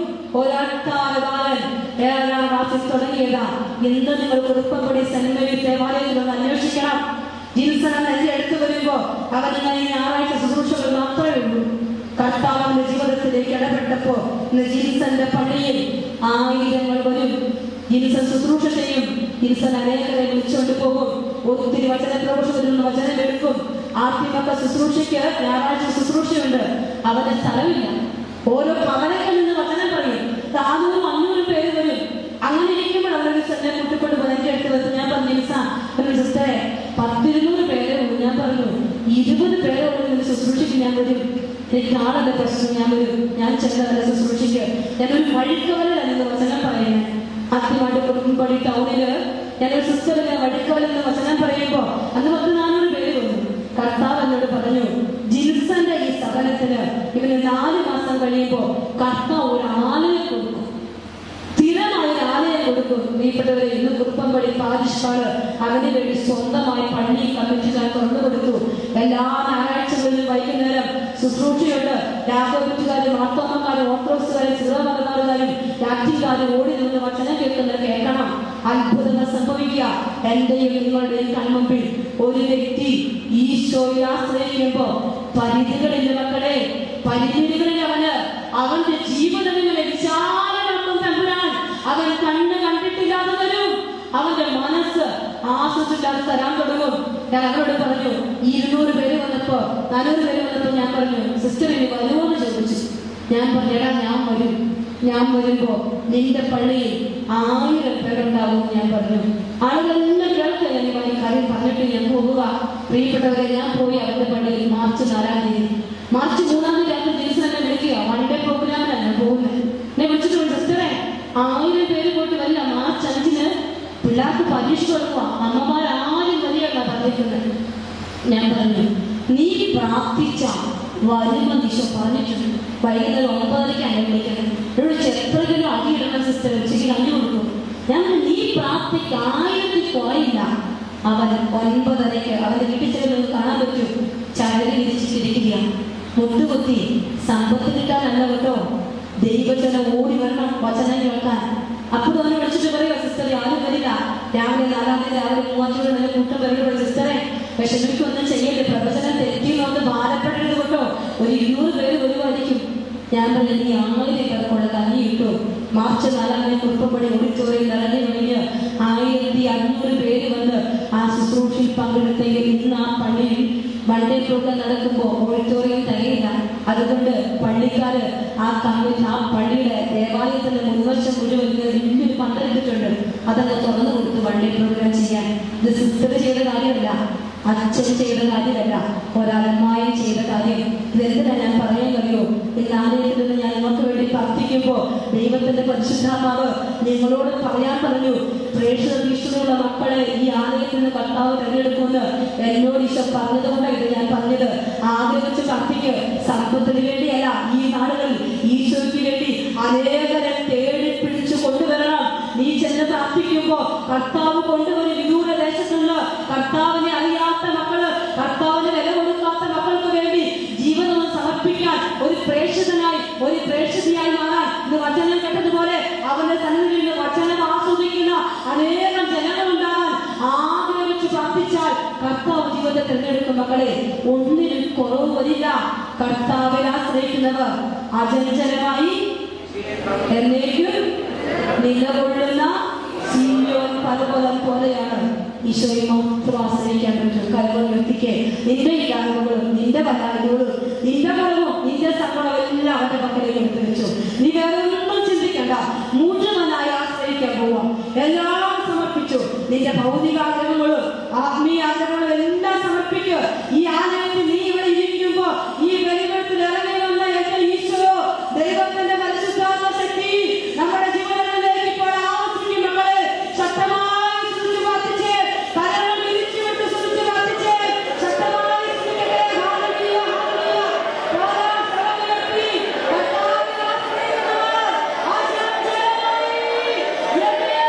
ഒരത്താരബാലൻ ഏഴാം ക്ലാസ്സിൽ തുടങ്ങിയതാ ഇന്ന് നിങ്ങൾ കുറുപ്പപ്പടി സെന്മരി ദേവാലയത്തിൽ ഒന്ന് അന്വേഷിക്കണം ജിൻസൺ എന്റെ അടുത്ത് വരുമ്പോ അവൻ ഇങ്ങനെ ഞായറാഴ്ച ശുശ്രൂഷകൾ മാത്രമേ ഉള്ളൂ കർത്താവ് അവന്റെ ജീവിതത്തിലേക്ക് ഇടപെട്ടപ്പോ ഇന്ന് ജിൻസന്റെ പള്ളിയിൽ ആയിരങ്ങൾ വരും ജിൻസൺ ശുശ്രൂഷ ചെയ്യും ജിൻസൺ അനേകരെ വിളിച്ചുകൊണ്ട് പോകും ഒത്തിരി വചന പ്രവേശനത്തിൽ നിന്ന് വചനം എടുക്കും ആദ്യമൊക്കെ ശുശ്രൂഷയ്ക്ക് ഞായറാഴ്ച ശുശ്രൂഷയുണ്ട് അവന് സ്ഥലമില്ല ഓരോ ഭവനങ്ങളിൽ നിന്ന് വചനം പറയും നാനൂറും അഞ്ഞൂറും പേര് വരും അങ്ങനെ ഇരിക്കുമ്പോൾ അവരൊരു എന്നെ കൂട്ടിക്കൊണ്ട് പോയി എന്റെ അടുത്ത് വെച്ച് ഞാൻ പറഞ്ഞു "നിമിഷ, ഒരു സിസ്റ്ററെ പത്തിരുന്നൂറ് പേരെ ഉള്ളൂ ഞാൻ പറഞ്ഞു ഇരുപത് പേരെ ഉള്ളൂ നിങ്ങൾ ശുശ്രൂഷയ്ക്ക് ഞാൻ വരും എനിക്ക് ആളല്ല പ്രശ്നം ഞാൻ വരും ഞാൻ ചെന്നതല്ല ശുശ്രൂഷയ്ക്ക് ഞാനൊരു വഴിക്കവലല്ല നിങ്ങൾ വചനം പറയുന്നത് ആദ്യമായിട്ട് കുറുമ്പടി ടൗണില് ഞാനൊരു സിസ്റ്ററിന് വഴിക്കവലെന്ന് വചനം പറയുമ്പോ അന്ന് പത്ത് നാനൂറ് പേര് വന്നു കർത്താവ് എന്നോട് പറഞ്ഞു ജിൻസന്റെ ഈ സഹനത്തിന് ഇവന് നാല് മാസം കഴിയുമ്പോ കർത്താവ് ഒരു ആലയം കൊടുക്കും സ്ഥിരമായ ഒരു ആലയം കൊടുക്കും പ്രിയപ്പെട്ടവരെ ഇന്ന് കുറുപ്പമ്പടി പാരിഷ്കാട് അതിനു വേണ്ടി സ്വന്തമായി പള്ളി കമ്മിറ്റിക്കാർ തുറന്നു കൊടുത്തു എല്ലാ ഞായറാഴ്ചകളിലും വൈകുന്നേരം ശുശ്രൂഷയുണ്ട് രാഘവറ്റുകാരും മാർത്തോമക്കാരും ഓർത്തഡോക്സുകാരും സിറോമലക്കാരുകാരും രാജ്യക്കാരും ഓടി നിന്ന് വചനം കേൾക്കുന്നത് കേൾക്കണം അത്ഭുതങ്ങൾ സംഭവിക്കുക എന്റെയും നിങ്ങളുടെയും കൺമുമ്പിൽ ഒരു വ്യക്തി ഈശോയിൽ ആശ്രയിക്കുമ്പോ പരിധികളില്ല മക്കളെ പരിധികളിൽ അവന് അവന്റെ ജീവിതങ്ങളിലെ വിശാലമാക്കും തമ്പുരാൻ അവൻ കണ്ണ് കണ്ടിട്ടില്ലാത്തവരും അവന്റെ മനസ്സ് ആസ്വദിച്ചില്ലാതെ തരാൻ തുടങ്ങും ഞാൻ അവരോട് പറഞ്ഞു ഇരുന്നൂറ് പേര് വന്നപ്പോ നാനൂറ് പേര് വന്നപ്പോ ഞാൻ പറഞ്ഞു സിസ്റ്റർ ഇനി വരുമോ എന്ന് ചോദിച്ചു ഞാൻ പറഞ്ഞു എടാ ഞാൻ വരും ഞാൻ വരുമ്പോ നിന്റെ പള്ളിയിൽ ആയിരം പേരുണ്ടാവും ഞാൻ പറഞ്ഞു ആളുകളെല്ലാം കേൾക്കുക ഞാൻ ഈ കാര്യം പറഞ്ഞിട്ട് ഞാൻ പോവുക പ്രിയപ്പെട്ടവരെ ഞാൻ പോയി അവരുടെ പള്ളിയിൽ മാർച്ച് നാലാം തീയതി മാർച്ച് മൂന്നാം തീയതി രാത്രി ദിവസം എന്നെ വിളിക്കുക വൺ ഡേ പ്രോഗ്രാമിലാണ് ഞാൻ പോകുന്നത് എന്നെ വിളിച്ചിട്ട് സിസ്റ്ററെ ആയിരം പേര് പോയിട്ട് വരില്ല മാർച്ച് അഞ്ചിന് പിള്ളേർക്ക് പരീക്ഷ കൊടുക്കുക അമ്മമാരാരും വരികയല്ല പറഞ്ഞിരിക്കുന്നത് ഞാൻ പറഞ്ഞു നീ പ്രാർത്ഥിച്ച വരുന്ന ദിശ പറഞ്ഞിട്ടുണ്ട് വൈകുന്നേരം ഒമ്പതരയ്ക്ക് എന്നെ വിളിക്കണം എന്നോട് എത്ര കിലോ അടിയിടണം സിസ്റ്റർ ഉച്ചയ്ക്ക് കണ്ടു കൊടുക്കും ഞാൻ പറഞ്ഞു, നീ പ്രാർത്ഥിക്ക് ആയിരത്തിൽ കുറയില്ല അവൻ ഒൻപതരയ്ക്ക് അവന്റെ വീട്ടിൽ ചെന്ന് കാണാൻ പറ്റും ചരട് വിരിച്ചിട്ടിരിക്കുകയാണ് മുട്ടുകുത്തി സമ്പത്ത് കിട്ടാനല്ല കേട്ടോ ദൈവജനം ഓടി വരണം വചനം കേൾക്കാൻ അപ്പോൾ അവനെ വിളിച്ചിട്ട് പറയുക സിസ്റ്ററെ ആരും വരില്ല രാവിലെ നാലാം തീയതി രാവിലെ മൂവാഞ്ചോട് നല്ല കൂട്ടം വരുമ്പോൾ സിസ്റ്ററെ വിഷമിക്കൊന്നും ചെയ്യല്ലേ പ്രവചനം തെറ്റിയെന്നൊന്ന് ഭാരപ്പെടരുത് കേട്ടോ ഒരു ഇരുന്നൂറ് പേര് വരുമായിരിക്കും ഞാൻ പറഞ്ഞു നീ ആയിരം പേർക്കുള്ള കഞ്ഞി ഇട്ടു മാർച്ച് നാലാം തീയതി കുറുപ്പപ്പടി ഓഡിറ്റോറിയം നിറഞ്ഞു കഴിഞ്ഞ് ആയിരത്തി അഞ്ഞൂറ് പേര് വന്ന് ആ ശുശ്രൂഷയിൽ പങ്കെടുത്തെങ്കിൽ ഇന്ന് ആ പള്ളിയിൽ വൺഡേ പ്രോഗ്രാം നടക്കുമ്പോൾ ഓഡിറ്റോറിയം തികയില്ല അതുകൊണ്ട് പള്ളിക്കാര് ആ കമ്മിറ്റി ആ പള്ളിയുടെ ദേവാലയത്തിന്റെ മുൻവശം മുഴുവൻ ഇങ്ങനെ വലിയൊരു പന്തലിട്ടിട്ടുണ്ട് അതങ്ങ് തുറന്നു കൊടുത്ത് വൺഡേ പ്രോഗ്രാം ചെയ്യാൻ ഇത് സിസ്റ്റർ ചെയ്ത കാര്യമല്ല അച്ഛൻ ചെയ്ത കാര്യമല്ല ഒരലമായി ചെയ്ത കാര്യം ഇതെന്തിനാ ഞാൻ പറയാൻ കഴിയോ ഇന്ന് ആലയത്തിൽ നിന്ന് ഞാൻ നിങ്ങൾക്ക് വേണ്ടി പ്രാർത്ഥിക്കുമ്പോൾ ദൈവത്തിന്റെ പരിശുദ്ധാത്മാവ് നിങ്ങളോട് പറയാൻ പറഞ്ഞു പ്രേക്ഷക വീക്ഷണമുള്ള മക്കളെ ഈ ആലയത്തിൽ നിന്ന് കർത്താവ് തിരഞ്ഞെടുക്കുമെന്ന് എന്നോട് ഈശോ പറഞ്ഞതുകൊണ്ടാണ് ഇത് ഞാൻ പറഞ്ഞത് ആദ്യം വെച്ച് പ്രാർത്ഥിക്ക് സമ്പത്തിന് വേണ്ടിയല്ല ഈ നാടുകളിൽ ഈശോയ്ക്ക് വേണ്ടി അനേകരെ തേടി പിടിച്ചു കൊണ്ടുവരണം നീ ചെന്ന് പ്രാർത്ഥിക്കുമ്പോ കർത്താവ് കൊണ്ടുവരും വിദൂര ദേശത്തുള്ള കർത്താവിനെ അറിയാത്ത മക്കള് കർത്താവിന് വില കൊടുക്കാത്ത മക്കൾക്ക് വേണ്ടി ജീവിതം സമർപ്പിക്കാൻ ഒരു പ്രേക്ഷിതനായി ഒരു പ്രേക്ഷിതയായി മാറാൻ ഇന്ന് വചനം കേട്ടതുപോലെ അവന്റെ സന്നിധിയിൽ നിന്ന് വചനം ആസ്വദിക്കുന്ന അനേകം ജനങ്ങളുണ്ടാകാൻ ആഗ്രഹിച്ച് പ്രാർത്ഥിച്ചാൽ കർത്താവ് ജീവിതത്തെ തിരഞ്ഞെടുക്കും മക്കളെ ഒന്നിനും കുറവ് വരില്ല കർത്താവിൽ ആശ്രയിക്കുന്നവർ അചഞ്ചലമായി എന്നേക്കും നിലകൊള്ളുന്ന സീയോൻ പർവ്വതം പോലെയാണ് ഈശോയെ മാത്രം ആശ്രയിക്കാൻ പറ്റും കരകൾ വ്യക്തിക്ക് നിന്റെ ഇല്ലായ്മകളും നിന്റെ പരാതികളും നിന്റെ കുറവും നിന്റെ സങ്കടവും എല്ലാം അവന്റെ പക്കലേക്ക് എടുത്തു വെച്ചു നീ വേറെ ഒന്നും ചിന്തിക്കണ്ട മുഴുവനായി ആശ്രയിക്കാൻ പോവാം എല്ലാം സമർപ്പിച്ചു നിന്റെ ഭൗതിക ആഗ്രഹങ്ങളും ആത്മീയ ആഗ്രഹങ്ങളും എല്ലാം സമർപ്പിക്കുക ഈ ആലയത്തിൽ നീ ഇവിടെ ഇരിക്കുമ്പോ ഈ വെളിപ്പെടുത്തിൽ ഇറങ്ങി വന്ന എന്റെ ഈശോ ദൈവത്തിന്റെ പരിശുദ്ധാത്മ ശക്തി നമ്മുടെ ജീവിതങ്ങളിലേക്ക് ഇപ്പോൾ ആവശ്യിക്കും മക്കളെ ശക്തമായി സ്തുതിച്ച് പ്രാർത്ഥിച്ച് കരങ്ങൾ വിരിച്ചു വിട്ട് സ്തുതിച്ച് പ്രാർത്ഥിച്ച് ശക്തമായി സ്തുതിക്കട്ടെ. Hallelujah, hallelujah. ഓരോ സ്വരമുയർത്തി കർത്താവിനെ ആശ്രയിക്കുന്നവർ അചഞ്ചലമായി എന്നേക്കും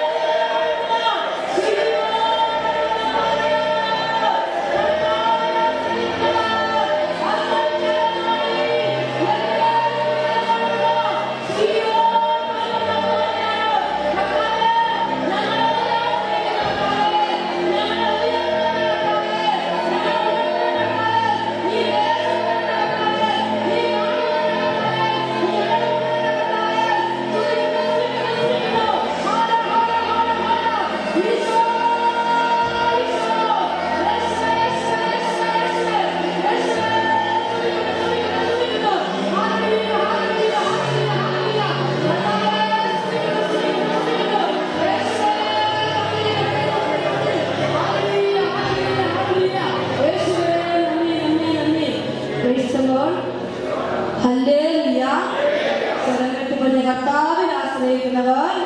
കർത്താവിൽ ആശ്രയിക്കുന്നവർ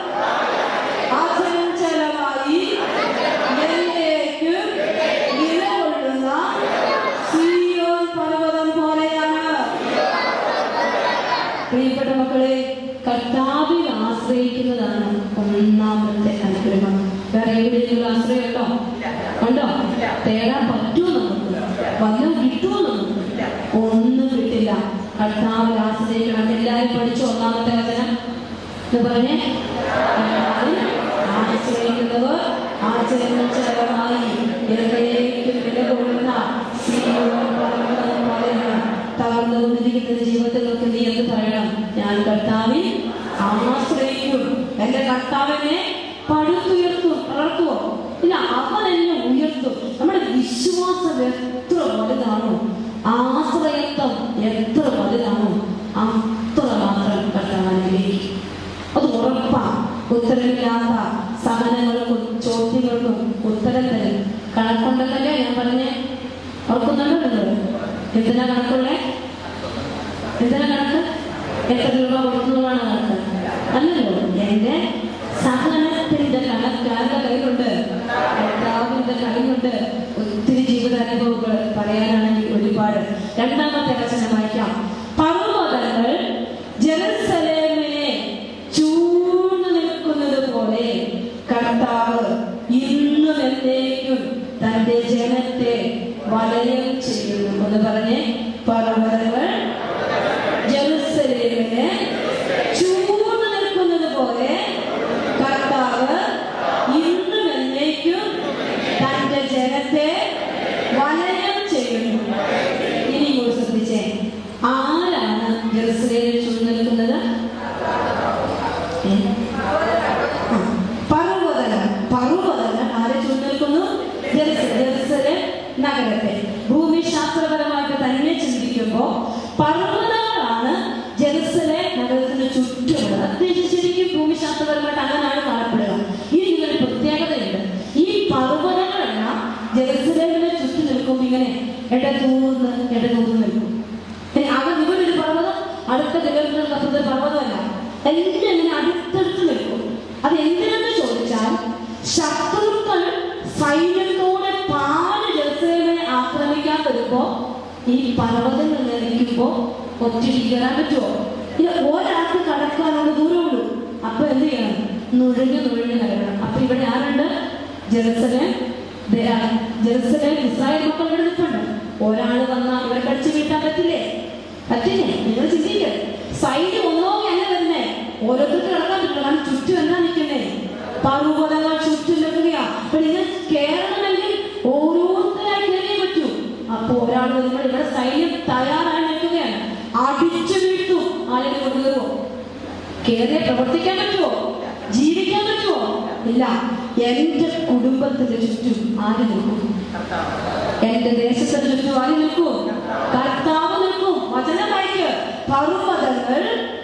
അചഞ്ചലമായി എന്നേക്കും നിലകൊള്ളുന്ന സീയോൻ പർവ്വതം പോലെയാണ് പ്രിയപ്പെട്ട മക്കളെ കർത്താവിൽ ആശ്രയിക്കുന്നതാണ് ഒന്നാമത്തെ അനുഗ്രഹം വേറെ എവിടെയെങ്കിലും ആശ്രയം ഉണ്ടോ ഉണ്ടോ തേടാൻ പറ്റുമോ നമുക്ക് വല്ലതും കിട്ടുമോ നമുക്ക് ഒന്നും കിട്ടില്ല കർത്താവിൽ ആശ്രയിക്കണം എല്ലാവരും പഠിച്ചു ഒന്നാമത്തെ വചനം എന്ന് പറഞ്ഞേ കർത്താവിൽ ആശ്രയിക്കുന്നവർ ആചരണചരമായി എന്നേക്കും നിലകൊള്ളുന്ന സീയോൻ പർവ്വതം പോലെയാണ് തകർന്നുകൊണ്ടിരിക്കുന്ന ജീവിതത്തിൽ നോക്കി നീ എന്ത് പറയണം ഞാൻ കർത്താവിൽ ആശ്രയിക്കും എന്റെ കർത്താവിനെ പടുത്തുയർത്തും വളർത്തുവോ ഇല്ല അവൻ എന്നെ ഉയർത്തും നമ്മുടെ വിശ്വാസം എത്ര വലുതാണോ ആശ്രയത്വം എത്ര വലുതാണോ അത്ര മാത്രം കർത്താവിലേക്ക് അത് ഉറപ്പാ ഉത്തരമില്ലാത്ത സഹനങ്ങൾക്കും ചോദ്യങ്ങൾക്കും ഉത്തരം തരും കണക്കുണ്ടല്ലേ ഞാൻ പറഞ്ഞേ ഓർക്കുന്നുണ്ടോ നിങ്ങൾ എന്തിനാ കണക്കുള്ളേ എന്തിനാ കണക്ക് എത്ര രൂപ കൊടുക്കുന്നതാണ് കണക്ക് അല്ലല്ലോ എന്റെ സഹനത്തിന്റെ കണക്ക് ആരുടെ കയ്യിലുണ്ട് കർത്താവിന്റെ കയ്യിലുണ്ട് ഒത്തിരി ജീവിതാനുഭവങ്ങൾ പറയാനാണെങ്കിൽ ഒരുപാട് രണ്ടാമത്തെ വചനം വായിക്കാം പർവ്വതങ്ങൾ ജെറുസലേമിനെ ചൂഴ്ന്നു നിൽക്കുന്നത് പോലെ കർത്താവ് ഇന്നും എന്നേക്കും തന്റെ ജനത്തെ വലയം ചെയ്യുന്നു എന്ന് പറഞ്ഞ് പർവ്വതങ്ങൾ പറയുമ്പോ പർവ്വതങ്ങളാണ് ജെറുസലേം നഗരത്തിന് ചുറ്റുമുള്ളത് അത് ശരിക്കും ഭൂമിശാസ്ത്രപരമായിട്ട് അങ്ങനെയാണ് കാണപ്പെടുക ഇനി ഇതിനൊരു പ്രത്യേകതയുണ്ട് ഈ പർവ്വതങ്ങളെല്ലാം ജെറുസലേമിനെ ചുറ്റി നിൽക്കുമ്പോൾ ഇങ്ങനെ ഇടതൂർന്ന് ഇടതൂർന്ന് നിൽക്കും ഇനി അത് ഇവിടെ ഒരു പർവ്വതം അടുത്ത കിലോമീറ്റർ അപ്പുറത്തെ പർവ്വതമല്ല എല്ലാം ഇങ്ങനെ അടുത്തടുത്ത് നിൽക്കും അത് എന്തിനെന്ന് ചോദിച്ചാൽ ശത്രുക്കൾ സൈന്യത്തോടെ പാല് ജെറുസലേമിനെ ആക്രമിക്കാൻ വരുമ്പോ ഈ പർവ്വതങ്ങൾ നിൽക്കുമ്പോ ഒറ്റയ്ക്ക് കയറാൻ പറ്റുമോ ഇത് ഒരാൾക്ക് കടക്കാനുള്ള ദൂരമുള്ളൂ അപ്പൊ എന്ത് ചെയ്യണം നുഴഞ്ഞു നുഴഞ്ഞു കയറണം അപ്പൊ ഇവിടെ ആരുണ്ട് ജെറുസലേം ദേ- ജെറുസലേം ഇസ്രായേൽ മക്കളുടെ നിൽപ്പുണ്ട് ഒരാൾ വന്നാൽ ഇവിടെ കടിച്ചു വീട്ടാൻ പറ്റില്ലേ പറ്റില്ലേ നിങ്ങൾ ചിന്തിക്കുക സൈഡ് ഒന്നോകെ അല്ല വരുന്നേ ഓരോരുത്തർക്ക് കിടക്കാൻ പറ്റില്ല കാരണം ചുറ്റും എന്താ നിൽക്കുന്നേ പർവ്വതങ്ങൾ ചുറ്റും നിൽക്കുകയാ അപ്പൊ നിങ്ങൾ കേറണമെങ്കിൽ ഓരോരുത്തരായി കയറിയേ പറ്റൂ അപ്പൊ ഒരാൾ വരുമ്പോൾ ഇവിടെ സൈന്യം തയ്യാറായി നിൽക്കുകയാണ് അടിച്ചു വീഴ്ത്തും ആളുകൾ കൊണ്ടുവരുമോ കേറിയ പ്രവർത്തിക്കാൻ പറ്റുമോ ജീവിക്കാൻ പറ്റുമോ ഇല്ല എന്റെ കുടുംബത്തിന്റെ ചുറ്റും ആര് നിൽക്കും എന്റെ ദേശത്തിന് ചുറ്റും ആര് നിൽക്കും കർത്താവ് നിൽക്കും വചനം വായിക്ക് പർവ്വതങ്ങൾ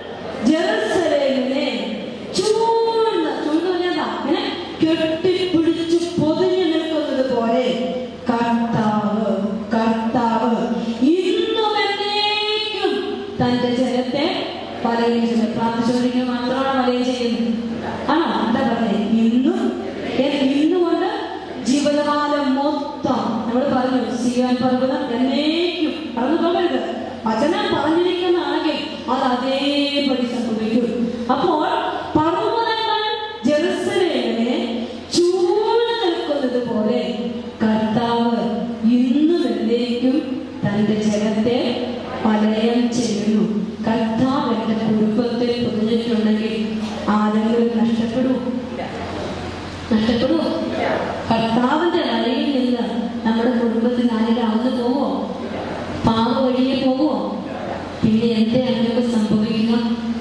ജെറുസലേമിനെ ചൂഴ്ന്ന് ചൂഴ്ന്ന് പറഞ്ഞാ ഇങ്ങനെ കെട്ടിപ്പിടിച്ച് പൊതിഞ്ഞു നിൽക്കുന്നത് പോലെ കർത്താവ് കർത്താവ് ഇന്നും എന്നേക്കും തന്റെ ജനത്തെ വലയം ചെയ്യുന്നു പ്രാർത്ഥിച്ചുകൊണ്ടിരിക്കുക മാത്രമാണ് വലയം ചെയ്യുന്നത് ആണോ എന്താ പറഞ്ഞേ ഇന്നും ഏ- ഇന്നുകൊണ്ട് ജീവിതകാലം മൊത്തം നമ്മൾ പറഞ്ഞു സിയാൻ പർവ്വതം എന്നേക്കും പറഞ്ഞു പോകരുത് വചനം പറഞ്ഞിരിക്കുന്നതാണെങ്കിൽ അത് അതേപടി സംഭവിക്കും അപ്പോൾ പർവ്വതങ്ങൾ ജെറുസലേമിനെ ചൂട് നിൽക്കുന്നത് പോലെ കർത്താവ് ഇന്നും എന്നേക്കും തന്റെ ജനത്തെ വലയം ചെയ്യുന്നു കർത്താവ് എന്റെ കുടുംബത്തെ പൊതിഞ്ഞിട്ടുണ്ടെങ്കിൽ ആരെങ്കിലും നഷ്ടപ്പെടൂ നഷ്ടപ്പെടൂ കർത്താവിന്റെ വലയിൽ നിന്ന് നമ്മുടെ കുടുംബത്തിന് ആരെങ്കിലും അകന്നു പോവോ പാവ വഴിയെ പോവോ പിന്നെ എന്തേ അങ്ങനെയൊക്കെ സംഭവിക്കുക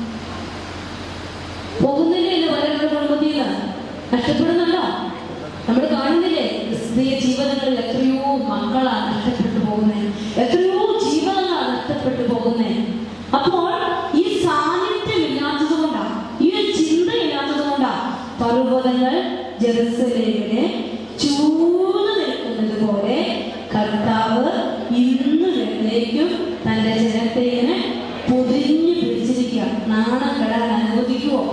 പോകുന്നില്ലേ പലരുടെ കുടുംബത്തിൽ നിന്ന് നഷ്ടപ്പെടുന്നുണ്ടോ നമ്മൾ കാണുന്നില്ലേ ക്രിസ്തീയ ജീവിതങ്ങളിൽ എത്രയോ മക്കളാണ് നഷ്ടപ്പെട്ടു പോകുന്നത് എത്രയോ ജീവിതങ്ങളാണ് നഷ്ടപ്പെട്ടു പോകുന്നത് അപ്പോൾ ഈ സാന്നിധ്യം ഇല്ലാത്തത് കൊണ്ടാണ് ഈ ഒരു ചിന്ത ഇല്ലാത്തത് കൊണ്ടാണ് പർവ്വതങ്ങൾ ജെറുസലേമിനെ ചൂട് നിൽക്കുന്നത് പോലെ കർത്താവ് ഇന്ന് എന്നേക്കും തന്റെ ജനത്തെ ഇങ്ങനെ പൊതിഞ്ഞു പിടിച്ചിരിക്കുക നാണം കെടാൻ അനുവദിക്കുവോ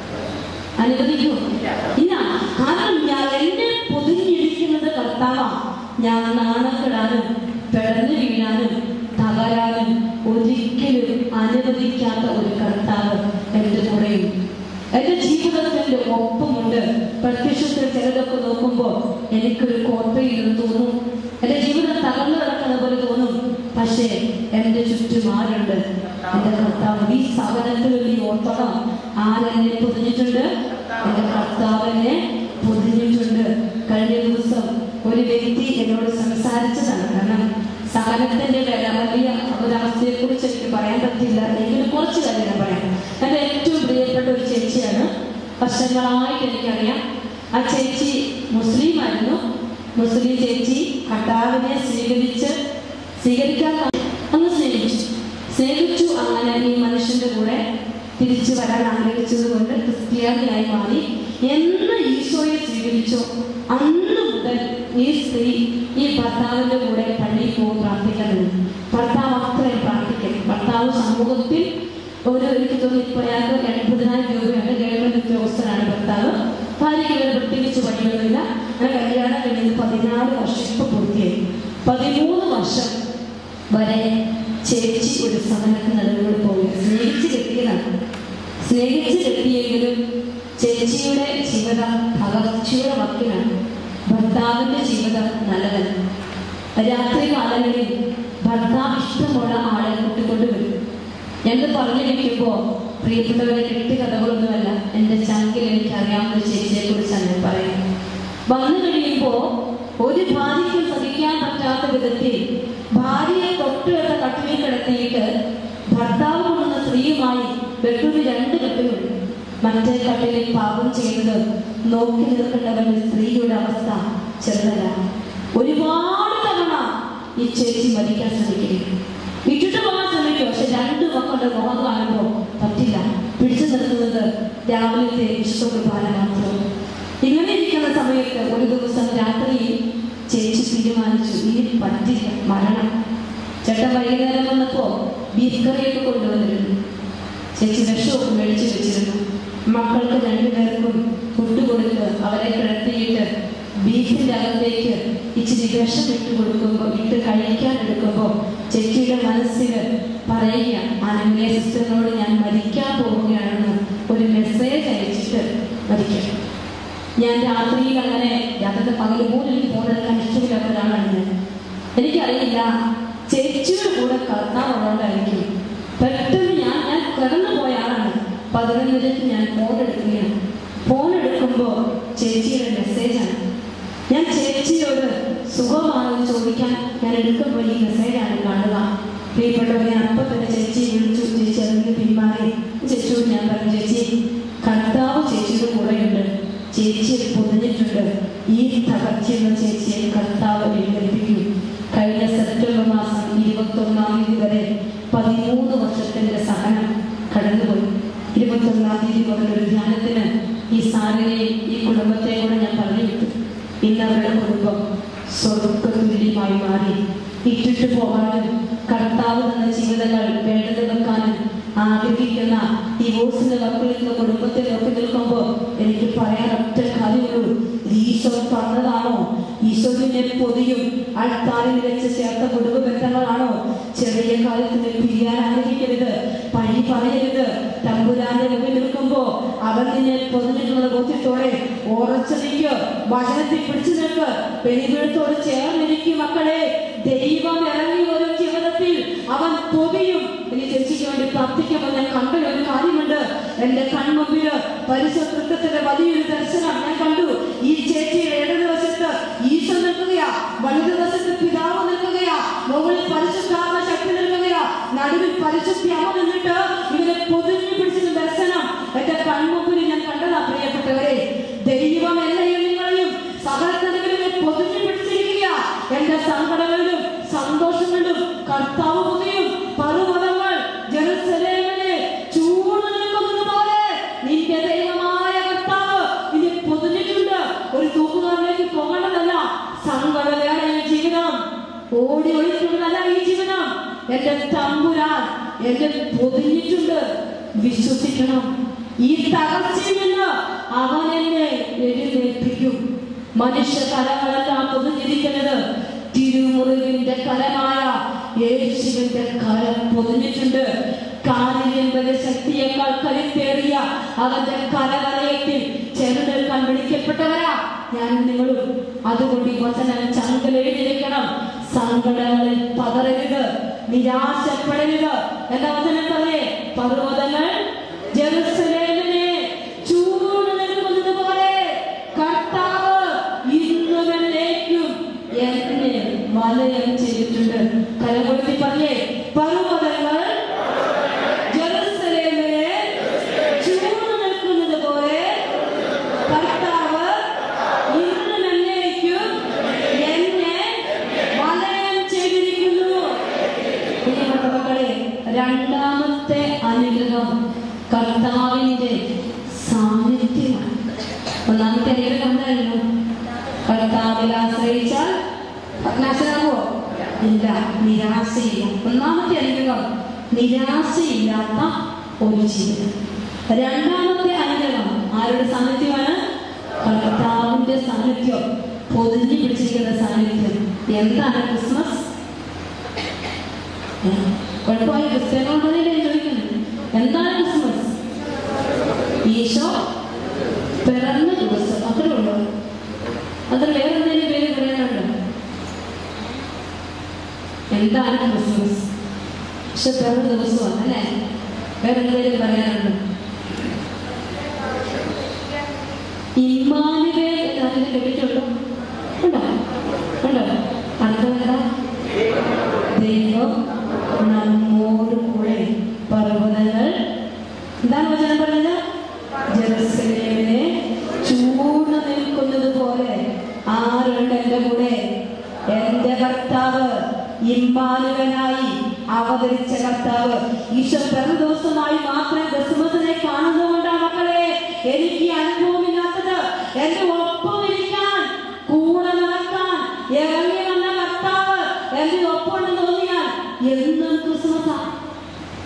അനുവദിക്കുമോ ഇല്ല കാരണം ഞാൻ എന്നെ പൊതിഞ്ഞിരിക്കുന്നത് കർത്താവാ ഞാൻ നാണക്കെടാനും പിടന്നു വീഴാനും തകരാനും ഒരിക്കലും അനുവദിക്കാത്ത ഒരു കർത്താവ് എന്റെ കൂടെയുണ്ട് എന്റെ ജീവിതത്തിന്റെ ഒപ്പമുണ്ട് പ്രത്യക്ഷത്തിൽ ചിലതൊക്കെ നോക്കുമ്പോൾ എനിക്കൊരു കോട്ടയിൽ തോന്നും എന്റെ ജീവിതം തകർന്നു കിടക്കുന്ന പോലെ തോന്നും പക്ഷേ എന്റെ ചുറ്റും ആരുണ്ട് എന്റെ കർത്താവ് ഈ സഹനത്തിൽ നീ ഓർത്തണം ആരെന്നെ പൊതിഞ്ഞിട്ടുണ്ട് എന്റെ കർത്താവിനെ പൊതിഞ്ഞിട്ടുണ്ട് കഴിഞ്ഞ ദിവസം ഒരു വ്യക്തി എന്നോട് സംസാരിച്ചതാണ് കാരണം സഹനത്തിന്റെ വില വലിയ ഒരവസ്ഥയെ കുറിച്ച് എനിക്ക് പറയാൻ പറ്റില്ല എങ്കിലും കുറച്ച് കാര്യം ഞാൻ പറയാം എന്റെ ഏറ്റവും പ്രിയപ്പെട്ട ഒരു ചേച്ചിയാണ് വർഷങ്ങളായിട്ട് എനിക്കറിയാം ആ ചേച്ചി മുസ്ലിം ആയിരുന്നു മുസ്ലിം ചേച്ചി കർത്താവിനെ സ്വീകരിച്ച് സ്വീകരിക്കാൻ അങ്ങ് സ്നേഹിച്ചു സ്നേഹിച്ചു അങ്ങനെ ഈ മനുഷ്യന്റെ കൂടെ തിരിച്ചു വരാൻ ആഗ്രഹിച്ചത് കൊണ്ട് ക്രിസ്ത്യാനിയായി മാറി എന്ന് ഈശോയെ സ്വീകരിച്ചോ അന്ന് മുതൽ ഈ സ്ത്രീ ഈ ഭർത്താവിന്റെ കൂടെ പള്ളിയിൽ പോകും പ്രാർത്ഥിക്കാൻ തുടങ്ങി ഭർത്താവ് അത്രയും പ്രാർത്ഥിക്കും ഭർത്താവ് സമൂഹത്തിൽ ഒരു എനിക്ക് തോന്നി ഇപ്പൊ അയാൾക്ക് എൺപതിനായിരം രൂപയാണ് ഗവൺമെന്റ് ഉദ്യോഗസ്ഥനാണ് ഭർത്താവ് ഭാര്യയ്ക്ക് വേറെ പ്രത്യേകിച്ച് പണിയൊന്നുമില്ല അങ്ങനെ കല്യാണം കഴിഞ്ഞത് പതിനാറ് വർഷം ഇപ്പൊ പൂർത്തിയായി പതിമൂന്ന് വർഷം വരെ ചേച്ചി ഒരു സമരത്തിന് നടുവിലൂടെ പോയി സ്നേഹിച്ച് കെട്ടിയതാണ് സ്നേഹിച്ച് കെട്ടിയെങ്കിലും ചേച്ചിയുടെ ജീവിതം തകർച്ചയുടെ വക്കിലാണ് ഭർത്താവിന്റെ ജീവിതം നല്ലതല്ല രാത്രി കാലങ്ങളിൽ ഭർത്താവ് ഇഷ്ടമുള്ള ആളെ കൂട്ടിക്കൊണ്ട് വരും എന്ന് പറഞ്ഞിരിക്കുമ്പോ പ്രിയപ്പെട്ടവരെ കെട്ടി കഥകളൊന്നുമല്ല എന്റെ ചങ്കിൽ എനിക്ക് അറിയാവുന്ന ഒരു ചേച്ചിയെ കുറിച്ചാണ് ഞാൻ പറയുന്നത് വന്നു കഴിയുമ്പോ ഒരു ഭാര്യയ്ക്കും സഹിക്കാൻ പറ്റാത്ത വിധത്തിൽ ഭാര്യയെ തൊട്ടുകെട്ട കട്ടിലിൽ കിടത്തിയിട്ട് ഭർത്താവ് കൊണ്ടുവന്ന സ്ത്രീയുമായി ബെഡ്റൂമിൽ രണ്ട് കെട്ടുകളുണ്ട് മറ്റേ കട്ടിലിൽ പാപം ചെയ്യുന്നത് നോക്കി നിൽക്കേണ്ടവന്റെ സ്ത്രീയുടെ അവസ്ഥ ചെറുതല്ല ഒരുപാട് തവണ ഈ ചേച്ചി മരിക്കാൻ ശ്രമിക്കുന്നു ഇട്ടിട്ട് പോകാൻ തീരുമാനിച്ചു ഇനി പറ്റില്ല മരണം ചേട്ടൻ വൈകുന്നേരം വന്നപ്പോ ബീഫ് കറിയൊക്കെ കൊണ്ടുവന്നിരുന്നു ചേച്ചി വിഷമൊക്കെ മേടിച്ചു വെച്ചിരുന്നു മക്കൾക്ക് രണ്ടുപേർക്കും ഫുഡ് കൊടുത്ത് അവരെ കിടത്തിയിട്ട് ബീഫിന്റെ അകത്തേക്ക് ഇച്ചിരി വിഷം ഇട്ട് കൊടുക്കുമ്പോൾ ഇട്ട് കഴിക്കാൻ എടുക്കുമ്പോൾ ചേച്ചിയുടെ മനസ്സിൽ പറയുക ആനന്ദിയ സിസ്റ്ററിനോട് ഞാൻ മരിക്കാൻ പോവുകയാണെന്ന് ഒരു മെസ്സേജ് അയച്ചിട്ട് മരിക്കാം ഞാൻ രാത്രിയിൽ അങ്ങനെ രാത്രിയുടെ പകൽ പോലും എനിക്ക് ഫോണെടുക്കാൻ ഇഷ്ടമില്ലാത്ത ഒരാളാണ് ഞാൻ എനിക്കറിയില്ല ചേച്ചിയുടെ കൂടെ കർത്താവുള്ളതായിരിക്കും പെട്ടെന്ന് ഞാൻ ഞാൻ കിടന്നു പോയ ആളാണ് പതിനൊന്നിലേക്ക് ഞാൻ ഫോൺ എടുക്കുകയാണ് ഫോൺ എടുക്കുമ്പോൾ ചേച്ചിയുടെ മെസ്സേജാണ് ഞാൻ ചേച്ചിയോട് സുഖമാണെന്ന് ചോദിക്കാൻ ഞാൻ എടുക്കുമ്പോൾ ഈ മെസ്സേജാണ് കാണുക പ്രിയപ്പെട്ടവരെ ഞാൻ അപ്പം തന്നെ ചേച്ചിയെ വിളിച്ചു ചേച്ചി അതിന് പിന്മാറി ചേച്ചിയോട് ഞാൻ പറഞ്ഞു ചേച്ചി കർത്താവ് ചേച്ചിയുടെ കൂടെയുണ്ട് ചേച്ചിയെ പൊതിഞ്ഞിട്ടുണ്ട് ഈ തകർച്ചയുള്ള ചേച്ചിയെ കർത്താവ് എഴുന്നേൽപ്പിക്കും കഴിഞ്ഞ സെപ്റ്റംബർ മാസം ഇരുപത്തൊന്നാം തീയതി വരെ പതിമൂന്ന് വർഷത്തിന്റെ സഹനം കടന്നുപോയി ഇരുപത്തൊന്നാം തീയതി മുതൽ ഒരു ധ്യാനത്തിന് ഈ സാരനെയും ഈ കുടുംബത്തെ കൂടെ ഞാൻ പറഞ്ഞു വിട്ടു ഇന്ന് അവരുടെ കുടുംബം സ്വർഗതുല്യമായി മാറി ഇട്ടിട്ട് പോകാനും കർത്താവ് തന്ന ജീവിതങ്ങൾ വേണ്ടത് വെക്കാനും ആഗ്രഹിക്കുന്ന ഡിവോഴ്സിന്റെ വർക്കിൽ നിന്ന് കുടുംബത്തെ നോക്കി നിൽക്കുമ്പോൾ എനിക്ക് പറയാൻ ഒറ്റ കാര്യമുള്ളൂ ഇത് ഈശോ തന്നതാണോ ഈശോവിനെ പൊതിയും ആൾക്കാരിൽ വെച്ച് ചേർത്ത കുടുംബ ബന്ധങ്ങളാണോ ചെറിയ കാലത്തിന് പിരിയാൻ ആഗ്രഹിക്കരുത് പഴി പറയരുത് തമ്പുരാന്റെ മുമ്പിൽ നിൽക്കുമ്പോ അവൻ നിന്നെ പൊതിഞ്ഞിട്ടുള്ള ബോധ്യത്തോടെ ഉറച്ചു നിൽക്ക് വചനത്തിൽ പിടിച്ചു നിൽക്ക് പെരുവിഴത്തോട് ചേർന്നിരിക്കും മക്കളെ ദൈവം ഇറങ്ങി വരും ജീവിതത്തിൽ അവൻ പൊതിയും ഇനി ചേച്ചിക്ക് വേണ്ടി പ്രാർത്ഥിക്കുമ്പോൾ ഞാൻ കണ്ട ഒരു കാര്യമുണ്ട് എന്റെ കൺമുമ്പില് പരിശുദ്ധത്തിന്റെ വലിയൊരു ദർശനം ഞാൻ കണ്ടു ഈ ചേച്ചിയുടെ ഇടത് വശത്ത് ഈശോ നിൽക്കുകയാ വലത് വശത്ത് പിതാവ് നിൽക്കുകയാ മുകളിൽ പരിശുദ്ധാത്മ ശക്തി നിൽക്കുകയാ നടുവിൽ പരിശുദ്ധി അമ്മ നിന്നിട്ട് ഇവരെ പൊതിഞ്ഞു പിടിച്ചൊരു ദർശനം എന്റെ കൺമുമ്പിൽ ഞാൻ കണ്ടതാ പ്രിയപ്പെട്ടവരെ ദൈവം എന്നെയും നിങ്ങളെയും സകലത്തിനെ പൊതിഞ്ഞു പിടിച്ചിരിക്കുക എന്റെ സങ്കടങ്ങളിലും സന്തോഷങ്ങളിലും കർത്താവ് പൊതിയും പർവ്വതങ്ങൾ ജെറുസലേമിനെ ചൂട് നിൽക്കുന്നത് പോലെ നിന്റെ ദൈവമായ കർത്താവ് നിന്നെ പൊതിഞ്ഞിട്ടുണ്ട് ഒരു തൂക്കുകാരിലേക്ക് പോകേണ്ടതല്ല സങ്കടവേറെ ജീവിതം ഓടി ഒളിക്കുന്നതല്ല ഈ ജീവിതം എന്റെ തമ്പുരാൻ എന്നെ പൊതിഞ്ഞിട്ടുണ്ട് വിശ്വസിക്കണം ഈ തകർച്ചയിൽ നിന്ന് അവൻ എന്നെ എഴുന്നേൽപ്പിക്കും മനുഷ്യ കരങ്ങളെല്ലാം പൊതിഞ്ഞിരിക്കുന്നത് തിരുമുറിവിന്റെ കരമായ യേശുവിന്റെ കരം പൊതിഞ്ഞിട്ടുണ്ട് കാലിന്റെ ശക്തിയേക്കാൾ കരുത്തേറിയ അവന്റെ കരവലയത്തിൽ ചെറുതെടുക്കാൻ വിളിക്കപ്പെട്ടവരാ ഞാൻ നിങ്ങളും അതുകൊണ്ട് ഈ വചനം ചങ്കൽ എഴുതിയിരിക്കണം സങ്കടങ്ങളിൽ പതറരുത് നിരാശപ്പെടരുത് എന്ന വചനം പറയേ പർവ്വതങ്ങൾ ജെറുസലേമിനെ ചൂട് നിൽക്കുന്നത് പോലെ കർത്താവ് ഇന്നും എന്നേക്കും എന്നെ വലയം ചെയ്തിട്ടുണ്ട് കരകൊടുത്തി പറഞ്ഞേ പർവ്വതങ്ങൾ ജെറുസലേമിനെ ചൂട് നിൽക്കുന്നത് പോലെ കർത്താവ് ഇന്നും എന്നേക്കും എന്നെ വലയം ചെയ്തിരിക്കുന്നു പ്രിയപ്പെട്ട മക്കളെ രണ്ടാമത്തെ അനുഗ്രഹം കർത്താവിന്റെ സാന്നിധ്യമാണ് ഒന്നാമത്തെ അനുഗ്രഹം എന്തായിരുന്നു കർത്താവിൽ ആശ്രയിച്ചാൽ നാശനാകുമോ ഇല്ല നിരാശയില്ല ഒന്നാമത്തെ അനുഗ്രഹം നിരാശയില്ലാത്ത ഒരു ജീവിതം രണ്ടാമത്തെ അനുഗ്രഹം ആരുടെ സാന്നിധ്യമാണ് കർത്താവിന്റെ സാന്നിധ്യം പൊതിഞ്ഞു പിടിച്ചിരിക്കുന്ന സാന്നിധ്യം എന്താണ് ക്രിസ്മസ് കുഴപ്പമായി ക്രിസ്ത്യാനോടനെ ചോദിക്കുന്നത് എന്താണ് ക്രിസ്മസ് ഈശോ പിറന്ന ദിവസം അത്രേ ഉള്ളൂ അതിൽ വേറെ എന്തെങ്കിലും പേര് പറയാനുണ്ടോ എന്താണ് ക്രിസ്മസ് പക്ഷെ പിറന്ന ദിവസമാണ് അല്ലേ വേറെ എന്തെങ്കിലും പറയാനുണ്ടോ ഇമ്മാനുവേൽ എന്നതിന് കേട്ടിട്ടുണ്ടോ ഉണ്ടോ ഉണ്ടോ അടുത്ത ദൈവം നമ്മോട് കൂടെ പർവ്വതങ്ങൾ എന്താണ് വചനം പറഞ്ഞത് ജെറുസലേമിനെ ചൂട് നിൽക്കുന്നത് പോലെ ആരുണ്ട് എന്റെ കൂടെ എന്റെ കർത്താവ് ഇമ്മാനുവനായി അവതരിച്ച കർത്താവ് ഈശോ പിറന്ന ദിവസമായി മാത്രം ക്രിസ്മസിനെ കാണുന്നതുകൊണ്ടാണ് മക്കളെ എനിക്ക് ഈ അനുഭവമില്ലാത്തത് എന്റെ ഒപ്പം ഇരിക്കാൻ കൂടെ നടക്കാൻ ഇറങ്ങി വന്ന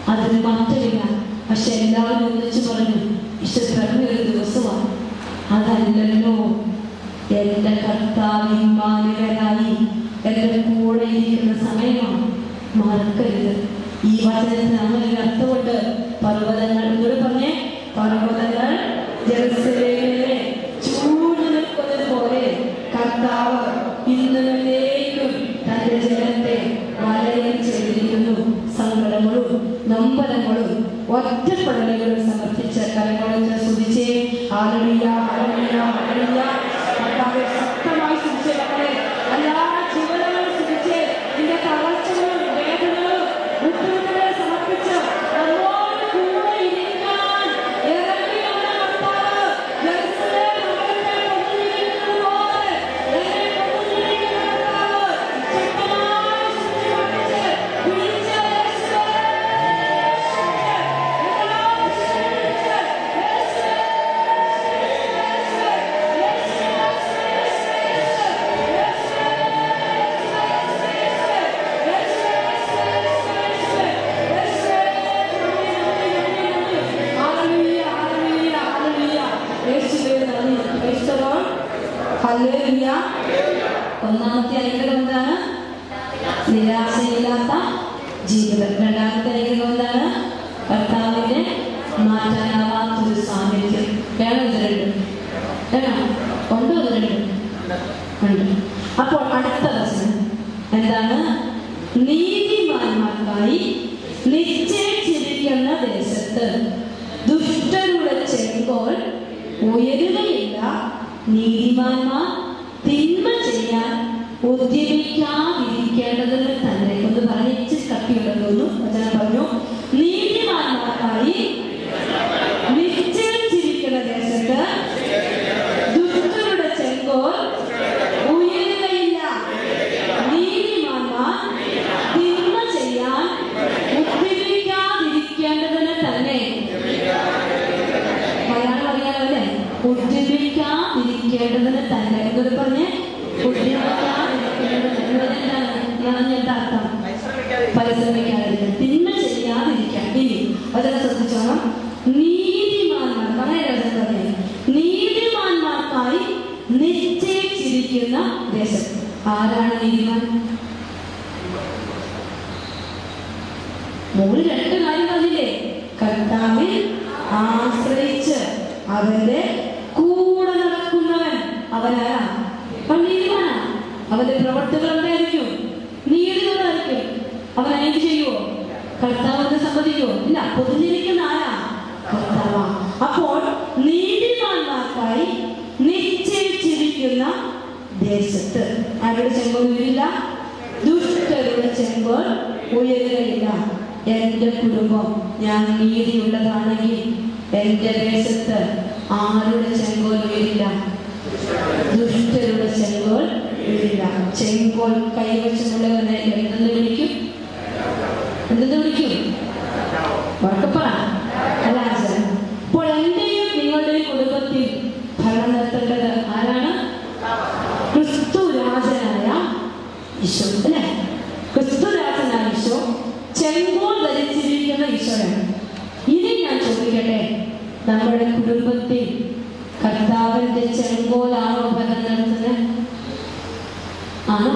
അതിന് മാറ്റമില്ല പക്ഷെ എല്ലാവരും ഒന്നിച്ചു പറഞ്ഞു ഇഷ്ടപ്പെടുന്ന ഒരു ദിവസമാണ് അതല്ലല്ലോ എന്റെ കർത്താവ് ഇമ്മാനുവലായി എന്റെ കൂടെ ഇരിക്കുന്ന സമയമാണ് മറക്കരുത് ഈ വചനത്തിന് അങ്ങനെ ഒരു അർത്ഥമുണ്ട് പർവ്വതങ്ങൾ എന്നോട് പറഞ്ഞേ പർവ്വതങ്ങൾ ജെറുസലേമിലെ ചൂട് നിൽക്കുന്നത് പോലെ കർത്താവ് ഇന്നുവരേക്കും തന്റെ ജനത്തെ വലയം ചെയ്തിരിക്കുന്നു സങ്കടങ്ങളും നൊമ്പരങ്ങളും ഒറ്റപ്പെടലുകളും സമർപ്പിച്ച കരങ്ങളെ സ്തുതിച്ചേ ആലമിയ ആലമിയ ആലമിയ കർത്താവെ ശക്തമായി സ്തുതിച്ചേ മക്കളെ എല്ലാ ജീവനങ്ങളും സ്തുതിച്ചേ നിന്റെ തളർച്ചകളും വേദനകളും ബുദ്ധിമുട്ടുകളെ സമർപ്പിച്ച് നമ്മോട് കൂടെ ഇരിക്കാൻ ഇറങ്ങി വന്ന കർത്താവ് ജെറുസലേം നഗരത്തെ പ്രതിനിധീകരിക്കുന്നത് പോലെ എന്നെ പ്രതിനിധീകരിക്കുന്ന കർത്താവ് ശക്തമായി സ്തുതിച്ച് വിളിച്ച് യേശുവേ, ഞങ്ങളോട് സ്നേഹിച്ച് യേശുവേ, ഹല്ലേലൂയ. ഒന്നാമത്തെ അനുഗ്രഹം എന്താണ് നിരാശയില്ലാത്ത ജീവിതം രണ്ടാമത്തെ അനുഗ്രഹം എന്താണ് കർത്താവിന്റെ മാറ്റാനാവാത്തൊരു സാന്നിധ്യം വേണം ഇത് രണ്ടും വേണോ ഉണ്ടോ ഇത് രണ്ടും ഉണ്ട് അപ്പോൾ അടുത്ത വചനം എന്താണ് നീതിമാന്മാർക്കായി നിശ്ചയിച്ചിരിക്കുന്ന ദേശത്ത് ദുഷ്ടരുടെ ചെങ്കോൽ ഉയരുകയില്ല നീതിമാന്മാർ തിന്മ ചെയ്യാൻ ഉദ്യമിക്കാതിരിക്കേണ്ടതിന് തന്നെ ഒന്ന് പറഞ്ഞിച്ച് കട്ടിയുണ്ടെന്നു വചനം പറഞ്ഞു നീതിമാന്മാർക്കായി നിശ്ചയിച്ചിരിക്കുന്ന ദേശത്ത് ദുഷ്ടരുടെ ചെങ്കോൽ ഉയരുകയില്ല നീതിമാന്മാർ തിന്മ ചെയ്യാൻ ഉദ്യമിക്കാതിരിക്കേണ്ടതിന് തന്നെ മലയാളം അറിയാമല്ലേ ഉദ്യമിക്കാതിരിക്കേണ്ടതിന് തന്നെ എന്നൊരു പറഞ്ഞ് ഉദ്യമിക്കാതിരിക്കേണ്ടതിന് എന്താണ് എന്താണ് എന്താ അർത്ഥം പരിശ്രമിക്കാതിരിക്കാൻ തിന്മ ചെയ്യാതിരിക്കാൻ ഇനി അതിനെ ശ്രദ്ധിച്ചോണം നീതിമാന്മാർ പറയാൻ പറഞ്ഞേ നീതിമാന്മാർക്കായി നിശ്ചയിച്ചിരിക്കുന്ന ദേശം ആരാണ് നീതിമാൻ മുകളിൽ രണ്ട് കാര്യം പറഞ്ഞില്ലേ കർത്താവിൽ ആശ്രയിച്ച് അവന്റെ കൂടെ നടക്കുന്നവൻ അവനാരാ അവൻ നീതിമാനാ അവന്റെ പ്രവർത്തികൾ എന്തായിരിക്കും നീതികളായിരിക്കും അവൻ എന്ത് ചെയ്യുവോ കർത്താവിനെ സമ്മതിക്കുവോ ഇല്ല പൊതുജനിക്കുന്ന ആരാ കർത്താവാ അപ്പോൾ നീതിമാന്മാർക്കായി നിശ്ചയിച്ചിരിക്കുന്ന ദേശത്ത് ആരുടെ ചെങ്കോൽ ഉയരില്ല ദുഷ്ടരുടെ ചെങ്കോൽ ഉയരുകയില്ല എന്റെ കുടുംബം ഞാൻ നീതിയുള്ളതാണെങ്കിൽ എന്റെ ദേശത്ത് ആരുടെ ചെങ്കോൽ ഉയരില്ല ദുഷ്ടരുടെ ചെങ്കോൽ ഉയരില്ല ചെങ്കോൽ കൈവശമുള്ളവനെ എന്തെന്ന് വിളിക്കും എന്തെന്ന് വിളിക്കും ഉറക്കപ്പറ രാജൻ അപ്പോൾ എന്റെയും നിങ്ങളുടെയും കുടുംബത്തിൽ ഭരണം നടത്തേണ്ടത് ആരാണ് ക്രിസ്തു രാജനായ ഈശോ അല്ലേ ക്രിസ്തു രാജനായ ഈശോ ചെങ്കോൽ ധരിച്ചിരിക്കുന്ന ഈശോയാണ് ഇനി ഞാൻ ചോദിക്കട്ടെ നമ്മുടെ കുടുംബത്തിൽ കർത്താവിന്റെ ചെങ്കോലാണോ ഭരണം നടത്തുന്നത് ആണോ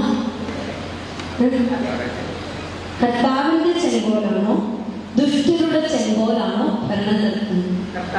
ഉം. കർത്താവിന്റെ ചെങ്കോലാണോ ദുഷ്ടരുടെ ചെങ്കോലാണോ ഭരണം നടത്തുന്നത്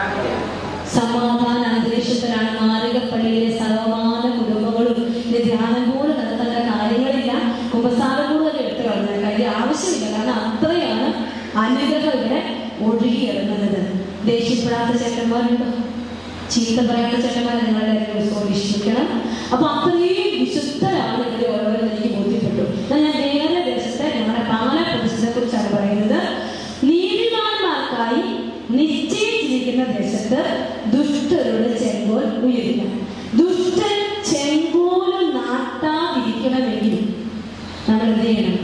സമാധാന അന്തരീക്ഷത്തിലാണ് മാരകപ്പള്ളിയിലെ സർവമാന കുടുംബങ്ങളും ഇത് ധ്യാനം കൂടെ നടത്തേണ്ട കാര്യങ്ങളില്ല ഉപസാരം കൂടെ എടുത്തു കളഞ്ഞ കാര്യം ആവശ്യമില്ല കാരണം അത്രയാണ് അനുഗ്രഹം ഇവിടെ ഒഴുകിയിറങ്ങുന്നത് ദേഷ്യപ്പെടാത്ത ചേട്ടന്മാരുണ്ടോ ചീത്ത പറയാത്ത ചേട്ടന്മാരെ നിങ്ങളുടെ ദിവസവും വിശ്വസിക്കണം അപ്പൊ അത്രയും വിശുദ്ധരാണ് ഇവിടെ ഓരോരും എനിക്ക് ബോധ്യപ്പെട്ടു എന്നാൽ ഞാൻ വേറെ ദേശത്തെ ഞങ്ങളുടെ പാല പ്രദേശത്തെ കുറിച്ചാണ് പറയുന്നത് നീതിമാന്മാർക്കായി നിശ്ചയിച്ചിരിക്കുന്ന ദേശത്ത് ദുഷ്ടരുടെ ചെങ്കോൽ ഉയരില്ല ദുഷ്ടൻ ചെങ്കോല് നാട്ടാതിരിക്കണമെങ്കിൽ നമ്മൾ എന്ത് ചെയ്യണം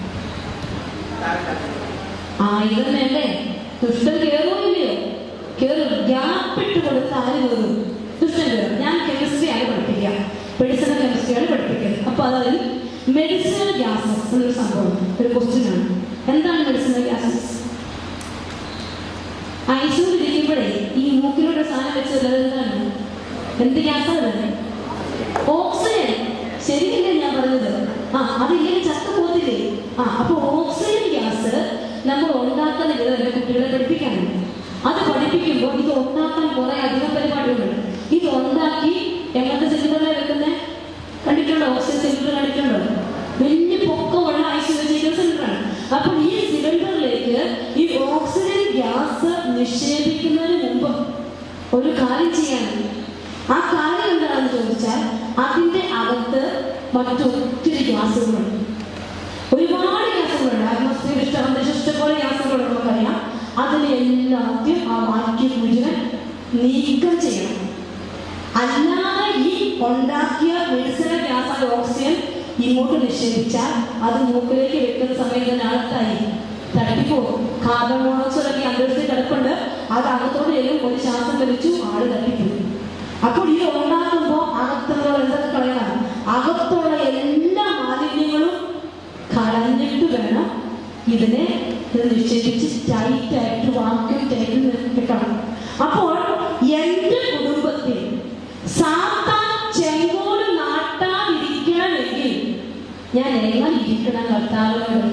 ആയുധം വേണ്ടേ ദുഷ്ടൻ കയറുമോ ഇല്ലയോ കയറും ഗ്യാപ്പിട്ട് കൊടുത്ത് ആര് കയറും ദുഷ്ടൻ കയറും ഞാൻ കെമിസ്ട്രിയാണ് പഠിപ്പിക്കുക മെഡിസിനൽ കെമിസ്ട്രിയാണ് പഠിപ്പിക്കുന്നത് അപ്പൊ അതിൽ മെഡിസിനൽ ഗ്യാസസ് എന്നൊരു സംഭവം ഒരു ക്വസ്റ്റ്യൻ ആണ് എന്താണ് മെഡിസിനൽ ഗ്യാസസ് അയച്ചുകൊണ്ടിരിക്കുമ്പോഴേ ഈ മൂക്കിലൂടെ സാധനം വെച്ചത് എന്താണ് എന്ത് ഗ്യാസാണ് ഓക്സിജൻ ശരിയല്ലേ ഞാൻ പറഞ്ഞത് ആ അതില്ലെങ്കിൽ ചത്ത പോത്തില്ലേ ആ അപ്പൊ ഓക്സിജൻ ഗ്യാസ് നമ്മൾ ഉണ്ടാക്കുന്ന വിധം കുട്ടികളെ പഠിപ്പിക്കാനുണ്ട് അത് പഠിപ്പിക്കുമ്പോൾ ഇത് ഉണ്ടാക്കാൻ കുറെ അധികം പരിപാടികളുണ്ട് ഇത് ഉണ്ടാക്കി എങ്ങനത്തെ സിലിണ്ടറിലാണ് വെക്കുന്നത് കണ്ടിട്ടുണ്ടോ ഓക്സിജൻ സിലിണ്ടർ കണ്ടിട്ടുണ്ടോ വലിയ പൊക്കമുള്ള ഐസ് വെച്ചിരിക്കുന്ന സിലിണ്ടറാണ് അപ്പൊ ഈ സിലിണ്ടറിലേക്ക് ഈ ഓക്സിജൻ ഗ്യാസ് നിക്ഷേപിക്കുന്നതിന് മുമ്പ് ഒരു കാര്യം ചെയ്യണം ആ കാര്യം എന്താണെന്ന് ചോദിച്ചാൽ അതിന്റെ അകത്ത് മറ്റൊത്തിരി ഗ്യാസുകളുണ്ട് ഒരുപാട് ഗ്യാസുകളുണ്ട് അറ്റ്മോസ്ഫിയർ ഇഷ്ടം അന്തരീക്ഷം ഇഷ്ടംപോലെ ഗ്യാസുകളുണ്ട് നമുക്കറിയാം അതിനെ എല്ലാത്തിനും ആ വാക്യം മുഴുവൻ നീക്കം ചെയ്യണം അല്ലാതെ ഈ ഉണ്ടാക്കിയ മെഡിസിനൽ ഗ്യാസ് ഓക്സിജൻ ഇങ്ങോട്ട് നിക്ഷേപിച്ചാൽ അത് മൂക്കിലേക്ക് വെക്കുന്ന സമയത്ത് തന്നെ ആൾക്കായി തട്ടിപ്പോകും കാർബൺ മോണോക്സൈഡ് ഒക്കെ അന്തരീക്ഷത്തിൽ കിടപ്പുണ്ട് അത് അകത്തോട് ചെല്ലും ഒരു ശ്വാസം വലിച്ചു ആള് തട്ടിപ്പോയി അപ്പോൾ ഇത് ഉണ്ടാക്കുമ്പോൾ അകത്തുള്ള എന്തൊക്കെ കളയണം അകത്തുള്ള എല്ലാ മാലിന്യങ്ങളും കളഞ്ഞിട്ട് വേണം ഇതിനെ ഇത് നിക്ഷേപിച്ച് ടൈറ്റ് ആയിട്ട് വാക്യം ടൈറ്റ് നിർത്തിക്കണം അപ്പോൾ എന്റെ കുടുംബത്തിൽ സാത്താൻ ചെങ്കോട് നാട്ടാതിരിക്കണമെങ്കിൽ ഞാൻ എങ്ങനെ ഇരിക്കണം കർത്താവിനോട്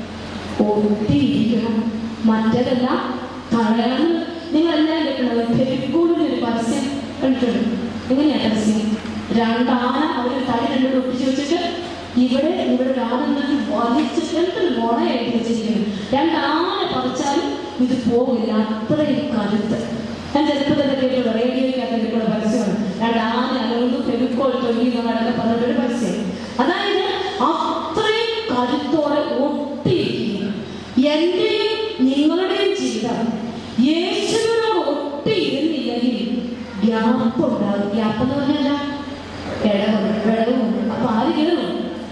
ഒട്ടിയിരിക്കണം മറ്റതെല്ലാം കളയണം നിങ്ങൾ എല്ലാം കേൾക്കണം ഫെവിക്കോളിന്റെ ഒരു പരസ്യം കണ്ടിട്ടുണ്ട് എങ്ങനെയാ പരസ്യം രണ്ടാന അവർ തടി രണ്ടോട് ഒട്ടിച്ചു വെച്ചിട്ട് ഇവിടെ ഇവിടെ ഒരാന എന്നിട്ട് വലിച്ചിട്ട് എന്തൊരു മുളയായിട്ട് വെച്ചിരിക്കുന്നു രണ്ടാന പറിച്ചാലും ഇത് പോകില്ല അത്രയും കരുത്ത് ഞാൻ ചെറുപ്പത്തിൽ കേട്ടുള്ള റേഡിയോയ്ക്കകത്ത് കേട്ടുള്ള പരസ്യമാണ് രണ്ടാന അലകൊണ്ട് ഫെവിക്കോൾ തൊഴിൽ എന്നൊക്കെ പറഞ്ഞിട്ടൊരു പരസ്യം അതായത് അത്രയും കരുത്തോടെ ഒട്ടിയിരിക്കുന്നു എന്റെയും നിങ്ങളുടെയും ജീവിതം യേശുവിനോട് ഒട്ടിയിരുന്നില്ലെങ്കിൽ ഗ്യാപ്പ് ഉണ്ടാകും ഗ്യാപ്പ് എന്ന് പറഞ്ഞാൽ ഇടവും വിടവും അപ്പൊ ആര് കയറും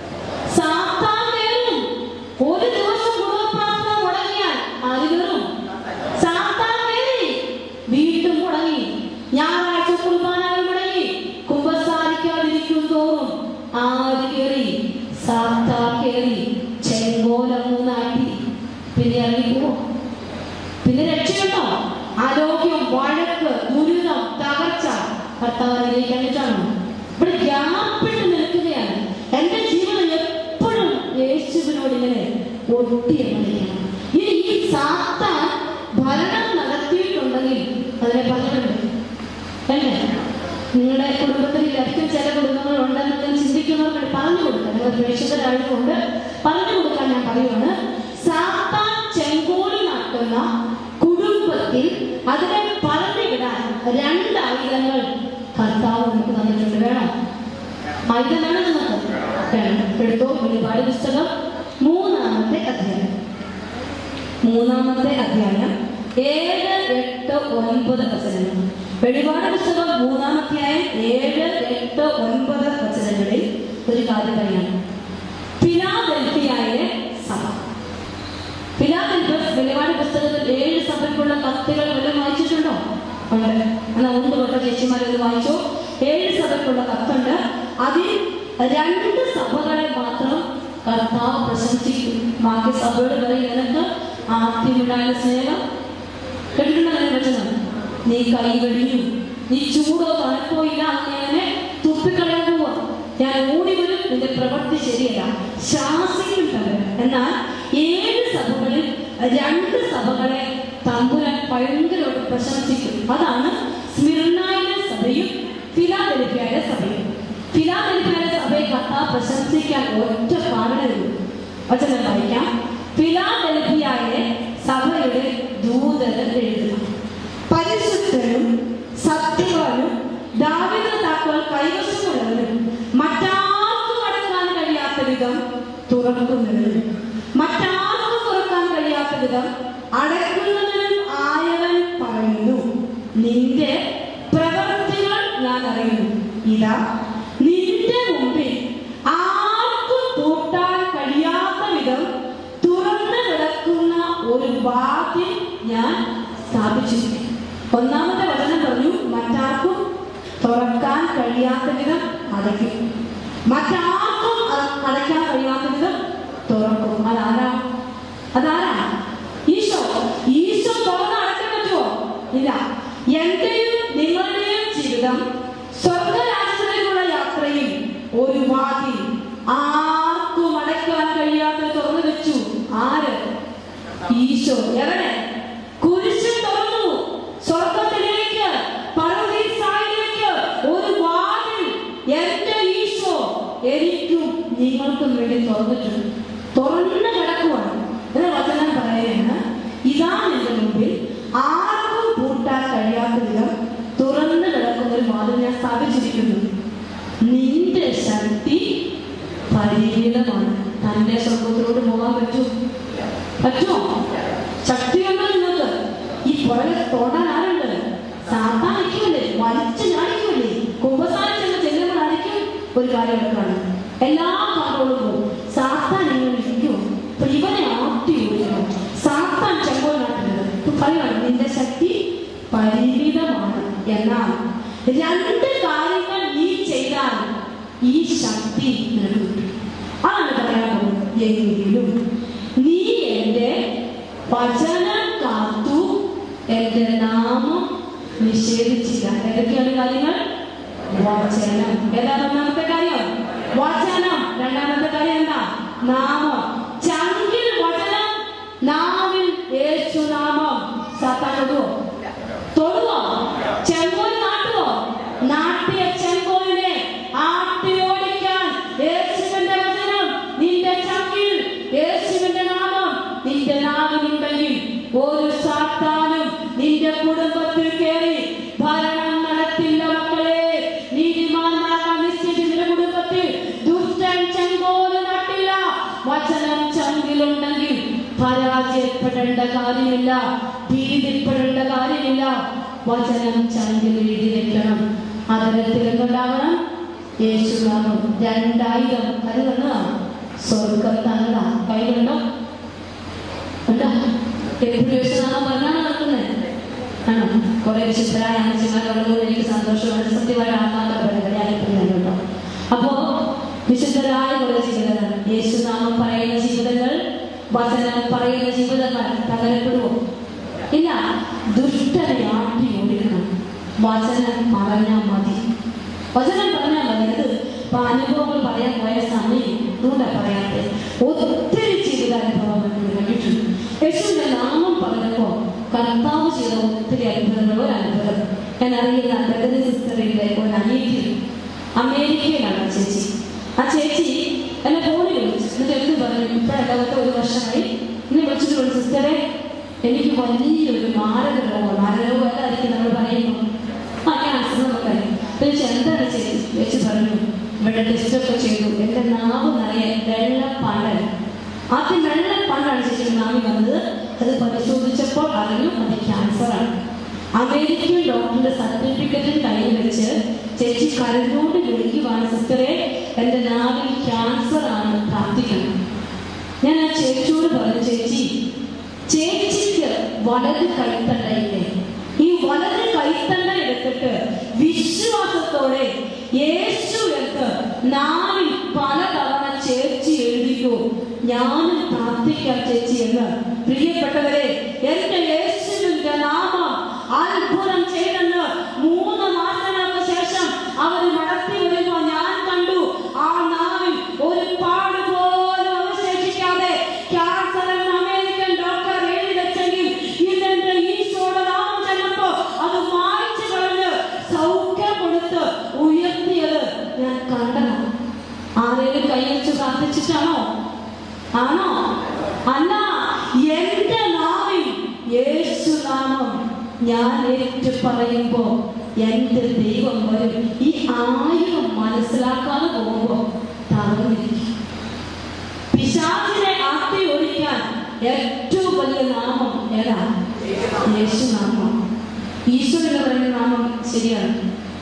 സാത്താൻ കയറും ഒരു ദിവസം കുടുംബപ്രാർത്ഥന മുടങ്ങിയാൽ ആര് കയറും സാത്താൻ കയറി വീണ്ടും മുടങ്ങി ഞായറാഴ്ച കുർബാനകൾ മുടങ്ങി കുമ്പസാരിക്കാതിരിക്കും തോറും ആര് കയറി സാത്താ കയറി ചെങ്കോലം നാട്ടി പിന്നെ ഇറങ്ങിപ്പോവോ പിന്നെ രക്ഷയുണ്ടോ ആരോഗ്യം വഴക്ക് ദുരിതം തകർച്ച കർത്താവിലേക്ക് കണ്ടിട്ടാണോ ഇവിടെ ഗ്യാപ്പിട്ട് നിൽക്കുകയാണ് എന്റെ ജീവിതം എപ്പോഴും യേശുവിനോട് ഇങ്ങനെ ഒട്ടിയെന്നിരിക്കണം ഇനി ഈ സാത്താൻ ഭരണം നടത്തിയിട്ടുണ്ടെങ്കിൽ അതിനെ പറഞ്ഞിട്ടുണ്ട് അല്ലേ നിങ്ങളുടെ കുടുംബത്തിൽ ലഭിക്കും ചില കുടുംബങ്ങൾ ഉണ്ടെന്ന് ഞാൻ ചിന്തിക്കുന്നവർക്ക് പറഞ്ഞു കൊടുക്കാം നിങ്ങൾ പ്രേക്ഷകരായതുകൊണ്ട് പറഞ്ഞു കൊടുക്കാൻ ഞാൻ പറയുവാണ് സാത്താൻ ചെങ്കോലി നടത്തുന്ന കുടുംബത്തിൽ അതിനെ പറഞ്ഞു വിടാൻ രണ്ട് ആയുധങ്ങൾ കർത്താവ് നമുക്ക് തന്നിട്ടുണ്ട് വേണം ആയുധം വേണം നിങ്ങൾക്ക് വേണം എടുത്തോ വെളിപാട് പുസ്തകം മൂന്നാമത്തെ അധ്യായം മൂന്നാമത്തെ അധ്യായം ഏഴ് എട്ട് ഒൻപത് വചനങ്ങൾ വെളിപാട് പുസ്തകം മൂന്നാമധ്യായം ഏഴ് എട്ട് ഒൻപത് വചനങ്ങളിൽ ഒരു കാര്യം പറയാം ഫിലാദൽഫിയായിലെ സഭ ഫിലാദൽഫസ് വെളിപാട് പുസ്തകത്തിൽ ഏഴ് സഭയ്ക്കുള്ള കത്തുകൾ വല്ലതും വായിച്ചിട്ടുണ്ടോ ഉണ്ട് എന്നാ ഉണ്ട് തൊട്ട ചേച്ചിമാരത് വായിച്ചോ ഏഴ് സഭയ്ക്കുള്ള കത്തുണ്ട് അതിൽ രണ്ട് സഭകളെ മാത്രം കർത്താവ് പ്രശംസിക്കും ബാക്കി സഭയോട് പറയും നിനക്ക് ആദ്യമുണ്ടായ സ്നേഹം കേട്ടിട്ടുണ്ടോ വചനം നീ കൈ വെടിഞ്ഞു നീ ചൂടോ തണുപ്പോ ഇല്ല അങ്ങനെ തുപ്പിക്കളയാൻ പോവാ ഞാൻ ഓടി വരും നിന്റെ പ്രവൃത്തി ശരിയല്ല ശാസിക്കും തന്നെ എന്നാൽ ഏഴ് സഭകളിൽ രണ്ട് സഭകളെ തമ്പുരാൻ ഭയങ്കരമായിട്ട് പ്രശംസിക്കും അതാണ് സ്മിർണായിലെ സഭയും ഫിലാദൽഫിയയിലെ സഭയും ഫിലാദൽഫിയയിലെ സഭയെ കർത്താ പ്രശംസിക്കാൻ ഒറ്റ കാരണമുള്ളൂ വചനം വായിക്കാം ഫിലാദൽഫിയയിലെ സഭയുടെ ദൂതന് എഴുതുക പരിശുദ്ധനും സത്യവാനും ദാവിദ താക്കോൽ കൈവശമുള്ളവനും മറ്റാർക്കും അടക്കാൻ കഴിയാത്ത വിധം തുറക്കുന്നവനും മറ്റാർക്കും തുറക്കാൻ കഴിയാത്ത വിധം അടക്കുന്നവനും ആയവൻ പറയുന്നു നിന്റെ പ്രവൃത്തികൾ ഞാൻ അറിയുന്നു ഇതാ നിന്റെ മുമ്പിൽ ആർക്കും കൂട്ടാൻ കഴിയാത്ത വിധം തുറന്നു കിടക്കുന്ന ഒരു വാതിൽ ഞാൻ സ്ഥാപിച്ചിരിക്കുന്നു ഒന്നാമത്തെ വചനം പറഞ്ഞു മറ്റാർക്കും തുറക്കാൻ കഴിയാത്ത വിധം അടയ്ക്കും മറ്റാർക്കും അ- അടയ്ക്കാൻ കഴിയാത്ത വിധം തുറക്കും അതാരാ അതാരാ ഈശോ ഈശോ തുറന്ന് അടയ്ക്കാൻ പറ്റുമോ ഇല്ല എന്റെയും നിങ്ങളുടെയും ജീവിതം സ്വർഗരാജ്യത്തിലേക്കുള്ള യാത്രയിൽ ഒരു വാതിൽ ആർക്കും അടയ്ക്കാൻ കഴിയാത്ത തുറന്നു വെച്ചു ആര് ഈശോ എവിടെ കുരിശിൽ തുറന്നു സ്വർഗത്തിലേക്ക് പരദീസായിലേക്ക് ഒരു വാതിൽ എന്റെ ഈശോ എനിക്കും നിങ്ങൾക്കും വേണ്ടി തുറന്നിട്ടുണ്ട് തുറന്നു കിടക്കുവാണ് എന്ന വചനം പറയുന്നത് ഇതാ നിന്റെ മുമ്പിൽ ആർക്കും പൂട്ടാൻ കഴിയാത്ത വിധം തുറന്നു കിടക്കുന്ന ഒരു വാതിൽ ഞാൻ സ്ഥാപിച്ചിരിക്കുന്നു നിന്റെ ശക്തി പരിമിതമാണ് തന്റെ സ്വർഗത്തിലോട്ട് പോകാൻ പറ്റും പറ്റുമോ ശക്തിയുണ്ടോ നിങ്ങൾക്ക് ഈ പുറകെ തോണ്ടാൻ ആരുണ്ട് സാത്താൻ അടിക്കുമല്ലേ വലിച്ചു ഞാടിക്കുമല്ലേ കുമ്പസാരിച്ചെന്ന് ചെല്ലുമ്പോൾ അടിക്കും ഒരു കാര്യം എടുക്കാണ് എല്ലാ കാറുകളും പോകും സാത്താൻ ഇങ്ങനെ ഇരിക്കും അപ്പൊ ഇവനെ ആട്ടി ഓടിക്കണം സാത്താൻ ചെമ്പോൾ നാട്ടുന്നത് പറയണം നിന്റെ ശക്തി പരിമിതമാണ് എന്നാൽ രണ്ട് കാര്യങ്ങൾ നീ ചെയ്താൽ ഈ ശക്തി നിനക്ക് കിട്ടും അതാണ് പറയാൻ പോകുന്നത് എങ്കിലും നീ എന്റെ വചനം കാത്തു എന്റെ നാമം നിഷേധിച്ചില്ല ഏതൊക്കെയാണ് കാര്യങ്ങൾ വചനം ഏതാ ഒന്നാമത്തെ കാര്യം വചനം രണ്ടാമത്തെ കാര്യം എന്താ നാമം ചങ്കിൽ വചനം നാവിൽ യേശു നാമം സാത്താൻ തൊടുവോ തൊടുവോ ചെങ്കോൽ നാട്ടുവോ നാട്ടിയ ചെങ്കോലിനെ ആട്ടി ഓടിക്കാൻ യേശുവിന്റെ വചനം നിന്റെ ചങ്കിൽ യേശുവിന്റെ നാമം നിന്റെ നാവിലുണ്ടെങ്കിൽ ഒരു സാത്താനും നിന്റെ കുടുംബത്തിൽ കയറി ഭരണം നടത്തില്ല മക്കളെ നീതിമാന്മാരാകാൻ നിശ്ചയിച്ച നിന്റെ കുടുംബത്തിൽ ദുഷ്ടൻ ചെങ്കോല് നാട്ടില്ല വചനം ചങ്കിലുണ്ടെങ്കിൽ പരാജയപ്പെടേണ്ട കാര്യമില്ല ഭീതിപ്പെടേണ്ട കാര്യമില്ല വചനം ചങ്കിൽ എഴുതി വെക്കണം അതരത്തിൽ എന്തുണ്ടാവണം യേശുനാമം രണ്ടായിരം കരുതണം സ്വർഗത്താണല്ല കൈകളുണ്ടോ ഉണ്ടോ എപ്പോഴും യേശുനാമം പറഞ്ഞാണ് നടക്കുന്നത് ആണോ കുറെ വിശുദ്ധരായ അമ്മച്ചിമാരുള്ളത് എനിക്ക് സന്തോഷമാണ് സത്യമായിട്ട് ആത്മാക്കളുടെ ഞാനിപ്പോഴുണ്ടോ അപ്പോ വിശുദ്ധരായ കുറെ ജീവിതങ്ങൾ യേശുനാമം പറയുന്ന ജീവിതങ്ങൾ വചനം പറയുന്ന ജീവിതങ്ങൾ തകരപ്പെടുവോ ഇല്ല ദുഷ്ടനെ ആട്ടി ഓടിക്കണം വചനം പറഞ്ഞാൽ മതി വചനം പറഞ്ഞാൽ മതി അത് ഇപ്പൊ അനുഭവങ്ങൾ പറയാൻ പോയ സമയം അതുകൊണ്ടാ പറയാത്തെ ഒത്തിരി ജീവിതാനുഭവങ്ങൾ കണ്ടിട്ടുണ്ട് യേശുവിന്റെ നാമം പറഞ്ഞപ്പോ കർത്താവ് ചെയ്ത ഒത്തിരി അത്ഭുതങ്ങൾ ഒരു അത്ഭുതം ഞാൻ അറിയുന്ന പ്രഗതി സിസ്റ്ററിന്റെ ഒരു അനിയത്തി അമേരിക്കയിലാണ് ആ ചേച്ചി ആ ചേച്ചി എന്നെ ഫോണിൽ വിളിച്ചു എന്നിട്ട് എന്ത് പറഞ്ഞു ഇപ്പോഴല്ലാത്ത ഒരു വർഷമായി എന്നെ വിളിച്ചിട്ട് വിളിച്ചു സിസ്റ്ററെ എനിക്ക് വലിയൊരു മാരക രോഗം മാരക രോഗം അല്ലായിരിക്കും നമ്മൾ പറയുന്നു ആ ക്യാൻസർ എന്നൊക്കെ ചോദിച്ചു എന്താണ് ചേച്ചി ചേച്ചി പറഞ്ഞു ഇവിടെ ടെസ്റ്റ് ഒക്കെ ചെയ്തു എന്റെ നാവ് നിറയെ വെള്ളപ്പാടൽ ആദ്യം വെള്ളപ്പാടാണ് ചേച്ചി നാവി വന്നത് അത് പരിശോധിച്ചപ്പോൾ അറിഞ്ഞു അത് ക്യാൻസർ ആണ് അമേരിക്കൻ ഡോക്ടറുടെ സർട്ടിഫിക്കറ്റും കയ്യിൽ വെച്ച് ചേച്ചി കരഞ്ഞോണ്ട് വിളിക്കുവാണ് സിസ്റ്ററെ എന്റെ നാവിൽ ക്യാൻസർ ആണ് പ്രാർത്ഥിക്കണം ഞാൻ ആ ചേച്ചിയോട് പറഞ്ഞു ചേച്ചി ചേച്ചിക്ക് വലത് കൈത്തണ്ടയില്ലേ ഈ വലത് കൈത്തണ്ട എടുത്തിട്ട് വിശ്വാസത്തോടെ യേശു എടുത്ത് നാവിൽ പലതവണ ചേച്ചി എഴുതിക്കോ ഞാനും പ്രാർത്ഥിക്കാം ചേച്ചി എന്ന് പ്രിയപ്പെട്ടവരെ എന്റെ യേശുവിന്റെ നാമം അത്ഭുതം ചെയ്തെന്ന് മൂന്ന് മാസങ്ങൾക്ക് ശേഷം അവർ നടത്തി വരുമ്പോ ഞാൻ കണ്ടു ആ നാവിൽ ഒരു പാട് പോലും അവശേഷിക്കാതെ ക്യാൻസർ എന്ന അമേരിക്കൻ ഡോക്ടർ എഴുതി വെച്ചെങ്കിൽ ഇതെന്റെ ഈശോയുടെ നാമം ചെന്നപ്പോ അത് മായ്ച്ചു കളഞ്ഞ് സൗഖ്യം കൊടുത്ത് ഉയർത്തിയത് ഞാൻ കണ്ടതാണ് ആരേലും കൈവച്ച് പ്രാർത്ഥിച്ചിട്ടാണോ ആണോ അല്ല എന്റെ നാവിൽ യേശു നാമം ഞാൻ ഏറ്റു പറയുമ്പോ എന്റെ ദൈവം വരും ഈ ആയിരം മനസ്സിലാക്കാതെ പോകുമ്പോ തളർന്നിരിക്കും പിശാചിനെ ആട്ടി ഓടിക്കാൻ ഏറ്റവും വലിയ നാമം ഏതാ യേശു നാമം ഈശോ എന്ന് പറയുന്ന നാമം ശരിയാണ്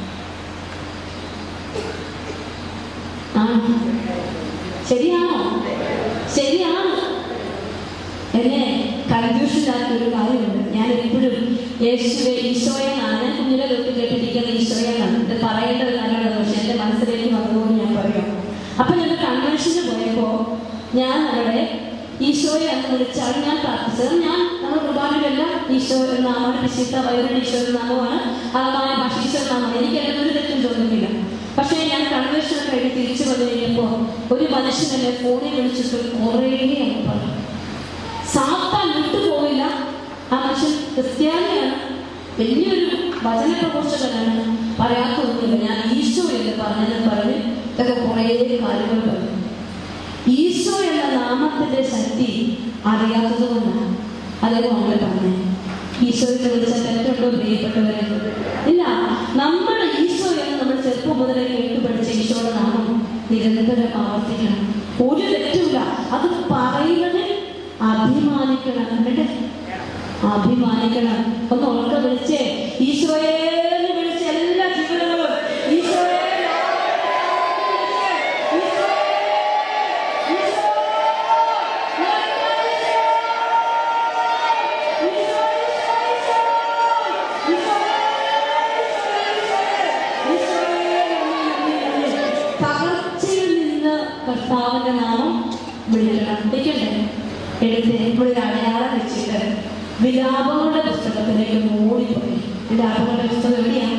ആ ശരിയാണോ ശരിയാണ് എന്നെ കൺഫ്യൂഷനാക്കിയ ഒരു കാര്യമുണ്ട് ഞാൻ എപ്പോഴും യേശുവെ ഈശോയെന്നാണ് കുഞ്ഞിലെ തൊട്ട് കേട്ടിരിക്കുന്ന ഈശോയെന്നാണ് ഇത് പറയേണ്ട ഒരു കാര്യമാണ് പക്ഷെ എന്റെ മനസ്സിലേക്ക് വന്നതുകൊണ്ട് ഞാൻ പറയാം അപ്പൊ ഞങ്ങൾ കൺവെൻഷന് പോയപ്പോ ഞാൻ അവിടെ ഈശോയെ എന്ന് വിളിച്ചാൽ ഞാൻ പ്രാർത്ഥിച്ചത് ഞാൻ നമ്മൾ കുർബാനയിലെല്ലാം ഈശോ എന്ന നാമമാണ് വിശുദ്ധ ബൈബിൾ ഈശോ എന്ന നാമമാണ് ആത്മായ ഭാഷ ഈശോ എന്ന നാമമാണ് എനിക്ക് അതിനൊരു തെറ്റും തോന്നുന്നില്ല പക്ഷേ ഞാൻ കൺവെൻഷൻ കഴിഞ്ഞ് തിരിച്ചു വന്നു കഴിഞ്ഞപ്പോൾ ഒരു മനുഷ്യൻ എന്നെ ഫോണിൽ വിളിച്ചിട്ട് കുറേ അങ്ങ് പറഞ്ഞു സാത്താൻ വിട്ടുപോകില്ല ആ മനുഷ്യൻ ക്രിസ്ത്യാനിയാണ് വലിയൊരു വചന പ്രഘോഷകനാണ് പറയാത്തൊന്നുമില്ല ഞാൻ ഈശോ എന്ന് പറഞ്ഞെന്ന് പറഞ്ഞ് ഇതൊക്കെ കുറേ കാര്യങ്ങൾ പറഞ്ഞു ഈശോ എന്ന നാമത്തിന്റെ ശക്തി അറിയാത്തത് കൊണ്ടാണ് അദ്ദേഹം അങ്ങനെ പറഞ്ഞത് ഈശോയെ വിളിച്ച തെറ്റുണ്ടോ പ്രിയപ്പെട്ടവരെ ഇല്ല നമ്മൾ ഈശോ എന്ന് നമ്മൾ ചെറുപ്പം മുതലേ കേട്ടു പഠിച്ച ഈശോയുടെ നാമം നിരന്തരം ആവർത്തിക്കണം ഒരു തെറ്റുമില്ല അത് പറയുന്നതിൽ അഭിമാനിക്കണം എന്നിട്ട് അഭിമാനിക്കണം ഒന്ന് ഉറക്കെ വിളിച്ചേ ഈശോയെ എന്ന് വിളിച്ച എല്ലാ ജീവനങ്ങളും ഈശോയെ തകർച്ചയിൽ നിന്ന് കർത്താവിന്റെ നാമം വിളിക്കണം വിളിക്കണ്ടേ എടുത്ത് ഇവിടെ ഒരു അടയാളം വെച്ചിട്ട് വിലാപങ്ങളുടെ പുസ്തകത്തിലേക്ക് ഓടിപ്പോയി വിലാപങ്ങളുടെ പുസ്തകം എവിടെയാണ്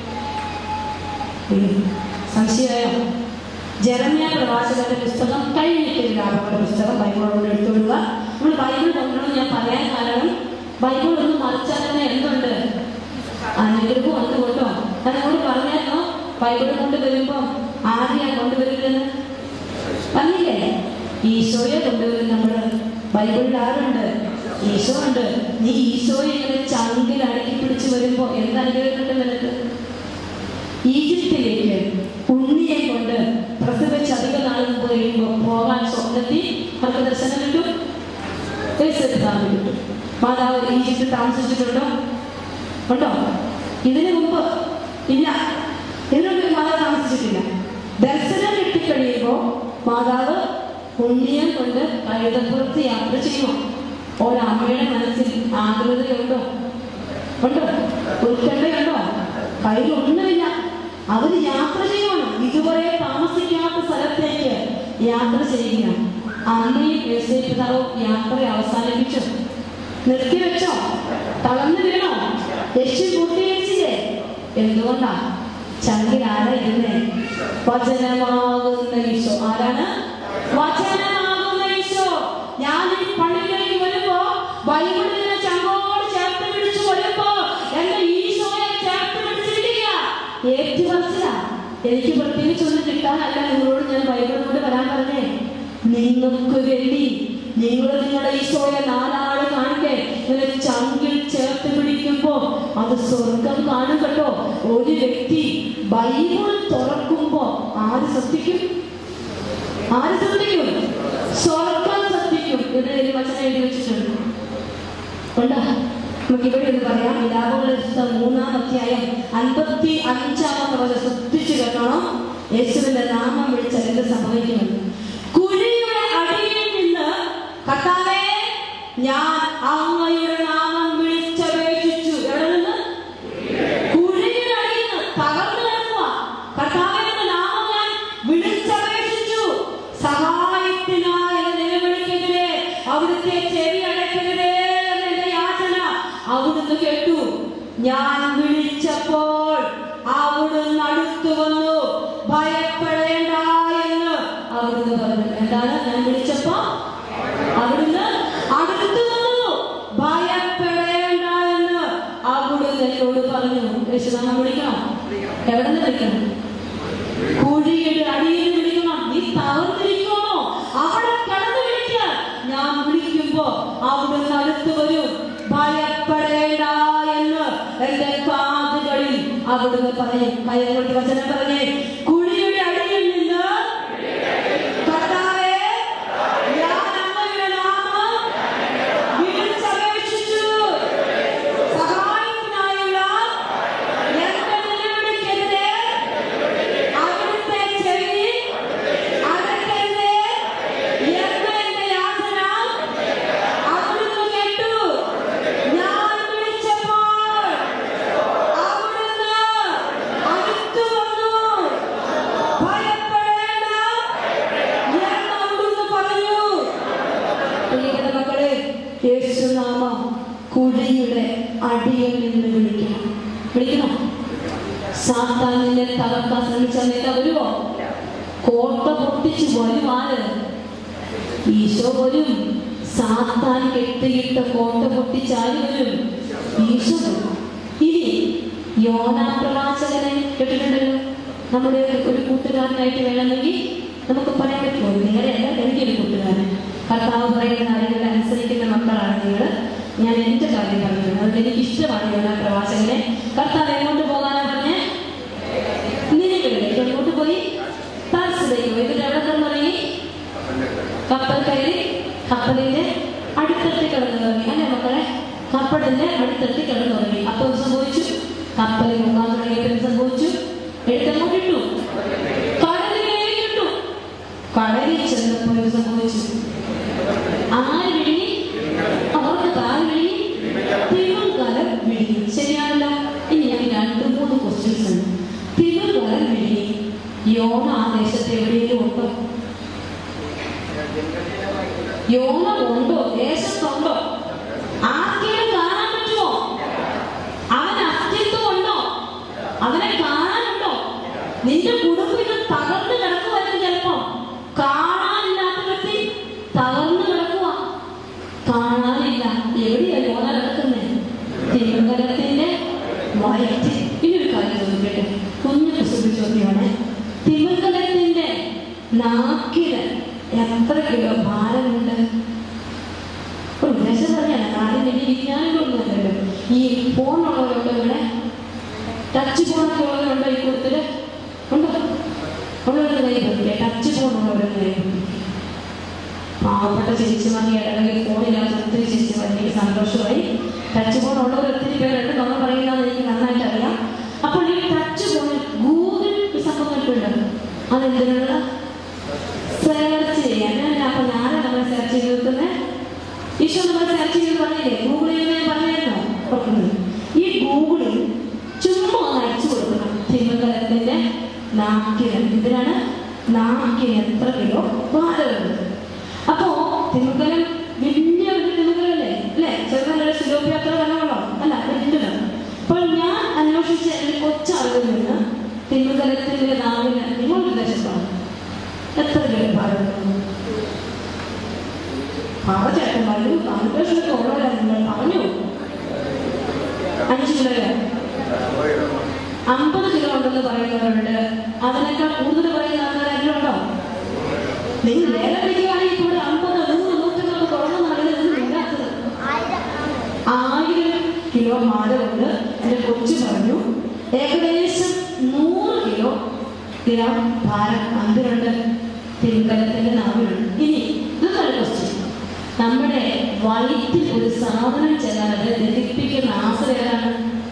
ഉം. സംശയമായോ ജെറമ്യ പ്രവാചകന്റെ പുസ്തകം കഴിഞ്ഞിട്ട് വിലാപങ്ങളുടെ പുസ്തകം ബൈബിളോട് എടുത്തുകൊള്ളുക നമ്മൾ ബൈബിൾ കൊണ്ടുവന്ന് ഞാൻ പറയാൻ കാരണം ബൈബിൾ ഒന്ന് മറിച്ചാൽ തന്നെ എന്തുണ്ട് അനുഗ്രഹം ഉണ്ട് കൊണ്ടോ അതിനോട് പറഞ്ഞായിരുന്നോ ബൈബിൾ കൊണ്ടുവരുമ്പോ ആരെയാ കൊണ്ടുവരുന്നത് പറഞ്ഞില്ലേ ഈശോയെ കൊണ്ടുവരും നമ്മള് ബൈബിളിൽ ആരുണ്ട് ഈശോ ഉണ്ട് നീ ഈശോയെ ഇങ്ങനെ ചങ്കിൽ അടക്കി പിടിച്ച് വരുമ്പോ എന്ത് അനുഗ്രഹം കിട്ടും നിനക്ക് ഈജിപ്തിലേക്ക് ഉണ്ണിയെ കൊണ്ട് പ്രസവിച്ച് അധിക നാൾ മുമ്പ് കഴിയുമ്പോൾ പോകാൻ സ്വപ്നത്തിൽ അവർക്ക് ദർശനം കിട്ടും യേശുദാനം കിട്ടും മാതാവ് ഈജിപ്തിൽ താമസിച്ചിട്ടുണ്ടോ ഉണ്ടോ ഇതിനു മുമ്പ് ഇല്ല ഇതിനൊക്കെ മാതാവ് താമസിച്ചിട്ടില്ല ദർശനം കിട്ടിക്കഴിയുമ്പോ മാതാവ് പുണ്യം കൊണ്ട് കഴുതപ്പുറത്ത് യാത്ര ചെയ്യുമോ ഒരമ്മയുടെ മനസ്സിൽ ആകുലതയുണ്ടോ ഉണ്ടോ ഉത്കണ്ഠയുണ്ടോ കയ്യിലൊന്നുമില്ല അവര് യാത്ര ചെയ്യണം ഇതുവരെ താമസിക്കാത്ത സ്ഥലത്തേക്ക് യാത്ര ചെയ്യുക അമ്മയും യേശുപിതാവും യാത്ര അവസാനിപ്പിച്ചു നിർത്തിവെച്ചോ തളർന്നു വീണോ യശു കൂട്ടിവെച്ചില്ലേ എന്തുകൊണ്ടാ ചങ്കിൽ ആരാ ഇരുന്നേ വചനമാകുന്ന ഈശോ ആരാണ് വചനമാകുന്ന ഈശോ ഞാൻ ഈ പള്ളിയിലേക്ക് വരുമ്പോ ബൈബിളിനെ ചങ്കോട് ചേർത്ത് പിടിച്ചു വരുമ്പോ എന്റെ ഈശോയെ ചേർത്ത് പിടിച്ചിരിക്കുക ഏറ്റുപറച്ചില എനിക്ക് പ്രത്യേകിച്ച് ഒന്നും കിട്ടാനല്ല നിങ്ങളോട് ഞാൻ ബൈബിൾ കൊണ്ട് വരാൻ പറഞ്ഞേ നിങ്ങൾക്ക് വേണ്ടി നിങ്ങൾ നിങ്ങളുടെ ഈശോയെ നാലാള് കാണിക്കെ ഇങ്ങനെ ചങ്കിൽ ചേർത്ത് പിടിക്കുമ്പോ അത് സ്വർഗം കാണും കേട്ടോ ഒരു വ്യക്തി ബൈബിൾ തുറക്കുമ്പോ ആര് ശ്രദ്ധിക്കും ആര് ശ്രദ്ധിക്കും സ്വർഗം ശ്രദ്ധിക്കും ഇവിടെ ഒരു വചനം എഴുതി വെച്ചിട്ടുണ്ട് ഉണ്ടോ നമുക്ക് ഇവിടെ ഒന്ന് പറയാം വിലാപങ്ങളുടെ പുസ്തകം മൂന്നാം അധ്യായം അൻപത്തി അഞ്ചാമത്തെ വരെ ശ്രദ്ധിച്ചു കേട്ടോണം യേശുവിന്റെ നാമം വിളിച്ചാൽ എന്ത് സംഭവിക്കുമെന്ന് കുഴിയുടെ അടിയിൽ നിന്ന് കർത്താവേ ഞാൻ അങ്ങയുടെ നാമം വിളിച്ചപേക്ഷിച്ചു എവിടെ നിന്ന് കുഴിയുടെ അടിയിൽ നിന്ന് തകർന്നു കിടക്കുക കർത്താവിന്റെ നാമം ഞാൻ വിളിച്ചപേക്ഷിച്ചു സഹായത്തിനായി നിലവിളിക്കരുതേ അവിടുത്തെ ചെവി അടയ്ക്കരുതേ എന്നെ യാചന അവിടുന്ന് കേട്ടു ഞാൻ വിളിച്ചപ്പോൾ അവിടുന്ന് അടുത്തു വന്നു ഭയപ്പെടേണ്ട എന്ന് അവിടുന്ന് പറഞ്ഞു എന്താണ് ഞാൻ വിളിച്ചപ്പോ അവിടുന്ന് അടുത്തു വന്നു ഭയപ്പെടേണ്ട എന്ന് അവിടുന്ന് എന്നോട് പറഞ്ഞു യേശുദാനം വിളിക്കണം എവിടെ നിന്ന് വിളിക്കണം കുഴിയുടെ അടിയിൽ വിളിക്കണം നീ തകർന്നിരിക്കണോ അവിടെ കടന്നു വിളിക്ക ഞാൻ വിളിക്കുമ്പോ അവിടുന്ന് അടുത്ത് വരും ഭയപ്പെടേണ്ട എന്ന് എന്റെ കാതുകളിൽ അവിടുന്ന് പറയും കൈകൊണ്ട് വചനം പറഞ്ഞേ കുഴിയുടെ അടിയിൽ നിന്ന് കർത്താവേ, ഞാൻ അങ്ങയുടെ നാമം വിളിച്ചപേക്ഷിച്ചു. സഹായത്തിനായുള്ള എന്റെ നിലവിളിക്കരുതേ. അവിടുത്തെ ചെവി അടയ്ക്കരുതേ. എന്ന് എന്റെ യാതന അവിടുന്ന് കേട്ടു. ഞാൻ വിളിച്ചപ്പോൾ അവിടുന്ന് അടുത്തു വന്നു. കുഴിയുടെ അടിയിൽ നിന്ന് വിളിക്കണം വിളിക്കണം സാത്താൻ നിന്നെ തകർക്കാൻ ശ്രമിച്ചാൽ നിന്നെ വരുമോ കോട്ട പൊട്ടിച്ചു വരും ആര് ഈശോ വരും സാത്താൻ കെട്ടിയിട്ട കോട്ട പൊട്ടിച്ചാല് വരും ഈശോ വരും ഇനി യോനാ പ്രവാചകനെ കേട്ടിട്ടുണ്ടല്ലോ നമ്മുടെ ഒരു കൂട്ടുകാരനായിട്ട് വേണമെങ്കിൽ നമുക്ക് പറയാൻ പറ്റുമോ നേരെയല്ല എനിക്കൊരു കൂട്ടുകാരൻ കർത്താവ് പറയുന്ന കാര്യങ്ങൾ അനുസരിക്കുന്ന മക്കളാണ് നിങ്ങൾ ഞാൻ എന്റെ കാര്യം പറയുന്നത് അതുകൊണ്ട് എനിക്ക് ഇഷ്ടമാണ് യോനാ പ്രവാചകനെ കർത്താവ് എങ്ങോട്ട് പോകാനാ പറഞ്ഞേ നിലവിലേക്ക് എങ്ങോട്ട് പോയി താൽസിലേക്ക് പോയി എന്നിട്ട് എവിടെ കിടന്ന് തുടങ്ങി കപ്പൽ കയറി കപ്പലിന്റെ അടിത്തട്ടി കിടന്നു തുടങ്ങി അല്ലെ മക്കളെ കപ്പലിന്റെ അടിത്തട്ടി കിടന്നു തുടങ്ങി അപ്പൊ എന്ത് സംഭവിച്ചു കപ്പലിൽ മുങ്ങാൻ തുടങ്ങിയപ്പോൾ എന്ത് സംഭവിച്ചു എഴുത്തങ്ങോട്ട് ഇട്ടു കടലിലേക്ക് ഇട്ടു കടലിൽ ചെന്നപ്പോൾ എന്ത് സംഭവിച്ചു ആര് വിഴുങ്ങി അവർക്ക് കാല് വിഴുങ്ങി തിരുവൻകാലം വിഴുങ്ങി ശരിയാണല്ലോ ഇനി ഞാൻ രണ്ട് മൂന്ന് ക്വസ്റ്റ്യൻസ് ഉണ്ട് തിരുവൻകാലം വിഴുങ്ങി യോണ ആ ദേശത്ത് എവിടെയെങ്കിലും ഉണ്ടോ യോണ ഉണ്ടോ ദേശത്തുണ്ടോ ആർക്കെങ്കിലും കാണാൻ പറ്റുമോ അവൻ അസ്തിത്വം ഉണ്ടോ അവനെ കാണാനുണ്ടോ നിന്റെ കുടുംബം ഇത് തകർന്ന് കിടക്കുമായിരുന്നു ചിലപ്പോ കാണാനില്ലാത്ത വ്യക്തി തകർന്ന് കിടക്കുക കാണാനില്ല എവിടെയാ യോന കിടക്കുന്നത് തിരുവനന്തപുരത്തിന്റെ വയറ്റിൽ ഇനി ഒരു കാര്യം ചോദിക്കട്ടെ കുഞ്ഞു കുസൃതി ചോദ്യമാണ് തിരുവനന്തപുരത്തിന്റെ നാക്കില് എത്ര കിലോ ഭാരമുണ്ട് ഒരു ഉദ്ദേശം പറയാണ് കാര്യം വലിയ വിജ്ഞാനങ്ങളൊന്നുമല്ലല്ലോ ഈ ഫോണുള്ളവരൊക്കെ ഇവിടെ ടച്ച് ഫോണൊക്കെ ഉള്ളവരുണ്ടോ ഈ കൂട്ടത്തില് ഉണ്ടോ ഉള്ളവരുടെ കൈ പറ്റില്ല ടച്ച് ഫോൺ ഉള്ളവരുടെ കൈ പറ്റില്ല പാവപ്പെട്ട ചേച്ചിമാർ ഇടകളിൽ ഫോണില്ലാത്ത ഒത്തിരി ചേച്ചിമാർ എനിക്ക് സന്തോഷമായി ടച്ച് ഫോൺ ഉള്ളവർ ഒത്തിരി പേരുണ്ട് നമ്മൾ പറയുന്നത് എനിക്ക് നന്നായിട്ട് അറിയാം അപ്പോൾ ഈ ടച്ച് ഫോണിൽ ഗൂഗിൾ സംഭവം ഉണ്ട് അതെന്തിനുള്ള സെർച്ച് ചെയ്യാൻ ഞാൻ അപ്പൊ ഞാനാണ് നമ്മൾ സെർച്ച് ചെയ്ത് വെക്കുന്നത് ഈശോ നമ്മൾ സെർച്ച് ചെയ്ത് പറഞ്ഞില്ലേ ഗൂഗിളിൽ ഞാൻ പറഞ്ഞായിരുന്നോ ഓർക്കുന്നത് ഈ ഗൂഗിളിൽ ചുമ്മാ ഒന്ന് അടിച്ചു കൊടുക്കണം തിമിംഗലത്തിന്റെ നാക്കിന് ഇതിനാണ് നാക്കിന് എത്ര കിലോ ഭാരമുണ്ട് അപ്പോ തിമിംഗലം വലിയ ഒരു തിമിംഗലല്ലേ അല്ലേ ചെറുതല്ല സിലോപ്പി അത്ര വല്ലവളോ അല്ല വലുതാണ് അപ്പോൾ ഞാൻ അന്വേഷിച്ച ഒരു കൊച്ചറിവിൽ നിന്ന് തിമിംഗലത്തിന്റെ നാവിന് നിങ്ങളുടെ ദേശത്താണ് എത്ര കിലോ ഭാരമുണ്ട് പാവച്ചേട്ടന്മാരും കാൽക്കുലേഷനൊക്കെ ഉള്ളവരാണ് നിങ്ങൾ പറഞ്ഞു അഞ്ച് കിലോ അമ്പത് കിലോ ഉണ്ടെന്ന് പറയുന്നവരുണ്ട് അതിനേക്കാൾ കൂടുതൽ പറയുന്ന ആൾക്കാരെങ്കിലും ഉണ്ടോ നിങ്ങൾ നേരെ പിടിക്കുകയാണെങ്കിൽ ഇവിടെ അമ്പത് നൂറ് നൂറ്റമ്പത് കുറഞ്ഞ നാളുകൾ ഇല്ലാത്തത് ആയിരം കിലോ ഭാരമുണ്ട് എന്റെ കൊച്ചു പറഞ്ഞു ഏകദേശം നൂറ് കിലോ ഗ്രാം ഭാരം അതിലുണ്ട് തിരുക്കലത്തിന്റെ നാവിലുണ്ട് ഇനി ഇതൊക്കെ ക്വസ്റ്റ്യൻ നമ്മുടെ വയറ്റിൽ ഒരു സാധനം ചെന്നാൽ അത് ദഹിപ്പിക്കുന്ന ആസർ ഏതാണ്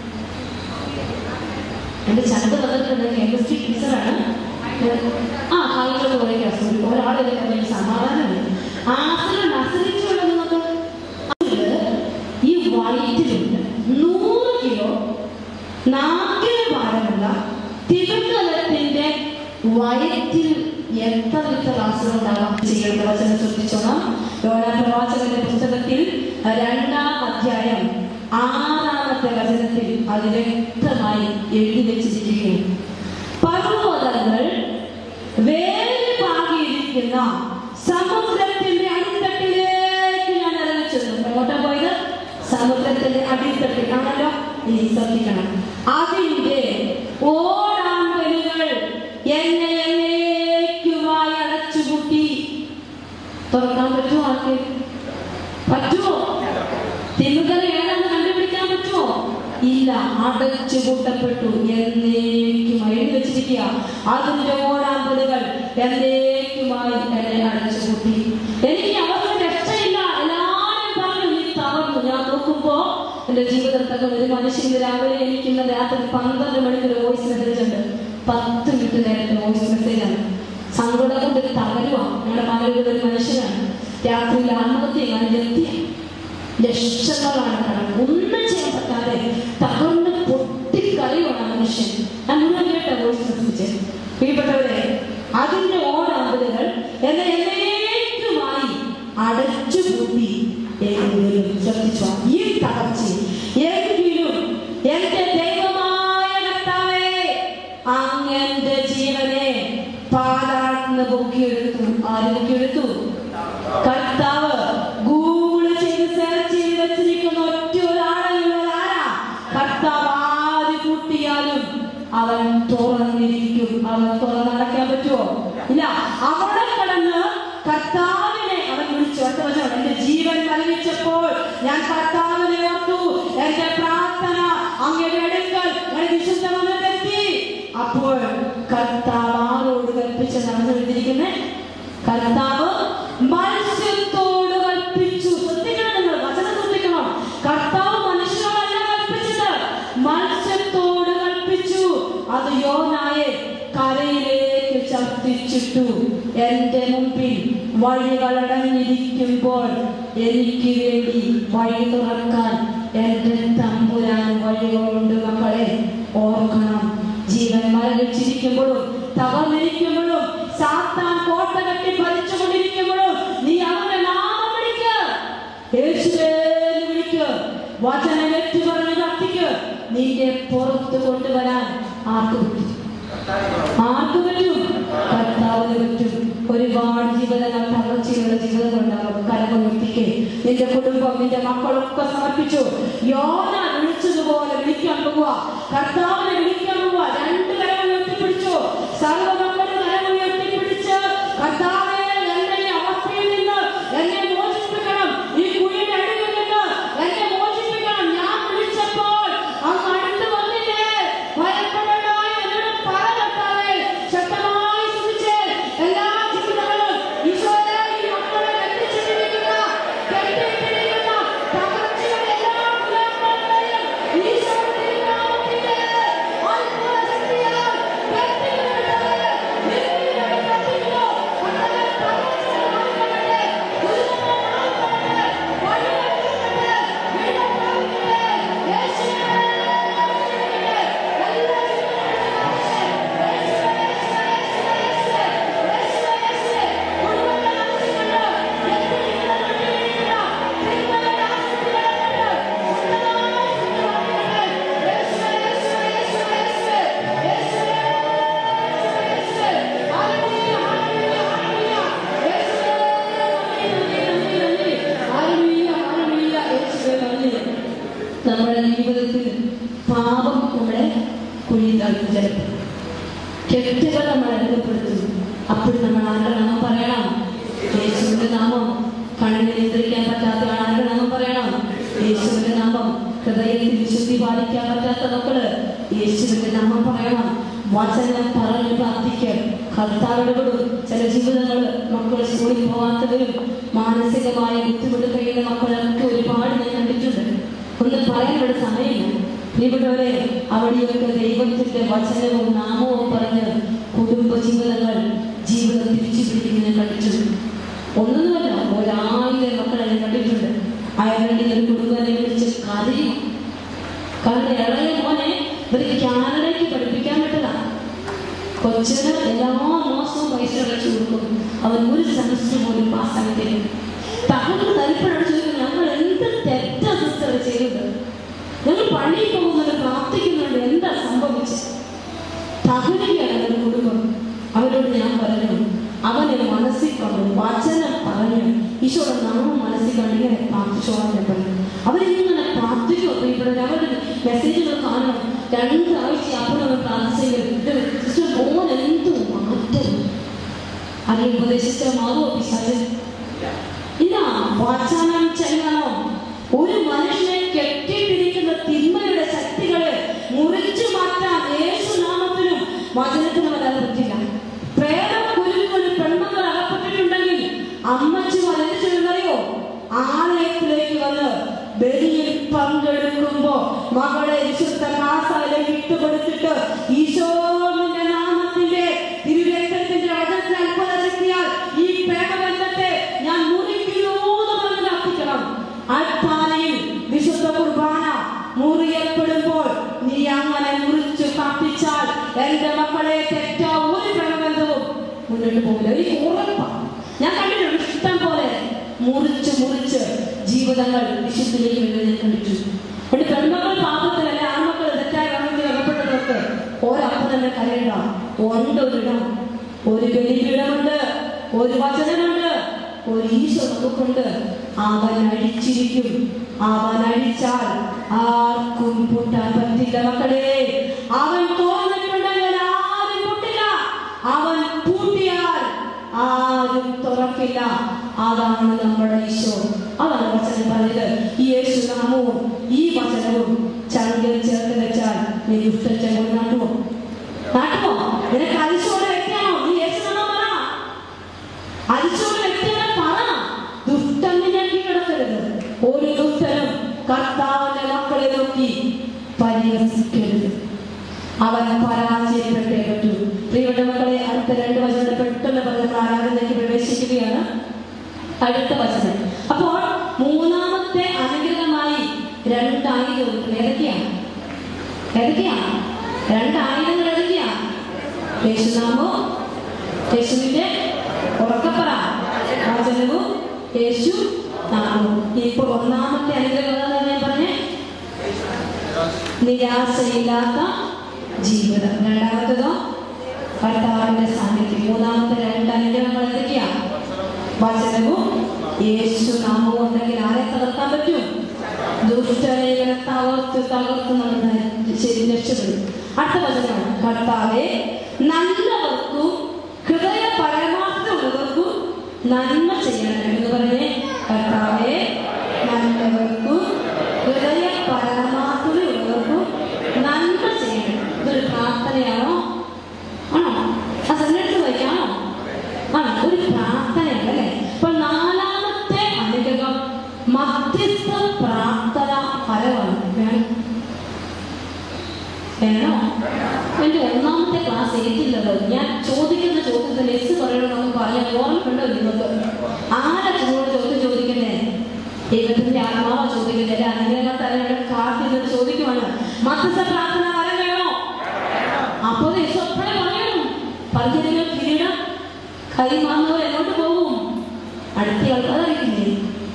എന്റെ ചണ്ട് വന്നിട്ടുണ്ട് കെമിസ്ട്രി ടീച്ചറാണ് ആ കായിക കുറയ്ക്ക് അസുഖം ഒരാളെ പറഞ്ഞ സമാധാനമില്ല ആസനം അനുസരിച്ചുള്ളത് അതില് ഈ വയറ്റിലുണ്ട് നൂറ് കിലോ നാക്കിന് ഭാരമുള്ള തിരുക്കലത്തിന്റെ വയറ്റിൽ എത്ര ലിറ്റർ അസുഖം ഉണ്ടാകാം ചെയ്യുന്ന പ്രവചനം ശ്രദ്ധിച്ചോണം യോനാ പ്രവാചകന്റെ പുസ്തകത്തിൽ രണ്ടാം അധ്യായം ആറാമത്തെ വചനത്തിൽ അത് വ്യക്തമായി എഴുതി വെച്ചിരിക്കുകയും പർവ്വതങ്ങൾ വേലിൽ പാകിയിരിക്കുന്ന സമുദ്രത്തിന്റെ അടിത്തട്ടിലേക്ക് ഞാൻ ഇറങ്ങിച്ചെന്നു എങ്ങോട്ടാ പോയത് സമുദ്രത്തിന്റെ അടിത്തട്ടിൽ ആണല്ലോ ഇനി ശ്രദ്ധിക്കണം അതിന്റെ ഓടാമ്പലുകൾ എന്നെ എന്നേക്കുമായി അടച്ചുപൂട്ടി തുറക്കാൻ പറ്റുമോ ആർക്ക് പറ്റുമോ തിന്നുകല ഏതാണെന്ന് കണ്ടുപിടിക്കാൻ പറ്റുമോ ഇല്ല അടച്ചു കൂട്ടപ്പെട്ടു എന്നേക്കുമായി എഴുതി വെച്ചിരിക്കുക അതിന്റെ ഓടാമ്പലുകൾ എന്നേക്കുമായി എന്നെ അടച്ചു കൂട്ടി എനിക്ക് അവർക്ക് രക്ഷയില്ല എല്ലാവരും പറഞ്ഞു നീ തകർന്നു ഞാൻ നോക്കുമ്പോ എന്റെ ജീവിതത്തൊക്കെ ഒരു മനുഷ്യൻ ഇന്ന് രാവിലെ എനിക്ക് ഇന്ന് രാത്രി പന്ത്രണ്ട് മണിക്ക് ഒരു വോയിസ് മെസ്സേജ് ഉണ്ട് പത്ത് മിനിറ്റ് നേരത്തെ വോയിസ് മെസ്സേജ് ആണ് സങ്കടം കൊണ്ട് തകരുക ഞങ്ങളുടെ മകളുടെ ഒരു മനുഷ്യനാണ് രാത്രിയിൽ ആത്മഹത്യ ചെയ്യാൻ വ്യക്തി ലക്ഷങ്ങളാണ് കടം ഒന്നും ചെയ്യാൻ പറ്റാതെ തകർന്ന് പൊട്ടിക്കളിയാണ് ആ മനുഷ്യൻ ഞാൻ മുഴുവൻ കേട്ട വോയിസ് മെസ്സേജ് പ്രിയപ്പെട്ടവരെ അതിന്റെ ഓടാമ്പലുകൾ എന്നെ എന്നേക്കുമായി അടച്ചുപൂട്ടി എങ്കിലും ശ്രദ്ധിച്ചോ ഈ തകർച്ച അവൻ തുറന്നിരിക്കും അവൻ തുറന്നടയ്ക്കാൻ പറ്റുമോ ഇല്ല അവിടെ കടന്ന് കർത്താവിനെ അവൻ വിളിച്ചു ഒറ്റ വചനം എന്റെ ജീവൻ മരവിച്ചപ്പോൾ ഞാൻ കർത്താവിനെ ഓർത്തു എന്റെ പ്രാർത്ഥന അങ്ങയുടെ അടുക്കൽ ഞാൻ വിശുദ്ധ മന്ദിരത്തിലെത്തി അപ്പോൾ കർത്താവ് ആരോട് കൽപ്പിച്ച് നടന്നു എഴുതിയിരിക്കുന്നേ കർത്താവ് മത്സ്യത്തോട് കൽപ്പിച്ചു ശ്രദ്ധിക്കണം നിങ്ങൾ വചനം ശ്രദ്ധിക്കണം കർത്താവ് മനുഷ്യനോടല്ല കൽപ്പിച്ചത് മത്സ്യത്തോട് കൽപ്പിച്ചു അത് യോനായെ കരയിലേക്ക് ചർത്തിച്ചിട്ടു എന്റെ മുമ്പിൽ വഴികൾ അടഞ്ഞിരിക്കുമ്പോൾ എനിക്ക് വേണ്ടി വഴി തുറക്കാൻ എന്റെ തമ്പുരാൻ വഴികളുണ്ട് മക്കളെ ഓർക്കണം ജീവൻ മരവിച്ചിരിക്കുമ്പോഴും തകർന്നിരിക്കുമ്പോഴും സാത്താൻ കോട്ട കെട്ടി ഭരിച്ചുകൊണ്ടിരിക്കുമ്പോഴും നീ അവന്റെ നാമം വിളിക്ക യേശുവേ എന്ന് വിളിക്ക് വചനം ഏറ്റു പറഞ്ഞ് കത്തിക്ക് നിന്റെ പുറത്ത് കൊണ്ടുവരാൻ ആർക്ക് പറ്റും ആർക്ക് പറ്റും കർത്താവിന് പറ്റും ഒരുപാട് ജീവിതങ്ങൾ തകർച്ചയുള്ള ജീവിതങ്ങളുണ്ടാകും കരകൊള്ളിപ്പിക്കെ നിന്റെ കുടുംബം നിന്റെ മക്കളൊക്കെ സമർപ്പിച്ചു യോന വിളിച്ചതുപോലെ വിളിക്കാൻ പോവുക കർത്താവിനെ വിളിക്കാൻ പോവുക രണ്ട് കരങ്ങൾ ഉയർത്തിപ്പിടിച്ചു സർവമക്കളുടെ കരങ്ങൾ ഉയർത്തിപ്പിടിച്ച് കർത്താവെ എന്നെ ഈ അവസ്ഥയിൽ നിന്ന് എന്നെ മോചിപ്പിക്കണം ഈ കുഴിയുടെ അടിയിൽ നിന്ന് എന്നെ മോചിപ്പിക്കണം ഞാൻ വിളിച്ചപ്പോൾ അങ്ങ് അടുത്ത് വന്നില്ലേ ഭയപ്പെടേണ്ട എന്നോട് പറ കർത്താവേ ശക്തമായി ശ്രമിച്ച് എല്ലാ ജീവിതങ്ങളും ഈശോയെ ഈ മക്കളെ കെട്ടിച്ചിട്ടിരിക്കുന്ന കെട്ടിയിട്ടിരിക്കുന്ന തകർച്ചയുടെ എല്ലാ ദുരന്തങ്ങളെയും ഈശോയുടെ നാമത്തിലെ അത്ഭുത ശക്തിയാൽ കെട്ടിയിടട്ടെ. നിന്നിലൂടെ കെട്ടിയിടൂ. കർത്താവേ, തകർച്ച മാറ്റണമേ. ദുരിതങ്ങൾ മാറ്റണമേ. വഴിവെട്ടണമേ. വീണ്ടെടുക്കണമേ. യേശുവേ, എല്ലാ നമ്മുടെ ജീവിതത്തിൽ പാപം നമ്മളെ കുഴിയിൽ തള്ളും ചിലപ്പോൾ കെട്ടുകൾ നമ്മൾ അനുഭവപ്പെടുത്തും അപ്പോൾ നമ്മൾ ആരുടെ നാമം പറയണം യേശുവിന്റെ നാമം കണ്ണിന് നിയന്ത്രിക്കാൻ പറ്റാത്ത ആളുടെ നാമം പറയണം യേശുവിന്റെ നാമം ഹൃദയത്തിൽ വിശുദ്ധി പാലിക്കാൻ പറ്റാത്ത മക്കള് യേശുവിന്റെ നാമം പറയണം വചനം പറഞ്ഞു പ്രാർത്ഥിക്കുക കർത്താവിനോടും ചില ജീവിതങ്ങൾ മക്കൾ സ്കൂളിൽ പോകാത്തവരും മാനസികമായ ബുദ്ധിമുട്ട് കഴിയുന്ന മക്കളൊക്കെ ഒരുപാട് ഞാൻ കണ്ടിട്ടുണ്ട് ഒന്നും പറയാനുള്ള സമയമില്ല പ്രിയപ്പെട്ടവരെ അവിടെയൊക്കെ ദൈവത്തിന്റെ വചനവും നാമവും പറഞ്ഞ് കുടുംബ ജീവിതങ്ങൾ ജീവിതം തിരിച്ചു പിടിക്കുന്ന കണ്ടിട്ടുണ്ട് ഒന്നുമല്ല ഒരായിരം മക്കളെ ഞാൻ കണ്ടിട്ടുണ്ട് അയർലൻഡിൽ ഒരു കുടുംബനെ വിളിച്ച് കരയും കാരണം ഇളയ മോനെ ഇവര് കാനഡയ്ക്ക് പഠിപ്പിക്കാൻ പറ്റതാണ് കൊച്ചിന് എല്ലാ മാസവും പൈസ അടച്ചു കൊടുക്കും അവൻ ഒരു സെമസ്റ്റർ പോലും പാസ്സാക്കി തരും തകർന്ന് തരിപ്പഴച്ച് ചോദിക്കും ഞങ്ങൾ എന്ത് തെറ്റാ സിസ്റ്റർ ചെയ്തത് ഞങ്ങൾ പള്ളിയിൽ പോകുന്നുണ്ട് പ്രാർത്ഥിക്കുന്നുണ്ട് എന്താ സംഭവിച്ചത് തകരുകയാണ് ഒരു കുടുംബം അവരോട് ഞാൻ പറഞ്ഞു അവനെ മനസ്സിൽ കണ്ടു വചനം പറഞ്ഞു ഈശോയുടെ നാമം മനസ്സിൽ കണ്ട് ഇങ്ങനെ പ്രാർത്ഥിച്ചോളാൻ ഞാൻ പറഞ്ഞു അവരിങ്ങനെ പ്രാർത്ഥിക്കും പ്രിയപ്പെട്ടവർ അവരുടെ മെസ്സേജുകൾ കാണണം രണ്ടാഴ്ച അപ്പോഴൊന്ന് പ്രാർത്ഥിച്ചെങ്കിൽ സിസ്റ്റർ മോൻ എന്തു മാറ്റം അതിൽ ഉപദേശിച്ച മാവോ പിശാചൻ ഇതാ വചനം ചെയ്യണം ഒരു മനുഷ്യനെ കെട്ടിപ്പിടിക്കുന്ന തിന്മയുടെ ശക്തികളെ മുറിച്ചു മാറ്റാൻ യേശു നാമത്തിനും വചനത്തിനും വരാതെ പറ്റില്ല പ്രേതം കുരുക്കൊരു പെൺമക്കൾ അകപ്പെട്ടിട്ടുണ്ടെങ്കിൽ അമ്മച്ചി വലത് ചെയ്യുന്നറിയോ ആലയത്തിലേക്ക് വന്ന് ബലിയിൽ പങ്കെടുക്കുമ്പോ മകളെ വിശുദ്ധ കാസാലേക്ക് ഇട്ടുകൊടുത്തിട്ട് ഈശോന്റെ നാമത്തിന്റെ തിരുരക്തത്തിന്റെ വചനത്തിന് അത്ഭുത ശക്തിയാൽ ഈ പ്രേമബന്ധത്തെ ഞാൻ മുറിക്കുന്നു എന്ന് പറഞ്ഞ് പ്രാർത്ഥിക്കണം ആത്മാനയിൽ വിശുദ്ധ കുർബാന മുറിയപ്പെടുമ്പോൾ നീ അങ്ങനെ മുറിച്ചു പ്രാർത്ഥിച്ചാൽ എന്റെ മക്കളെ തെറ്റോ ഒരു പ്രേമബന്ധവും മുന്നോട്ട് പോകില്ല എനിക്ക് ഉറപ്പാണ് ഞാൻ കണ്ടിട്ടുണ്ട് ഇഷ്ടം പോലെ മുറിച്ച് മുറിച്ച് ജീവിതങ്ങൾ വിശുദ്ധിലേക്ക് വരുന്നത് ഞാൻ കണ്ടിട്ടുണ്ട് ഒരു പെൺമക്കൾ പാപത്തിലല്ല ആൺമക്കൾ തെറ്റായ കർമ്മത്തിൽ അകപ്പെട്ടവർക്ക് ഒരപ്പം തന്നെ കരയണ്ട ഒണ്ടൊരിടം ഒരു ബലിപീഠമുണ്ട് ഒരു വചനമുണ്ട് ഒരു ഈശോ നമുക്കുണ്ട് അവൻ അഴിച്ചിരിക്കും അവൻ അഴിച്ചാൽ ആർക്കും പൂട്ടാൻ പറ്റില്ല മക്കളെ അവൻ തോന്നിട്ടുണ്ട് ആരും തുറക്കില്ല അതാണ് നമ്മുടെ ഈശോ അതാണ് വചനം പറഞ്ഞത് ഈ യേശു നാമവും ഈ വചനവും ചങ്കിൽ ചേർത്ത് വെച്ചാൽ നീ ദുഷ്ടച്ചെങ്കിൽ നാട്ടുമോ നാട്ടുമോ നിനക്ക് അരിശോടെ വ്യക്തിയാണോ നീ യേശു നാമം പറ അരിശോടെ വ്യക്തിയുടെ പറ ദുഷ്ടമിനെ കീഴടക്കരുത് ഒരു ദുഷ്ടനും കർത്താവിന്റെ മക്കളെ നോക്കി പരിഹസിക്കരുത് അവൻ പരാജയപ്പെട്ടേ പറ്റൂ പ്രിയപ്പെട്ട മക്കളെ അടുത്ത രണ്ട് വചനം പെട്ടെന്ന് പറഞ്ഞ ആരാധനയ്ക്ക് പ്രവേശിക്കുകയാണ് അടുത്ത വചനം അപ്പോൾ മൂന്നാമത്തെ അനുഗ്രഹമായി രണ്ടായുധം ഏതൊക്കെയാണ് ഏതൊക്കെയാണ് രണ്ടായുധങ്ങൾ ഏതൊക്കെയാണ് യേശുനാമോ യേശുവിന്റെ ഉറക്കപ്പറ വചനവും യേശു നാമവും ഇപ്പോൾ ഒന്നാമത്തെ അനുഗ്രഹം എന്താണെന്ന് ഞാൻ പറഞ്ഞേ നിരാശയില്ലാത്ത ജീവിതം രണ്ടാമത്തതോ കർത്താവിന്റെ സാന്നിധ്യം മൂന്നാമത്തെ രണ്ട് അനുഗ്രഹങ്ങൾ എന്തൊക്കെയാണ് വചനവും യേശു നാമവും ഉണ്ടെങ്കിൽ ആരെ തകർക്കാൻ പറ്റും ദുഷ്ടനെ തകർത്ത് തകർത്ത് നമ്മൾ ശരി രക്ഷപ്പെടും അടുത്ത വചനമാണ് കർത്താവെ നല്ലവർക്കും ഹൃദയ പരമാർത്ഥമുള്ളവർക്കും നന്മ ചെയ്യണം എന്ന് പറഞ്ഞേ കർത്താവെ നല്ലവർക്കും ഹൃദയ പരമാർത്ഥമുള്ളവർക്കും നന്മ ചെയ്യണം ഇതൊരു പ്രാർത്ഥനയാണോ ആണോ ആ സന്ദേശം വയ്ക്കാണോ ആണ് ഒരു പ്രാർത്ഥനയാണ് അല്ലേ അപ്പൊ നാലാമത്തെ അനുഗ്രഹം മധ്യസ്ഥ പ്രാർത്ഥന ഫലമാണ് വേണം വേണോ എന്റെ ഒന്നാമത്തെ ക്ലാസ് ഏറ്റില്ലല്ലോ ഞാൻ ചോദിക്കുന്ന ചോദ്യത്തിന് എസ് പറയണമെന്ന് പറയാൻ ഓർമ്മയുണ്ടോ നിങ്ങൾക്ക് ആരാ ചൂട് ചോദ്യം ചോദിക്കുന്നേ ദൈവത്തിന്റെ ആത്മാവ ചോദിക്കുന്നത് അല്ലെ അനുഗ്രഹത്താലെ കാത്തിരുന്ന് ചോദിക്കുവാണ് മധ്യസ്ഥ പ്രാർത്ഥന വരം വേണോ അപ്പോൾ യേശു അപ്പോഴേ പറയണം പലതിനും കിരീടം കൈമാറുന്നവർ എങ്ങോട്ട് പോകും അടുത്ത ആൾക്കാർ അറിയില്ലേ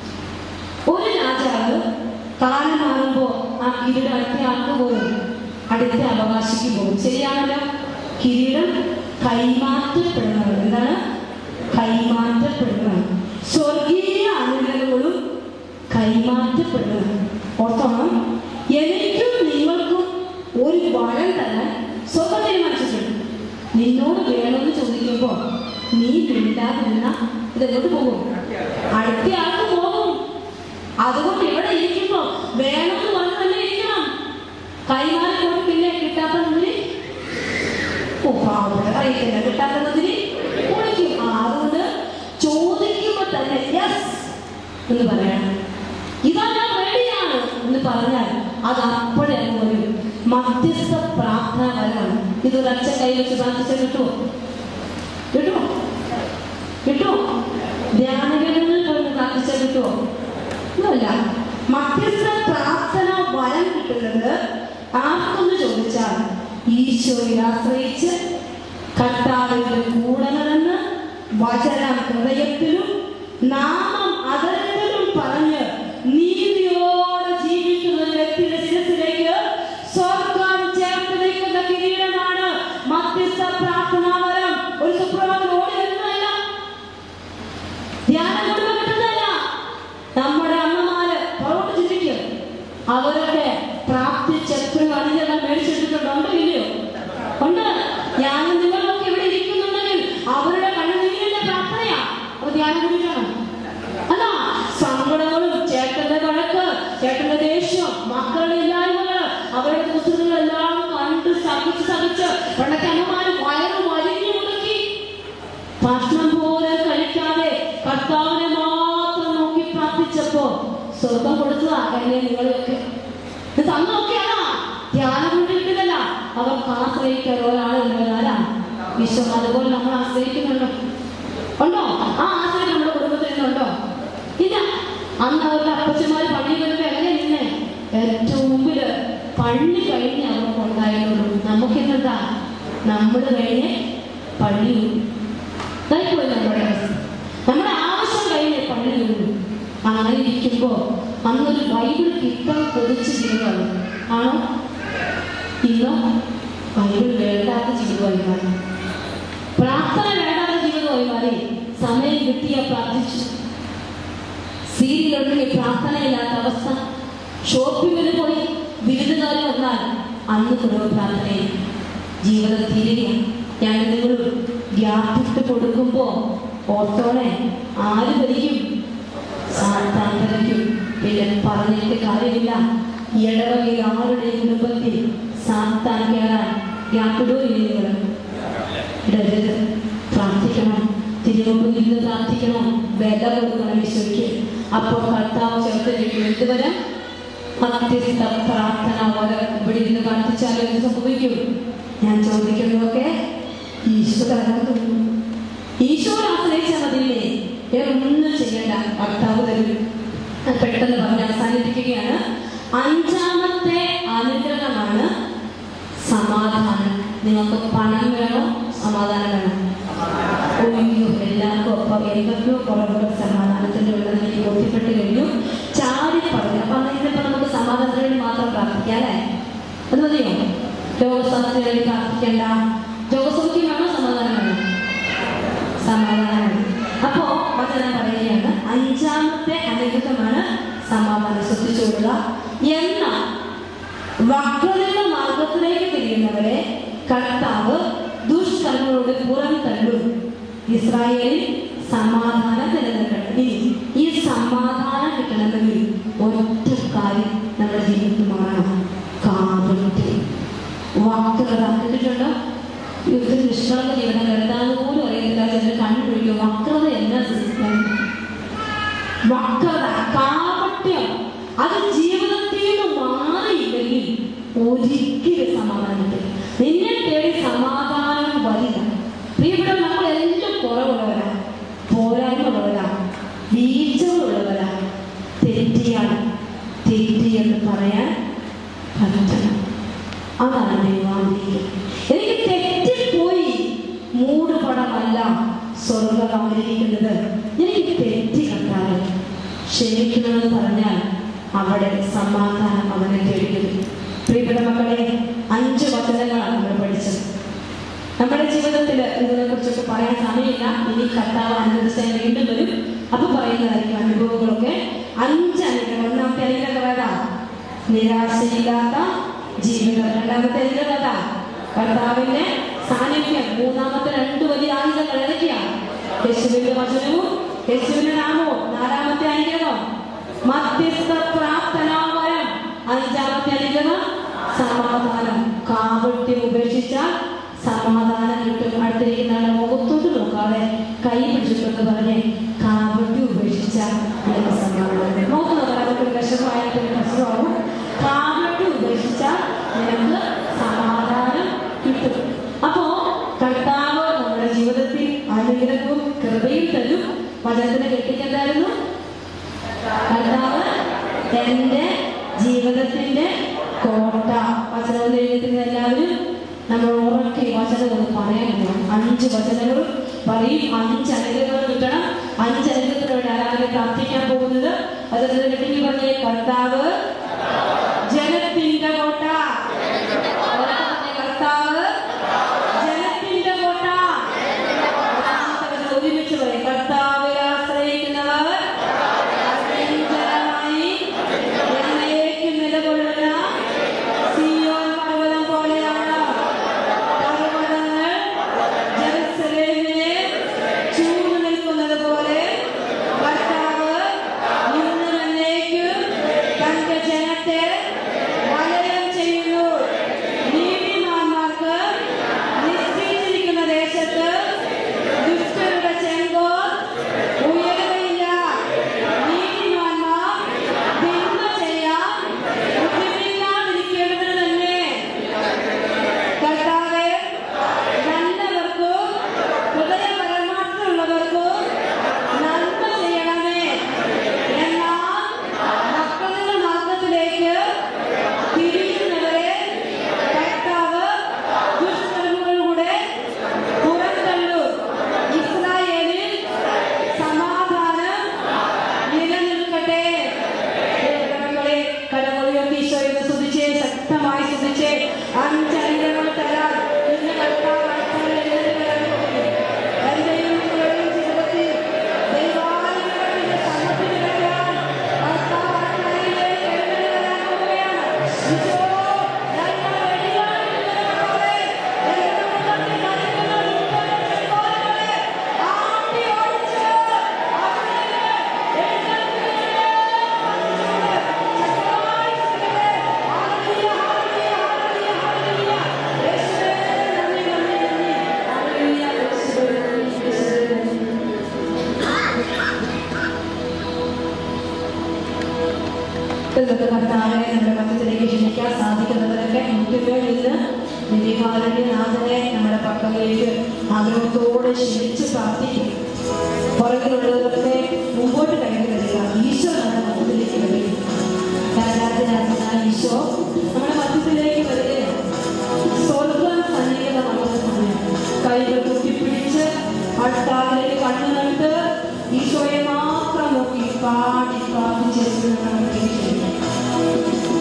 ഒരു രാജാവ് കാലം മാറുമ്പോ ആ കിരീടം അടുത്ത ആൾക്ക് പോകും അടുത്ത അവകാശിക്ക് പോകും ശരിയാണല്ലോ കിരീടം കൈമാറ്റപ്പെടുന്നവർ എന്താണ് കൈമാറ്റപ്പെടുന്നവർ സ്വർഗീയ അനുഗ്രഹങ്ങളും കൈമാറ്റപ്പെടുന്നവർ ഓർത്തോണം എനിക്കും നിങ്ങൾക്കും ഒരു വരം തന്നെ സ്വന്തം തീരുമാനിച്ചിട്ടുണ്ട് നിന്നോട് വേണമെന്ന് ചോദിക്കുമ്പോ നീ മിണ്ടാതിരുന്ന ഇതെങ്ങോട്ട് പോകും അടുത്ത ആൾക്ക് പോകും അതുകൊണ്ട് ഇവിടെ ഇരിക്കുമ്പോ വേണമെന്ന് പറഞ്ഞ് തന്നെ ഇരിക്കണം കൈമാറി കൊണ്ട് പിന്നെ കിട്ടാത്തതിന് ഓ പാവപ്പെട്ട അറിയത്തില്ല കിട്ടാത്തതിന് കുളിക്കും ആ അതുകൊണ്ട് ചോദിക്കുമ്പോ തന്നെ യെസ് എന്ന് പറയണം ഇതാ ഞാൻ റെഡിയാണ് എന്ന് പറഞ്ഞാൽ അത് അപ്പോഴേ അങ്ങ് വരും മധ്യസ്ഥ പ്രാർത്ഥന വരാണ് ഇത് ഒരു അച്ഛൻ കൈ വെച്ച് പ്രാർത്ഥിച്ച കിട്ടുമോ കിട്ടുമോ കിട്ടുമോ ധ്യാനങ്ങളിൽ പോയി പ്രാർത്ഥിച്ച കിട്ടുമോ ഒന്നുമല്ല മധ്യസ്ഥ പ്രാർത്ഥന വരം കിട്ടുന്നത് ആർക്കൊന്ന് ചോദിച്ചാൽ ഈശോയിൽ ആശ്രയിച്ച് കർത്താവിന്റെ കൂടെ നടന്ന് വചനം ഹൃദയത്തിലും നാമം അതരത്തിലും പറഞ്ഞ് നീതിയോടെ ജീവിക്കുന്ന ഒരു വ്യക്തിയുടെ ശിരസിലേക്ക് സ്വർഗം ചേർത്ത് വയ്ക്കുന്ന കിരീടമാണ് മധ്യസ്ഥ പ്രാർത്ഥനാ വരം ഒരു സുപ്രഭാതം ഓടി വരുന്നതല്ല ധ്യാനം കൊണ്ട് കിട്ടുന്നതല്ല നമ്മുടെ അമ്മമാര് പുറകോട്ട് ചിന്തിക്കും അവരൊക്കെ പ്രാർത്ഥിച്ച് എപ്പോഴും അതിനെല്ലാം മേടിച്ചെടുത്തിട്ടുണ്ടോ ഉണ്ടോ ഇല്ലയോ ഉണ്ട് ഞാനും നിങ്ങളൊക്കെ ഇവിടെ ഇരിക്കുന്നുണ്ടെങ്കിൽ അവരുടെ കണ്ണുനീരിന്റെ പ്രാർത്ഥനയാ അപ്പൊ ധ്യാനം കൂടിയിട്ടാണ് അല്ല സങ്കടങ്ങളും ചേട്ടന്റെ വഴക്ക് ചേട്ടന്റെ ദേഷ്യം മക്കളുടെ ഇല്ലായ്മകള് അവരുടെ പുസ്തകങ്ങളെല്ലാം കണ്ട് സഹിച്ച് സഹിച്ച് പണ്ടത്തെ അമ്മമാര് വയറ് വലിഞ്ഞു മുറുക്കി ഭക്ഷണം പോലും കഴിക്കാതെ കർത്താവിനെ മാത്രം നോക്കി പ്രാർത്ഥിച്ചപ്പോ സ്വർഗം കൊടുത്തതാ എന്നെ നിങ്ങളെയൊക്കെ ഇത് തന്നൊക്കെയാണോ ധ്യാനം കൊണ്ടിരിക്കുന്നില്ല അവർക്ക് ആശ്രയിക്കാൻ ഒരാൾ എന്നവരാരാ വിശ്വം അതുപോലെ നമ്മൾ ആശ്രയിക്കുന്നുണ്ടോ ഉണ്ടോ ആ ആശ്രയം നമ്മുടെ കുടുംബത്തിൽ നിന്നുണ്ടോ ഇല്ല അന്ന് അവരുടെ അപ്പച്ചന്മാര് പള്ളി വരുമ്പോ എങ്ങനെ നിന്നെ ഏറ്റവും മുമ്പില് പള്ളി കഴിഞ്ഞ് അവർക്ക് ഉണ്ടായിരുന്നുള്ളൂ നമുക്കെന്താ നമ്മൾ കഴിഞ്ഞ് പള്ളി ഇതായിപ്പോയി നമ്മുടെ അവസ്ഥ നമ്മുടെ ആവശ്യം കഴിഞ്ഞ് പള്ളി നിന്നു അങ്ങനെ ഇരിക്കുമ്പോ അന്നൊരു ബൈബിൾ കിട്ടാൻ കൊതിച്ച് ജീവിതമാണ് ആണോ ഇന്നോ ബൈബിൾ വേണ്ടാത്ത ജീവിതമായി മാറി പ്രാർത്ഥന വേണ്ടാത്ത ജീവിതമായി മാറി സമയം കിട്ടിയ പ്രാർത്ഥിച്ചു സീരിയലുണ്ടെങ്കിൽ പ്രാർത്ഥനയില്ലാത്ത അവസ്ഥ ഷോപ്പിങ്ങിന് പോയി ബിരുദകാലം വന്നാൽ അന്ന് കുടുംബ പ്രാർത്ഥനയിൽ ജീവിതം തീരുകയാണ് ഞാൻ നിങ്ങൾ ഗ്യാപ്പിട്ട് കൊടുക്കുമ്പോ ഓർത്തോളെ ആര് ഭരിക്കും സാത്താൻ ഭരിക്കും പിന്നെ പറഞ്ഞിട്ട് കാര്യമില്ല ഈ ഇടവകയിൽ ആരുടെ കുടുംബത്തിൽ സാത്താൻ കയറാൻ യാതൊരു രീതികളും ഇടരുത് പ്രാർത്ഥിക്കണം തിരുവമ്പ് ഇരുന്ന് പ്രാർത്ഥിക്കണം വില കൊടുക്കണം ഈശോയ്ക്ക് അപ്പോൾ കർത്താവ് ചേർത്തിരിക്കും എന്തുവരെ മധ്യസ്ഥ പ്രാർത്ഥന പോലെ ഇവിടെ ഇരുന്ന് പ്രാർത്ഥിച്ചാൽ എന്ത് സംഭവിക്കും ഞാൻ ചോദിക്കുന്നതൊക്കെ ഈശോ തരാൻ തോന്നുന്നു ഈശോ ആശ്രയിച്ചാൽ മതിയില്ലേ വേറെ ഒന്നും ചെയ്യണ്ട കർത്താവ് തരും ഞാൻ പെട്ടെന്ന് പറഞ്ഞ് അവസാനിപ്പിക്കുകയാണ് അഞ്ചാമത്തെ അനുഗ്രഹമാണ് സമാധാനം നിങ്ങൾക്ക് പണം വേണോ സമാധാനം വേണോ ഒയ്യോ എല്ലാവർക്കും ഒപ്പം എന്തൊക്കെയോ കുറവുകൾ സമാധാനത്തിന്റെ ഉള്ളത് എനിക്ക് ബോധ്യപ്പെട്ട് കഴിഞ്ഞു ചാടി പറഞ്ഞു അപ്പൊ അതിനിപ്പോ നമുക്ക് സമാധാനത്തിന് വേണ്ടി മാത്രം പ്രാർത്ഥിക്കാം അല്ലേ അത് മതിയോ രോഗസൗഖ്യത്തിന് വേണ്ടി പ്രാർത്ഥിക്കണ്ട രോഗസൗഖ്യം വേണോ സമാധാനം വേണോ സമാധാനം അപ്പോ വചനം പറയുകയാണ് അഞ്ചാമത്തെ അനുഗ്രഹമാണ് സമാധാനം ശ്രദ്ധിച്ചുകൊള്ളുക എന്നാൽ വക്രതയുടെ മാർഗത്തിലേക്ക് തിരിയുന്നവരെ കർത്താവ് ദുഷ്കർമ്മങ്ങളോട് പുറം തള്ളും ഇസ്രായേലിൽ സമാധാനം നിലനിൽക്കണം ഇനി ഈ സമാധാനം കിട്ടണമെങ്കിൽ ഒറ്റ കാര്യം നമ്മുടെ ജീവിതത്തിൽ മാറണം കാപട്യം വക്രത കണ്ടിട്ടുണ്ടോ യുദ്ധ നിഷ്കളങ്ക ജീവിതം എന്താന്ന് പോലും അറിയത്തില്ല ചിലർ കണ്ടുപിടിക്കും വക്രത എന്നാ സിസ്റ്റം വക്രത കാപട്യം അത് ജീവിതത്തിൽ നിന്ന് മാറിയില്ലെങ്കിൽ ഒരിക്കലും സമാധാനത്തിൽ നിന്നെ തേടി സമാധാനം വരില്ല പ്രിയപ്പെട്ട നമ്മളെല്ലാം കുറവുള്ളവരാ പോരായ്മയുള്ളവരാ വീഴ്ചകളുള്ളവരാ തെറ്റിയാൽ തെറ്റിയെന്ന് പറയാൻ പറ്റണം അതാണ് ദൈവാന്തീകം എനിക്ക് തെറ്റിപ്പോയി മൂടുപടമല്ല സ്വർഗം ആഗ്രഹിക്കുന്നത് എനിക്ക് തെറ്റി കണ്ടാൽ ക്ഷമിക്കണമെന്ന് പറഞ്ഞാൽ അവിടെ സമാധാനം അവനെ തേടിയത് പ്രിയപ്പെട്ട മക്കളെ അഞ്ച് വചനങ്ങളാണ് നമ്മൾ പഠിച്ചത് നമ്മുടെ ജീവിതത്തിൽ ഇതിനെ കുറിച്ചൊക്കെ പറയാൻ സമയമില്ല ഇനി കർത്താവ് അനുവദിച്ചാൽ വീണ്ടും വരും അപ്പൊ പറയുന്നതായിരിക്കും അനുഭവങ്ങളൊക്കെ അഞ്ച് അനുഗ്രഹം ഒന്നാമത്തെ അനുഗ്രഹം ഏതാ നിരാശയില്ലാത്ത ജീവിതം രണ്ടാമത്തെ അനുഗ്രഹം ഏതാ കർത്താവിന്റെ സാന്നിധ്യം മൂന്നാമത്തെ രണ്ട് വലിയ ആയുധങ്ങൾ ഏതൊക്കെയാണ് യേശുവിന്റെ വചനവും യേശുവിന്റെ നാമവും നാലാമത്തെ അനുഗ്രഹം മധ്യസ്ഥ പ്രാർത്ഥനാവരം അഞ്ചാമത്തെ അനുഗ്രഹം സമാധാനം കാവട്യം ഉപേക്ഷിച്ചാൽ സമാധാനം കിട്ടും അടുത്തിരിക്കുന്ന ആളെ മുഖത്തോട്ട് നോക്കാതെ കൈ പിടിച്ചിട്ടൊക്കെ പറഞ്ഞ് കാവട്യം ഉപേക്ഷിച്ചാൽ നിനക്ക് സമാധാനം മുഖത്ത് നോക്കാൻ അവർക്ക് വിഷമമായിട്ട് പ്രശ്നമാകും കാവട്യം ഉപേക്ഷിച്ചാൽ നിനക്ക് സമാധാനം കിട്ടും അപ്പോ കർത്താവ് നമ്മുടെ ജീവിതത്തിൽ അനുഗ്രഹവും കൃപയും തരും വചനത്തിന് കെട്ടിക്കെന്തായിരുന്നു കർത്താവ് എന്റെ ജീവിതത്തിന്റെ കോട്ട വചനം എഴുതുന്ന എല്ലാവരും നമ്മൾ ഉറക്കെ വചനം ഒന്ന് പറയാൻ പോകണം അഞ്ച് വചനങ്ങളും പറയും അഞ്ച് അനുഗ്രഹങ്ങൾ കിട്ടണം അഞ്ച് അനുഗ്രഹത്തിന് വേണ്ടി ആരാധന പ്രാർത്ഥിക്കാൻ പോകുന്നത് വചനത്തിന് കെട്ടിക്ക് പറഞ്ഞേ കർത്താവ് ജനത്തിന്റെ കോട്ട ഉറക്കെ കർത്താവ് ജനത്തിന്റെ കോട്ട ഒരുമിച്ച് പറയും കർത്താവിൽ ആശ്രയിക്കുന്നവർ അചഞ്ചലമായി എന്നേക്കും നിലകൊള്ളുന്ന സിയോൻ പർവ്വതം പോലെയാണ് പർവ്വതങ്ങൾ ജെറുസലേമിനെ ചൂട് നിൽക്കുന്നത് പോലെ കർത്താവ് ഇന്നും എന്നേക്കും തന്റെ തൊട്ട് കർത്താവെ നമ്മുടെ മധ്യത്തിലേക്ക് ക്ഷണിക്കാൻ സാധിക്കുന്നവരൊക്കെ മുറ്റുമേൽ നിന്ന് നിധികാരുണ്യനാഥനെ നമ്മുടെ പക്കലേക്ക് ആഗ്രഹത്തോടെ ക്ഷണിച്ച് പ്രാർത്ഥിക്കും പുറകിലുള്ളവരൊക്കെ മുമ്പോട്ട് കയറി വരിക ഈശോ നമ്മുടെ മധ്യത്തിലേക്ക് വരിക രാജാതിരാജനായ ഈശോ നമ്മുടെ മധ്യത്തിലേക്ക് വരികയാണ് സ്വർഗം സന്നിഹിതമാകുന്ന സമയം കൈകൾ കുത്തിപ്പിടിച്ച് അടുത്താളിലേക്ക് കണ്ണു നട്ട് ഈശോയെ മാത്രം നോക്കി പാടി പ്രാർത്ഥിച്ചിരുന്നു നമുക്ക് ക്ഷണിക്കാം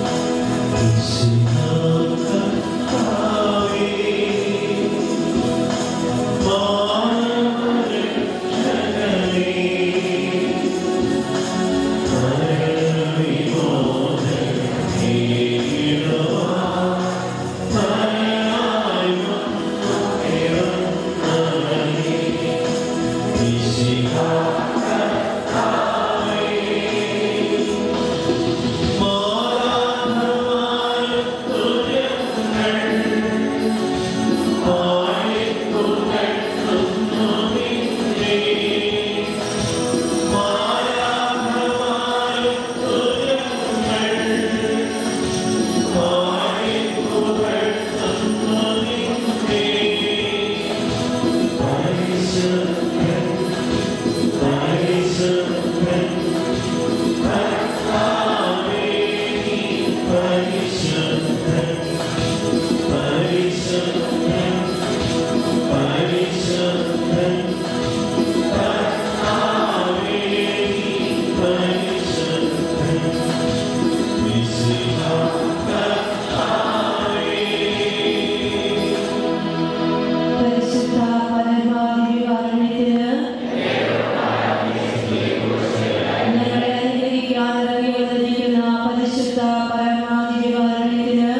പരിശുദ്ധ പരമാധികാരണത്തിന് ഞങ്ങളെ അനുഗ്രഹിക്കാൻ ഇറങ്ങി വന്നിരിക്കുന്ന പരിശുദ്ധ പരമാധികാരണത്തിന്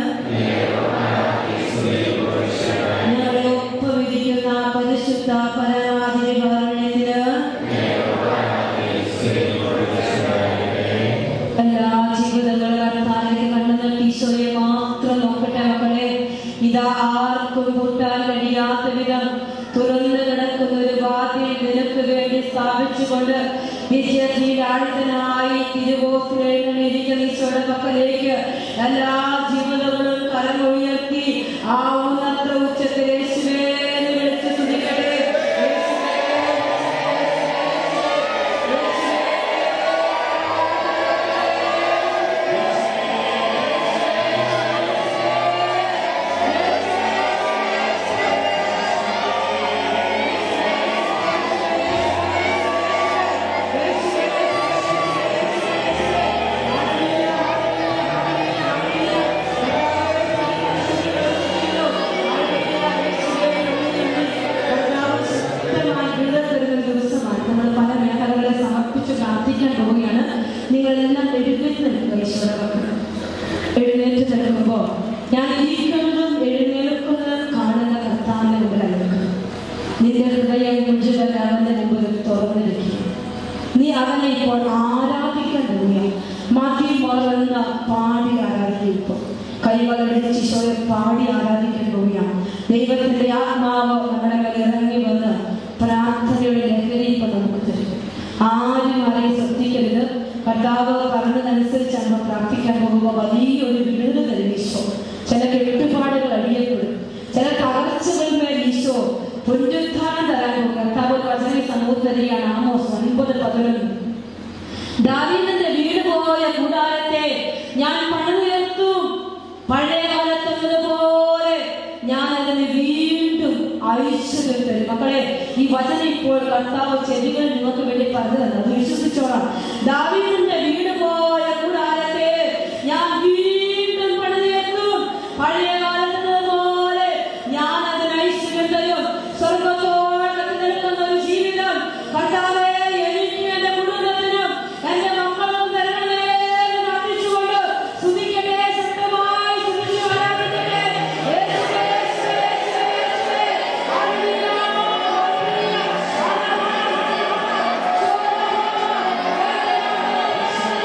ഞങ്ങളെ ഒപ്പമിരിക്കുന്ന പരിശുദ്ധ പരമാധികാരണത്തിന് എല്ലാ ജീവിതങ്ങളും കർത്താവിനെ കണ്ണു ഈശോയെ മാത്രം നോക്കട്ടെ മക്കളെ ഇതാ ആർക്കും കൂട്ടാൻ കഴിയാത്ത വിധം തുറന്നു കിടക്കുന്ന ഒരു വാതിൽ നിനക്ക് വേണ്ടി സ്ഥാപിച്ചുകൊണ്ട് വിദ്യാർത്ഥിയിലാഴ്ത്തനായി തിരുവോത്തിരിക്കുന്ന ഈശോയുടെ പക്കലേക്ക് എല്ലാ ജീവിതങ്ങളും കരമുയർത്തി ആവുന്നത്ര ഉച്ചത്തിൽ യേശുവേ എന്ന് വിളിച്ച് തുതിക്കട്ടെ യേശുവേ, യേശുവേ. ദിവസമാണ് നമ്മൾ പല മേഖലകളെ സമർപ്പിച്ച് പ്രാർത്ഥിക്കാൻ പോവുകയാണ് നിങ്ങളെല്ലാം എഴുന്നേറ്റ് നിൽക്കുക ഈശ്വരവർക്ക് എഴുന്നേറ്റ് നിൽക്കുമ്പോൾ ഞാൻ ഇരിക്കുന്നതും എഴുന്നേൽക്കുന്നതും കാണുന്ന കർത്താവിന്റെ മുമ്പിലായിരിക്കും നിന്റെ ഹൃദയം മുഴുവൻ അവന്റെ മുമ്പിൽ തുറന്നിരിക്കും നീ അവനെ ഇപ്പോൾ ആരാധിക്കാൻ പോവുകയാണ് മതി മറന്ന പാടി ആരാധിക്കും ഇപ്പോൾ കൈകളടിച്ച് ഈശോയെ പാടി ആരാധിക്കാൻ പോവുകയാണ് ദൈവത്തിന്റെ ആത്മാവ് നമ്മുടെ മേൽ ഇറങ്ങി വന്ന് പ്രാർത്ഥനയുടെ ലഹരി ഇപ്പൊ നമുക്ക് തരും ആരും ആരെയും ശ്രദ്ധിക്കരുത് കർത്താവ് പറഞ്ഞതനുസരിച്ച് നമ്മൾ പ്രാർത്ഥിക്കാൻ പോകുമ്പോൾ വലിയൊരു വീട് തരും ഈശോ ചില കെട്ടുപാടുകൾ അടിയപ്പെടും ചില തകർച്ചകളിന്മേൽ ഈശോ പുനരുദ്ധാനം തരാൻ പോകും കർത്താവ് ഒരു വചന സമൂഹം തരികയാണ് ആമോസ് ഒൻപത് പതിനൊന്ന് ദാവീദിന്റെ വീട് പോയ കൂടാരത്തെ ഞാൻ പണിതുയർത്തും പഴയ കാലത്തുള്ളതുപോലെ ഞാൻ അതിന് വീണ്ടും ഐശ്വര്യം തരും മക്കളെ ഈ വചനം ഇപ്പോൾ കർത്താവ് ചെവികൾ നിങ്ങൾക്ക് വേണ്ടി പറഞ്ഞു തന്നെ അത് വിശ്വസിച്ചോളാം ദാവീദിന്റെ വീട് പോയ കൂടാരത്തെ ഞാൻ വീണ്ടും പണിതുയർത്തും പഴയ കാലത്തുള്ളതുപോലെ ഞാൻ അതിന് ഐശ്വര്യം തരും സ്വർഗത്തോടത്ത് നിൽക്കുന്ന ഒരു ജീവിതം കർത്താവേ എനിക്കും എന്റെ കുടുംബത്തിനും എന്റെ മക്കൾക്കും തരണമേ എന്ന് പ്രാർത്ഥിച്ചുകൊണ്ട് സ്തുതിക്കട്ടെ ശക്തമായി സ്തുതിച്ചു ആരാധിക്കട്ടെ യേശുവേ, യേശുവേ, യേശുവേ, യേശുവേ. Hallelujah, hallelujah, hallelujah.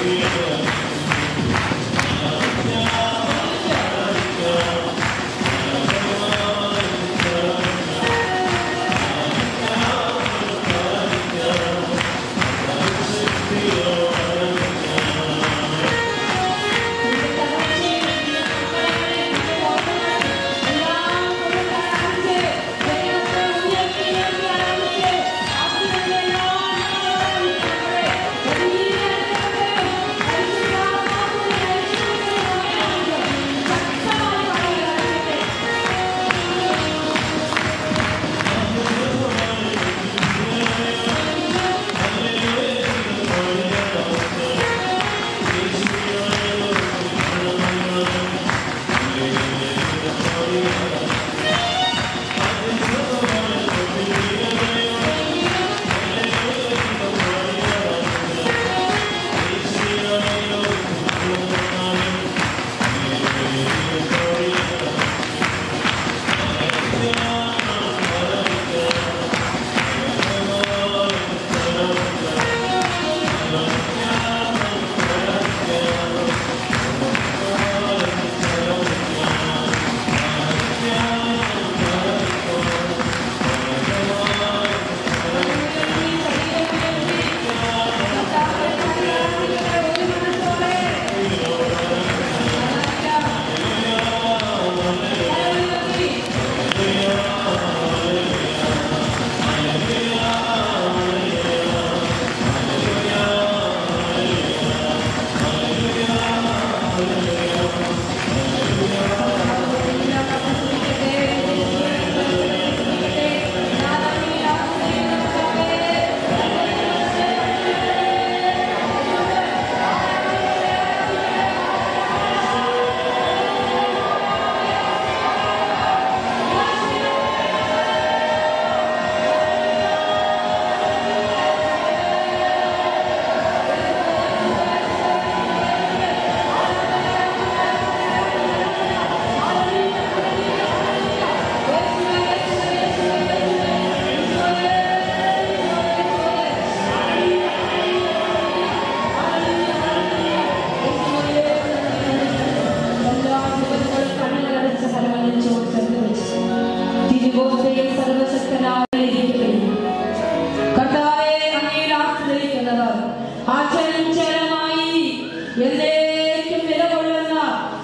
എന്നേക്കും നിലകൊള്ളുന്ന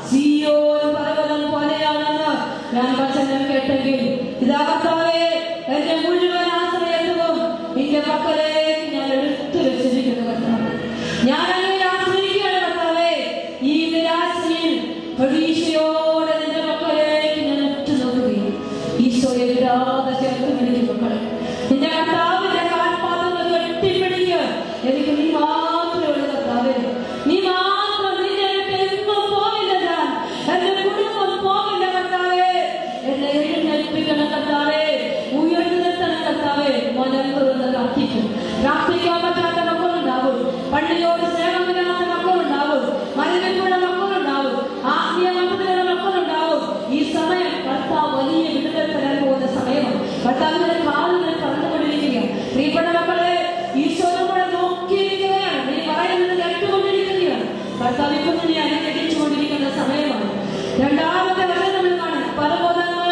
സിയോൻ പർവ്വതം പോലെയാണെന്ന് ഞാൻ വചനം കേട്ടെങ്കിൽ ഇതാ കർത്താവേ എന്റെ മുഴുവൻ ആശ്രയത്വവും നിന്റെ പക്കലേക്ക് ഞാൻ എടുത്തു വെച്ചിരിക്കുന്നു കർത്താവ് ഞാൻ അങ്ങനെ ആശ്രയിക്കുകയാണ് കർത്താവേ ഈ നിരാശയിൽ പ്രതീക്ഷയോടെ നിന്റെ മക്കളിലേക്ക് ഞാൻ ഉറ്റുനോക്കുകയും ഈശോയെ വിടാതെ ചേർത്ത് പിടിക്കും മക്കളെ നിന്റെ കർത്താവിന്റെ കാൽപാദങ്ങൾ കെട്ടിപ്പിടിക്കുക എനിക്ക് നീ മാത്രമേ ഉള്ളൂ കർത്താവേ നീ മാത്രം നിന്റെ അടുത്ത് എങ്ങും പോകില്ല ഞാൻ എന്റെ കുടുംബം പോകില്ല കർത്താവേ എന്നെ എഴുന്നേൽപ്പിക്കണം കർത്താവേ ഉയർന്നു നിർത്തണം കർത്താവേ മനം തുറന്ന് പ്രാർത്ഥിക്കും പ്രാർത്ഥിക്കാൻ പറ്റാത്ത മക്കളുണ്ടാവും പള്ളിയോട് സ്നേഹമില്ലാത്ത മക്കളുണ്ടാവും മരുന്നിലുള്ള മക്കളുണ്ടാവും ആത്മീയ മക്കളുടെ മക്കളുണ്ടാവും ഈ സമയം കർത്താവ് വലിയ വിടുതൽ തരാൻ പോകുന്ന സമയമാണ് കർത്താവിന്റെ കാലുകൾ കടന്നുകൊണ്ടിരിക്കുകയാണ് പ്രിയപ്പെട്ട മക്കളെ ഈശോ നമ്മളെ നോക്കിയിരിക്കുകയാണ് നീ പറയുന്നത് കേട്ടുകൊണ്ടിരിക്കുകയാണ് കർത്താവ് ഇപ്പം തന്നെ അനുഗ്രഹിച്ചുകൊണ്ടിരിക്കുന്ന സമയമാണ് രണ്ടാമത്തെ വചനം നമ്മൾ കാണും പർവ്വതങ്ങൾ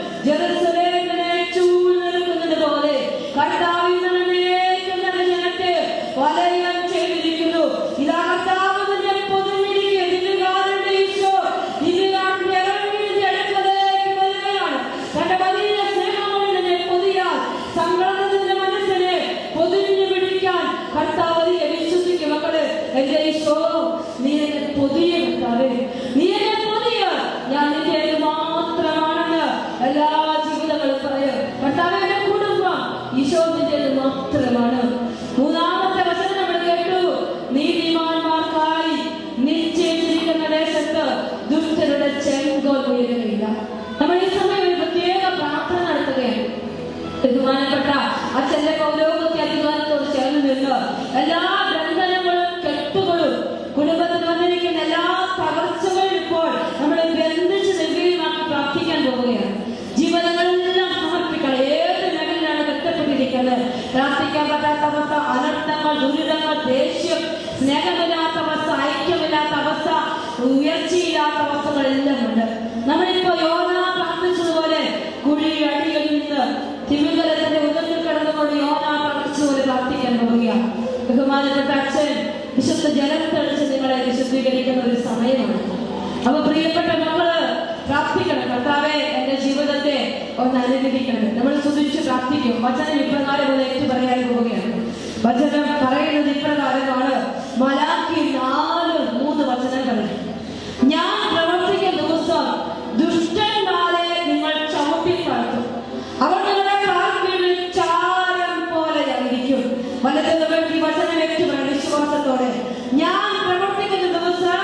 ജെറുസലേമിനെ ചൂഴ്ന്നെടുക്കുന്നത് പോലെ കർത്താവിൽ നിന്നേക്കും തന്നെ ജനത്തെ വലയം ചെയ്തിരിക്കുന്നു ഇതാ കർത്താവ് നിന്നെ പൊതിഞ്ഞിരിക്കുക ദിലുകാരന്റെ ഈശോ ദിലുകാരന്റെ ഇറങ്ങിന്റെ അടുക്കലേക്ക് വരികയാണ് തന്റെ വലിയ സ്നേഹം കൊണ്ട് നിന്നെ പൊതിയാൻ സങ്കടത്തിന്റെ മനസ്സിനെ പൊതിഞ്ഞു പിടിക്കാൻ കർത്താവ് നീയെ വിശ്വസിക്കും മക്കള് എന്റെ ഈശോ നീ എന്നെ പൊതിയ കർത്താവേ നീ എന്നെ പൊതിയ ഞാൻ നിന്റെ മാത്രമാണെന്ന് എല്ലാ ജീവിതങ്ങളും പറയും കർത്താവ് എന്റെ കുടുംബം ഈശോ നിന്റെ മാത്രമാണ് മൂന്നാമത്തെ വചനം നമ്മൾ കേട്ടു നീതിമാന്മാർക്കായി നിശ്ചയിച്ചിരിക്കുന്ന ദേശത്ത് ദുഷ്ടരുടെ ചെങ്കോൽ ഉയരുകയില്ല നമ്മൾ ഈ സമയം ഒരു പ്രത്യേക പ്രാർത്ഥന നടത്തുകയാണ് ബഹുമാനപ്പെട്ട അച്ഛന്റെ പൗരോഗത്യ അധികാരത്തോട് ചേർന്ന് നിന്ന് എല്ലാ ബന്ധനങ്ങളും കെട്ടുകളും കുടുംബത്തിൽ വന്നിരിക്കുന്ന എല്ലാ തകർച്ചകളും ഇപ്പോൾ നമ്മൾ ബന്ധിച്ച് നിർവീര്യമാക്കി പ്രാർത്ഥിക്കാൻ പോവുകയാണ് ജീവിതങ്ങളെല്ലാം സമർപ്പിക്കണം ഏത് മേഖലയിലാണ് ബന്ധപ്പെട്ടിരിക്കുന്നത് പ്രാർത്ഥിക്കാൻ പറ്റാത്ത അവസ്ഥ അനർത്ഥങ്ങൾ ദുരിതങ്ങൾ ദേഷ്യം സ്നേഹമില്ലാത്ത അവസ്ഥ സമയമാണ് അപ്പൊ പ്രിയപ്പെട്ട മക്കള് പ്രാർത്ഥിക്കണം കർത്താവെ എന്റെ ജീവിതത്തെ ഒന്ന് അനുഗ്രഹിക്കണം നമ്മൾ സ്തുതിച്ച് പ്രാർത്ഥിക്കും വചനം ഇപ്രകാരം ഒന്ന് ഏറ്റു പറയാൻ പോവുകയാണ് വചനം പറയുന്നത് ഇപ്രകാരമാണ് മലാക്കി നാല് മൂന്ന് വചനങ്ങൾ ഞാൻ പ്രവർത്തിക്കുന്ന ദിവസം ദുഷ്ടന്മാരെ നിങ്ങൾ ചവിട്ടി താഴ്ത്തും അവർ നിങ്ങളുടെ കാൽക്കീഴിൽ ചാരം പോലെ ആയിരിക്കും വലത്തുന്ന വ്യക്തി വചനം ഏറ്റു പറയണം വിശ്വാസത്തോടെ ഞാൻ പ്രവർത്തിക്കുന്ന ദിവസം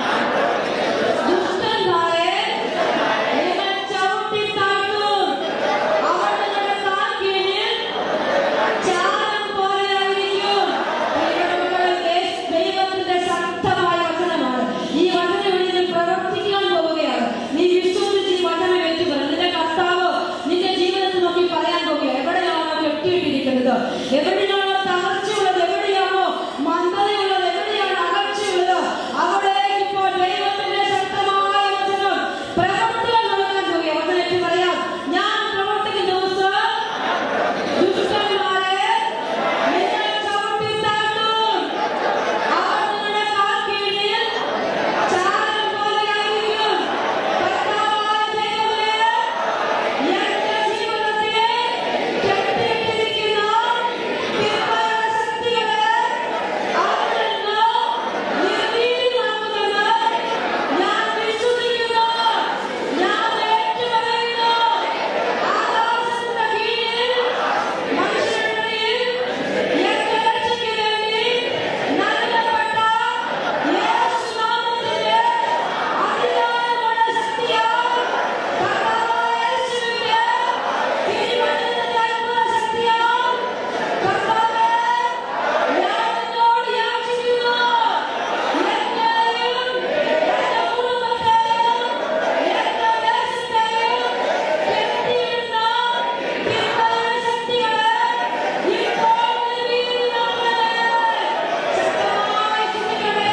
ദുഷ്ടന്മാരെ നിങ്ങൾ ചവിട്ടി താഴ്ത്തും അവർ നിങ്ങളുടെ കാൽക്കീഴിൽ ചാരം പോലെയായിരിക്കും. ദൈവമക്കളെ, ദൈവത്തിന്റെ ശക്തമായ വചനമാണ് ഈ വചനം ഇന്ന് പ്രവർത്തിക്കാൻ പോവുകയാണ് നീ വിശ്വസിച്ച് ഈ വചനം ഏറ്റുപറ നിന്റെ കർത്താവ് നിന്റെ ജീവിതത്തിൽ നോക്കി പറയാൻ പോവുകയാണ് എവിടെയാണോ കെട്ടിയിട്ടിരിക്കുന്നത് എവിടെയാണോ തകർച്ചയുള്ളത് എവിടെയാണോ മന്ദതയുള്ളത് എവിടെയാണ് അകർച്ചയുള്ളത് അവിടേക്ക് ഇപ്പോൾ ദൈവത്തിന്റെ ശക്തമായ വചനം പ്രവർത്തിക്കാൻ തുടങ്ങാൻ പോവുകയാണ് വചനം ഏറ്റു പറയാം ഞാൻ പ്രവർത്തിക്കുന്ന ദിവസം ദുഷ്ടന്മാരെ നിങ്ങൾ ചവിട്ടിത്താഴ്ത്തും. അവർ നിങ്ങളുടെ കാൽക്കീഴിൽ ചാരം പോലെയായിരിക്കും. കർത്താവായ ദൈവമേ, എന്റെ ജീവിതത്തെ കെട്ടിയിട്ടിരിക്കുന്ന തിന്മയുടെ ശക്തികളെ അവിടുന്ന് നിർവീര്യമാക്കുമെന്ന് ഞാൻ വിശ്വസിക്കുന്നു. ഞാൻ ഏറ്റുപറയുന്നു. ആകാശത്തിന്റെ കീഴിൽ മനുഷ്യരുടെയും എന്റെ രക്ഷയ്ക്ക് വേണ്ടി നൽകപ്പെട്ട യേശുനാമത്തിന്റെ അധികാരമുള്ള ശക്തിയാൽ കർത്താവായ യേശുവിന്റെ തിരുവചനത്തിന്റെ അത്ഭുത ശക്തിയാൽ കർത്താവേ, ഞാൻ നിന്നോട് യാചിക്കുന്നു. എന്നെയും എന്റെ കുടുംബത്തെയും എന്റെ ദേശത്തെയും കെട്ടിയിടുന്ന തിന്മയുടെ ശക്തികളെ ഇപ്പോൾ നിർവീര്യമാക്കണമേ. ശക്തമായി ചിന്തിക്കണമേ.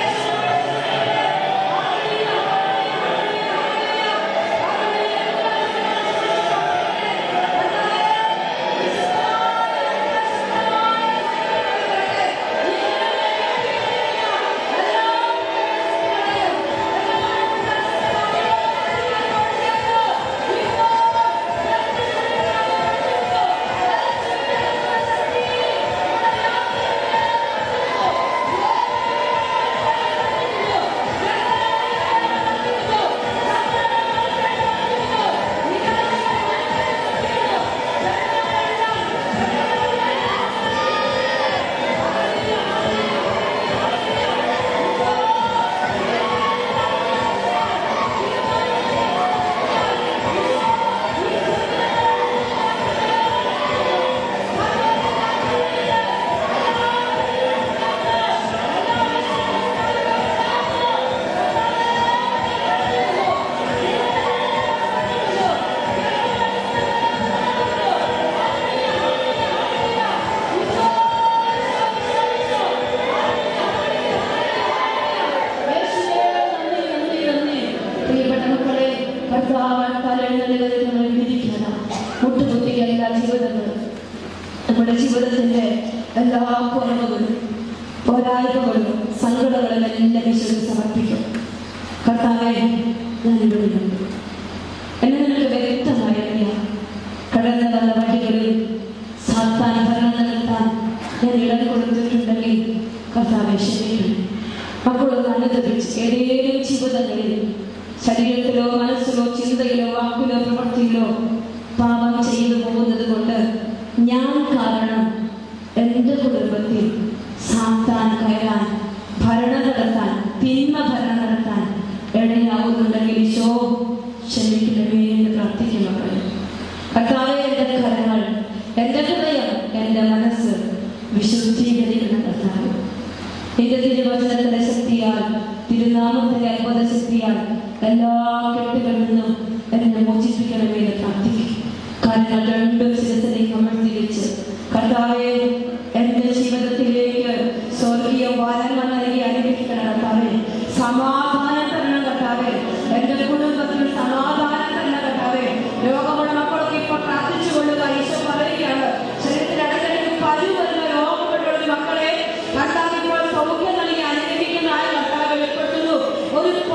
യേശുവേ, നന്ദി, നന്ദി, നന്ദി. പ്രിയപ്പെട്ട മക്കളെ കർത്താവാൻ തലയെഴുന്നള്ളിവരെ നമ്മൾ വിധിക്കണം മുട്ടുകുത്തിയ എല്ലാ ജീവിതങ്ങളും നമ്മുടെ ജീവിതത്തിന്റെ എല്ലാ കുറവുകളും പോരായ്മകളും സങ്കടങ്ങളും എല്ലാം ഈശ്വരന് സമർപ്പിക്കും കർത്താവെ ഞാൻ ഇവിടെയുണ്ട് എന്നെ നിനക്ക് വ്യക്തമായി അറിയാം കടന്നു വന്ന വഴികളിൽ സാത്താൻ ഭരണം നടത്താൻ ഞാൻ ഇടം കൊടുത്തിട്ടുണ്ടെങ്കിൽ കർത്താവെ ക്ഷമിക്കണം മക്കളൊന്ന് അനുദപിച്ച് ഏതേലും ജീവിതങ്ങളിൽ ശരീരത്തിലോ മനസ്സിലോ ചിന്തയിലോ വാക്കിലോ പ്രവൃത്തിയിലോ പാപം ചെയ്തു പോകുന്നത് കൊണ്ട് ഞാൻ കാരണം എൻ്റെ കുടുംബത്തിൽ സാത്താൻ കയറാൻ ഭരണം നടത്താൻ തിന്മ ഭരണം നടത്താൻ ഇടയാകുന്നുണ്ടെങ്കിൽ ഈശോ ക്ഷമിക്കണമേ എന്ന് പ്രാർത്ഥിക്കും മക്കളെ കർത്താവെ എൻ്റെ കരങ്ങൾ എൻ്റെ ഹൃദയം എൻ്റെ മനസ്സ് വിശുദ്ധീകരിക്കണം കർത്താവ് നിന്റെ തിരുവചനത്തിന്റെ ശക്തിയാൽ തിരുനാമത്തിന്റെ അത്ഭുത ശക്തിയാൽ എല്ലാ കെട്ടുകളിൽ നിന്നും എന്നെ മോചിപ്പിക്കണമേ എന്ന് പ്രാർത്ഥിക്കും കാരണം രണ്ടും ശിരസിലേക്ക് അമർത്തി വെച്ച് കർത്താവെ എന്റെ ജീവിതത്തിലേക്ക് സ്വർഗീയ വാരങ്ങൾ നൽകി അനുഗ്രഹിക്കണം കർത്താവെ സമാധാനം തരണം കർത്താവെ എന്റെ കുടുംബത്തിന് സമാധാനം തരണം കർത്താവെ രോഗമുള്ള മക്കളൊക്കെ ഇപ്പൊ പ്രാർത്ഥിച്ചു കൊള്ളുക ഈശോ പറയുകയാണ് ശരീരത്തിൽ ഇടയ്ക്കിടയ്ക്ക് പരു വരുന്ന രോഗമുള്ള മക്കളെ കർത്താവ് ഇപ്പോൾ സൗഖ്യം നൽകി അനുഗ്രഹിക്കുന്നതായി കർത്താവ് വെളിപ്പെടുത്തുന്നു ഒരു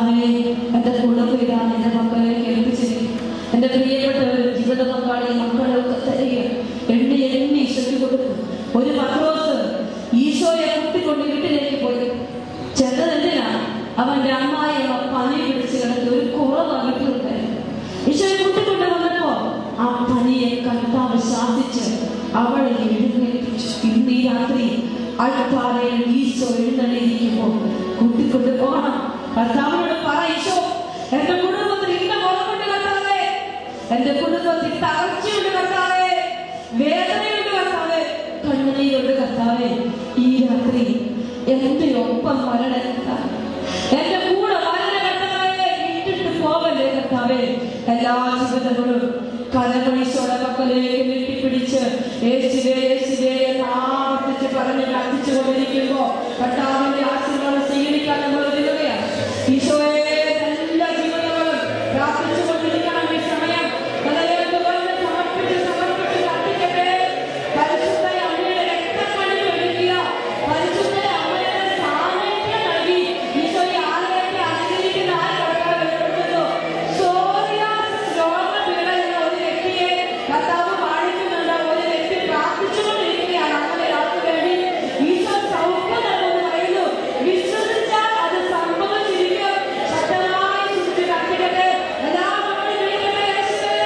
കർത്താവെ എന്റെ കുടുംബം ഇതാ എന്റെ മക്കളെ കേൾപ്പിച്ചിരിക്കും എന്റെ പ്രിയപ്പെട്ടവരും ജീവിത പങ്കാളി മക്കളെ ഒക്കെ തരിക എണ്ണി എണ്ണി ഈശോയ്ക്ക് കൊടുക്കും ഒരു പത്രോസ് ഈശോയെ കുത്തിക്കൊണ്ട് വീട്ടിലേക്ക് പോയി ചെന്നതെന്തിനാ അവന്റെ അമ്മായിയമ്മ പനി പിടിച്ച് കിടത്തി ഒരു കുറവ് വീട്ടിലുണ്ടായിരുന്നു ഈശോയെ കൂട്ടിക്കൊണ്ട് വന്നപ്പോ ആ പനിയെ കർത്താവ് ശാസിച്ച് അവളെ എഴുന്നേൽപ്പിച്ചു ഇന്ന് ഈ രാത്രി അൾപ്പാറയിൽ ഈശോ എഴുന്നള്ളിയിരിക്കുമ്പോ കൂട്ടിക്കൊണ്ട് പോകണം കർത്താവിനോട് പറ ഈശോ എന്റെ കുടുംബത്തിൽ ഇന്ന കുറവുണ്ട് കർത്താവേ എന്റെ കുടുംബത്തിൽ തകർച്ചയുണ്ട് കർത്താവേ വേദനയുണ്ട് കർത്താവേ കണ്ണുനീരുണ്ട് കർത്താവേ ഈ രാത്രി എന്റെ ഒപ്പം വരണ കർത്താവേ എന്റെ കൂടെ വരണ കർത്താവേ ഇട്ടിട്ട് പോവല്ലേ കർത്താവേ എല്ലാ ജീവിതങ്ങളും കരമണിശോടെ മക്കളിലേക്ക് നീട്ടിപ്പിടിച്ച് യേശുവേ യേശുവേ എന്ന് ആവർത്തിച്ച് പറഞ്ഞ് പ്രാർത്ഥിച്ചു കൊണ്ടിരിക്കുമ്പോ കർത്താവിന്റെ ആശീർവാദം സ്വീകരിക്കാൻ നമ്മൾ ഒരുങ്ങുകയാണ് ഈശോയെ എല്ലാ ജീവിതങ്ങളും പ്രാർത്ഥിച്ചു കൊണ്ടിരിക്കണം ഈ സമയം ഹൃദയത്തിൽ വന്ന് സമർപ്പിച്ച് സമർപ്പിച്ച് പ്രാർത്ഥിക്കട്ടെ പരിശുദ്ധ അമ്മയുടെ രക്തക്കണി ഒഴുകിയ പരിശുദ്ധ അമ്മയുടെ സാന്നിധ്യം നൽകി ഈശോയെ ആലയത്തെ അനുകരിക്കുന്ന ആ കർത്താവ് വെളിപ്പെടുത്തുന്നു സോറിയാസ് രോഗപീഡയുള്ള ഒരു വ്യക്തിയെ കർത്താവ് കാണിക്കുന്നുണ്ട് ഒരു വ്യക്തി പ്രാർത്ഥിച്ചുകൊണ്ടിരിക്കുകയാണ് അങ്ങനെ ഒരാൾക്ക് വേണ്ടി ഈശോ സൗഖ്യം നൽകുമെന്ന് പറയുന്നു വിശ്വസിച്ചാൽ അത് സംഭവിച്ചിരിക്കും ശക്തമായി സൂക്ഷിച്ച് പ്രാർത്ഥിക്കട്ടെ എല്ലാ മക്കളും വിളിക്കട്ടെ യേശുവേ.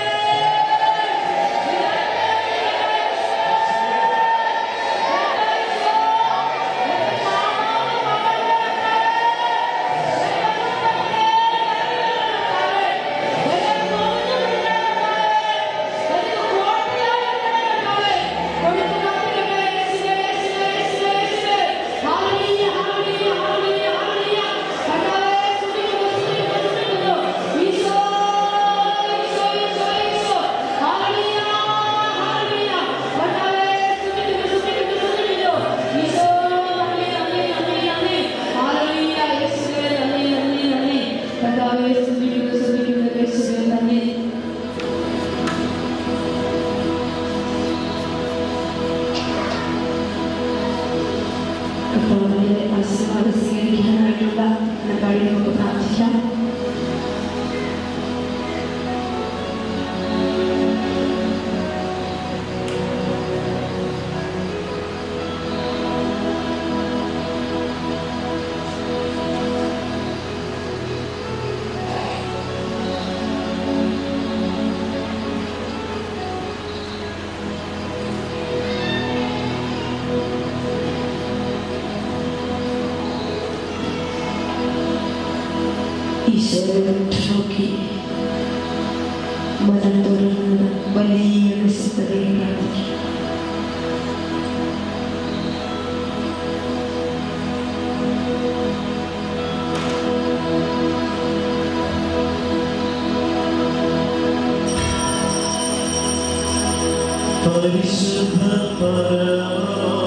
നന്ദി കർത്താവിന്റെ ആശീർവാദം സ്വീകരിക്കാനായിട്ടുള്ള നടപടി നമുക്ക് പ്രാർത്ഥിക്കാം ഈശോയെ നോക്കി മനം തുറന്ന് വലിയ വിശുദ്ധതയിൽ പ്രാർത്ഥിക്കും പരിശുദ്ധ പരമാ